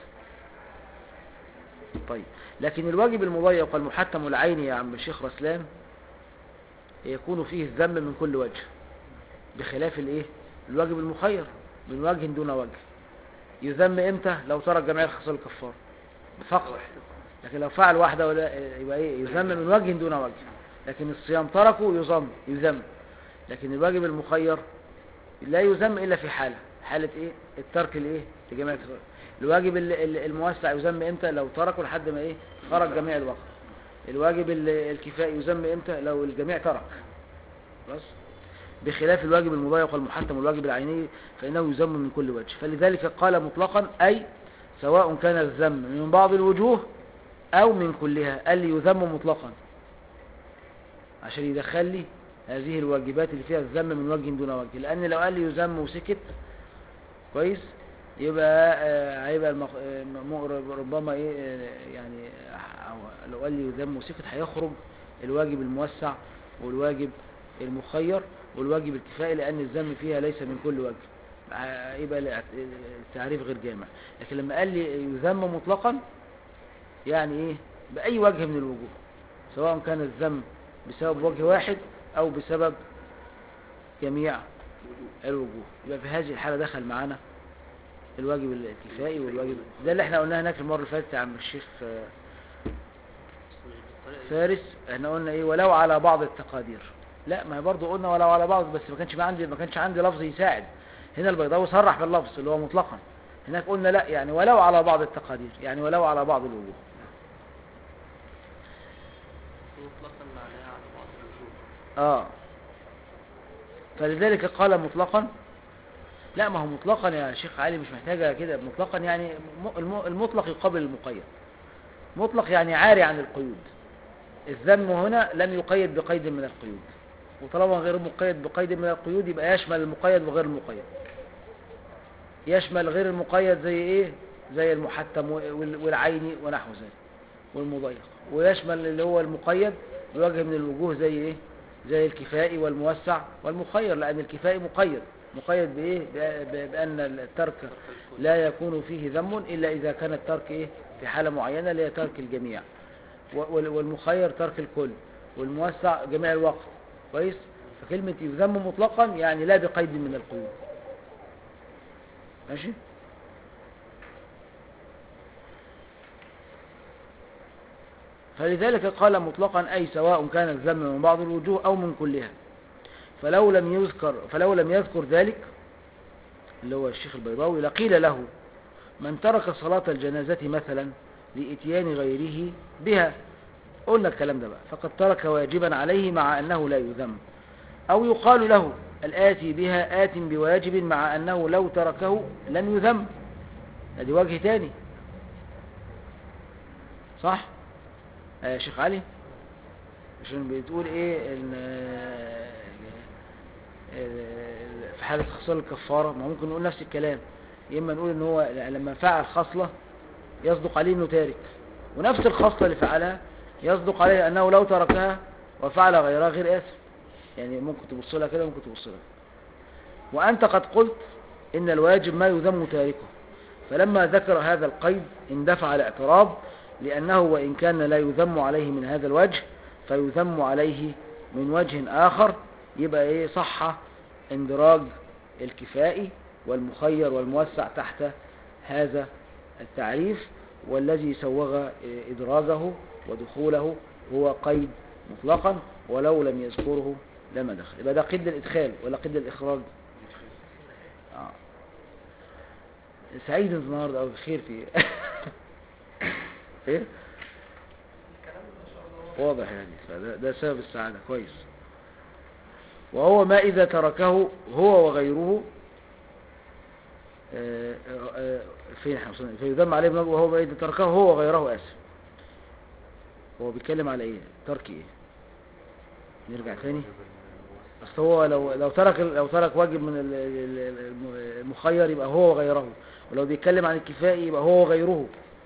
S1: طيب لكن الواجب المضيق والمحتم العيني يا عم الشيخ رسلان يكون فيه الذم من كل وجه بخلاف الايه الواجب المخير من وجه دون وجه يذم امتى لو ترك جميع الخصال الكفار فقط لكن لو فعل واحدة ولا يبقى ايه يذم من وجه دون وجه لكن الصيام تركه يذم يذم لكن الواجب المخير لا يذم الا في حالة حالة ايه الترك الايه لجميع الخصال الواجب ال- ال- الموسع يذم امتى لو تركه لحد ما ايه خرج جميع الوقت الواجب ال- الكفائي يذم امتى لو الجميع ترك بس بخلاف الواجب المضيق والمحتم والواجب العيني فإنه يذم من كل وجه فلذلك قال مطلقا أي سواء كان الذم من بعض الوجوه أو من كلها قال لي يذم مطلقا عشان يدخل لي هذه الواجبات اللي فيها الذم من وجه دون وجه لأن لو قال لي يذم وسكت كويس يبقى آه، هيبقى المخ... آه، م- ربما ايه آه، يعني آه، لو قال لي يذم وسكت هيخرج الواجب الموسع والواجب المخير والواجب الكفائي لأن الذم فيها ليس من كل وجه ع- يبقى لا- التعريف غير جامع لكن لما قال لي يذم مطلقا يعني ايه بأي وجه من الوجوه سواء كان الذم بسبب وجه واحد أو بسبب جميع الوجوه يبقى في هذه الحالة دخل معانا الواجب الكفائي والواجب ده اللي احنا قلناه هناك المرة اللي فاتت يا عم الشيخ آه، فارس احنا قلنا ايه ولو على بعض التقادير لا ما برضه قلنا ولو على بعض بس ما كانش ما عندي ما كانش عندي لفظ يساعد هنا البيضاوي صرح باللفظ اللي هو مطلقا هناك قلنا لا يعني ولو على بعض التقادير يعني ولو على بعض الوجوه
S4: مطلقا معناها على بعض الوجوه
S1: اه فلذلك قال مطلقا لا ما هو مطلقا يا شيخ علي مش محتاجة كده مطلقا يعني م- الم- المطلق يقابل المقيد مطلق يعني عاري عن القيود الذم هنا لم يقيد بقيد من القيود وطالما غير مقيد بقيد من القيود يبقى يشمل المقيد وغير المقيد يشمل غير المقيد زي ايه زي المحتم وال- والعيني ونحو ذلك والمضيق ويشمل اللي هو المقيد بوجه من الوجوه زي ايه زي الكفائي والموسع والمخير لأن الكفائي مقيد مقيد بإيه ب- ب- بأن الترك لا يكون فيه ذم إلا إذا كان الترك إيه في حالة معينة اللي هي ترك الجميع و- وال- والمخير ترك الكل والموسع جميع الوقت كويس فكلمة يذم مطلقا يعني لا بقيد من القيود ماشي فلذلك قال مطلقا أي سواء كان الذم من بعض الوجوه أو من كلها فلو لم يذكر فلو لم يذكر ذلك اللي هو الشيخ البيضاوي لقيل له من ترك صلاة الجنازة مثلا لإتيان غيره بها قلنا الكلام ده بقى فقد ترك واجبا عليه مع أنه لا يذم أو يقال له الآتي بها آت بواجب مع أنه لو تركه لم يذم ادي وجه تاني صح آه، يا شيخ علي عشان بتقول ايه ان آه، آه، في حالة خصال الكفارة ما ممكن نقول نفس الكلام يا اما نقول ان هو لما فعل خصلة يصدق عليه انه تارك ونفس الخصلة اللي فعلها يصدق عليه انه لو تركها وفعل غيرها غير آثم يعني ممكن تبص لها كده ممكن تبص لها وأنت قد قلت إن الواجب ما يذم تاركه فلما ذكر هذا القيد اندفع الاعتراض لأنه وإن كان لا يذم عليه من هذا الوجه فيذم عليه من وجه آخر يبقى إيه صح اندراج الكفائي والمخير والموسع تحت هذا التعريف والذي سوغ إدراجه ودخوله هو قيد مطلقا ولو لم يذكره لما دخل يبقى ده قيد الإدخال ولا قيد الإخراج آه. سعيد انت النهارده او خير في ايه واضح يعني فده ده سبب السعادة كويس وهو ما إذا تركه هو وغيره آه، آه، فين احنا وصلنا؟ فيذم عليه بنجوى وهو ما إذا تركه هو وغيره آسف هو بيتكلم على ايه ترك ايه نرجع تاني اصل هو لو لو ترك لو ترك واجب من ال- ال- ال- المخير يبقى هو وغيره ولو بيتكلم عن الكفائي يبقى هو وغيره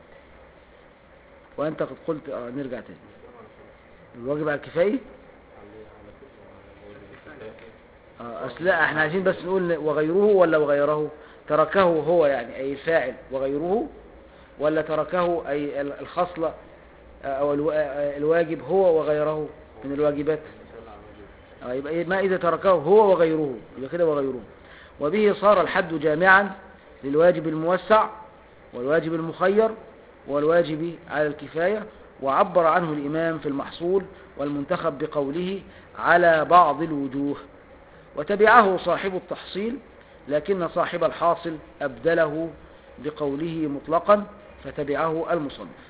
S1: وانت قد قلت اه نرجع تاني الواجب على الكفائي
S3: عليه على كده ولا الكفاية
S1: اه اصل لا احنا عايزين بس نقول وغيره ولا وغيره تركه هو يعني اي الفاعل وغيره ولا تركه اي ال- الخصلة آه، او الوا- آه، الواجب هو وغيره من الواجبات
S3: مثال على الواجب
S1: آه، يبقى إيه؟ ما إذا تركه هو وغيره يبقى كده وغيره وبه صار الحد جامعا للواجب الموسع والواجب المخير والواجب على الكفاية وعبر عنه الإمام في المحصول والمنتخب بقوله على بعض الوجوه وتبعه صاحب التحصيل لكن صاحب الحاصل أبدله بقوله مطلقا فتبعه المصنف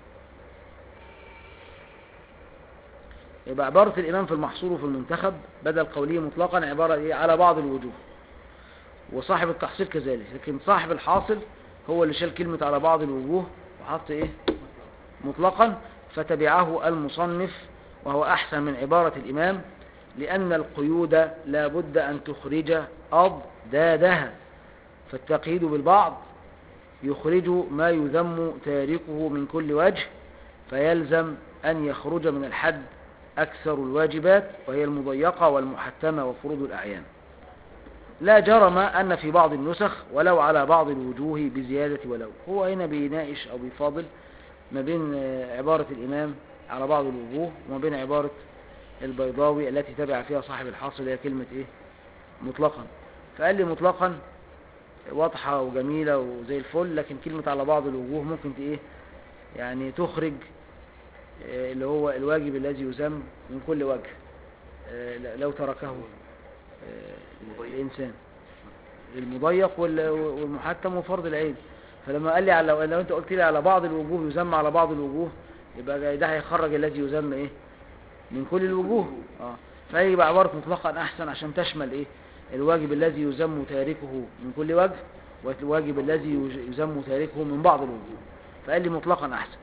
S1: يبقى عبارة الإمام في المحصول وفي المنتخب بدل قوله مطلقا عبارة إيه على بعض الوجوه وصاحب التحصيل كذلك لكن صاحب الحاصل هو اللي شال كلمة على بعض الوجوه وحط إيه مطلقا فتبعه المصنف وهو أحسن من عبارة الإمام لأن القيود لا بد أن تخرج أضدادها فالتقييد بالبعض يخرج ما يذم تاركه من كل وجه فيلزم أن يخرج من الحد أكثر الواجبات وهي المضيقة والمحتمة وفروض الأعيان لا جرم أن في بعض النسخ ولو على بعض الوجوه بزيادة ولو هو هنا بيناقش أو بيفاضل ما بين آه، عبارة الإمام على بعض الوجوه وما بين عبارة البيضاوي التي تبع فيها صاحب الحاصل هي كلمة إيه مطلقا فقال لي مطلقا واضحة وجميلة وزي الفل لكن كلمة على بعض الوجوه ممكن ت- إيه يعني تخرج آه، اللي هو الواجب الذي يذم من كل وجه آه، ل- لو تركه آه، الإنسان المضيق وال- والمحتم وفرض العين فلما قال لي على لو انت قلت لي على بعض الوجوه يذم على بعض الوجوه يبقى ده هيخرج الذي يذم ايه من كل الوجوه اه فيبقى عبارة مطلقا احسن عشان تشمل ايه الواجب الذي يذم تاركه من كل وجه والواجب الذي يج- يذم تاركه من بعض الوجوه فقال لي مطلقا احسن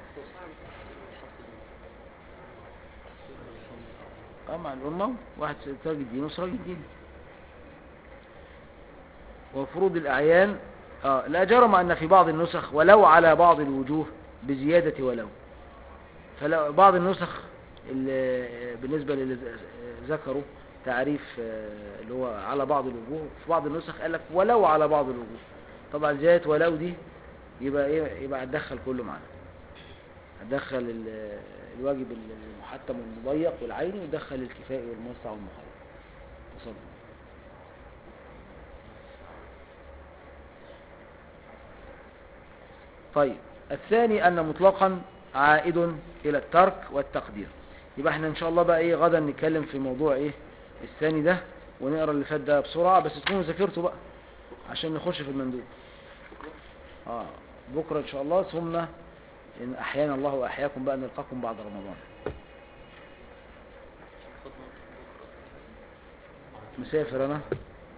S1: اه مع الأمة واحد تاج الدين وسراج الدين وفروض الأعيان آه لا جرم أن في بعض النسخ ولو على بعض الوجوه بزيادة ولو فلو بعض النسخ اللي بالنسبة للي ذكروا تعريف آه، اللي هو على بعض الوجوه في بعض النسخ قال لك ولو على بعض الوجوه طبعا زيادة ولو دي يبقى ايه يبقى هتدخل كله معانا هتدخل ال- الواجب المحتم والمضيق والعيني ويدخل الكفائي والموسع والمخير تصدق طيب الثاني أن مطلقا عائد إلى الترك والتقدير يبقى احنا إن شاء الله بقى إيه غدا نتكلم في موضوع إيه الثاني ده ونقرأ اللي فات ده بسرعة بس تكونوا ذاكرتوا بقى عشان نخش في المندوب آه بكرة إن شاء الله ثم إن أحيانا الله وأحياكم بقى نلقاكم بعد رمضان
S2: خد بكرة
S1: مسافر أنا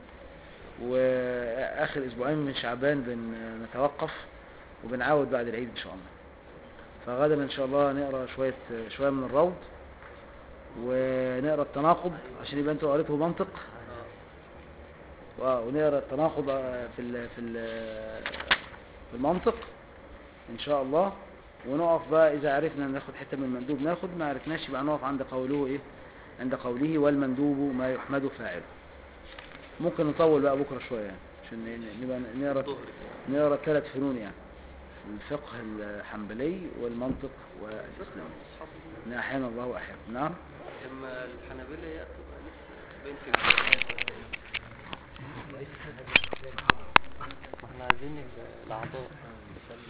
S1: وآخر أسبوعين من شعبان بنتوقف وبنعاود بعد العيد إن شاء الله فغدا إن شاء الله نقرأ شوية شوية من الروض ونقرأ التناقض عشان يبقى أنتوا قريتوا منطق آه، ونقرأ التناقض آه، في ال في ال في المنطق إن شاء الله ونقف بقى إذا عرفنا ناخد حتة من المندوب ناخد ما عرفناش يبقى نقف عند قوله إيه عند قوله والمندوب ما يحمد فاعله ممكن نطول بقى بكرة شوية يعني عشان ن- نبقى نقرا
S2: الظهر
S1: نقرا ثلاث فنون يعني الفقه الحنبلي والمنطق والإسلام إن أحيانا الله وأحيانا نعم
S2: اما الحنابلة هي تبقى لسه بين في الجامعات
S4: احنا عايزين الاعضاء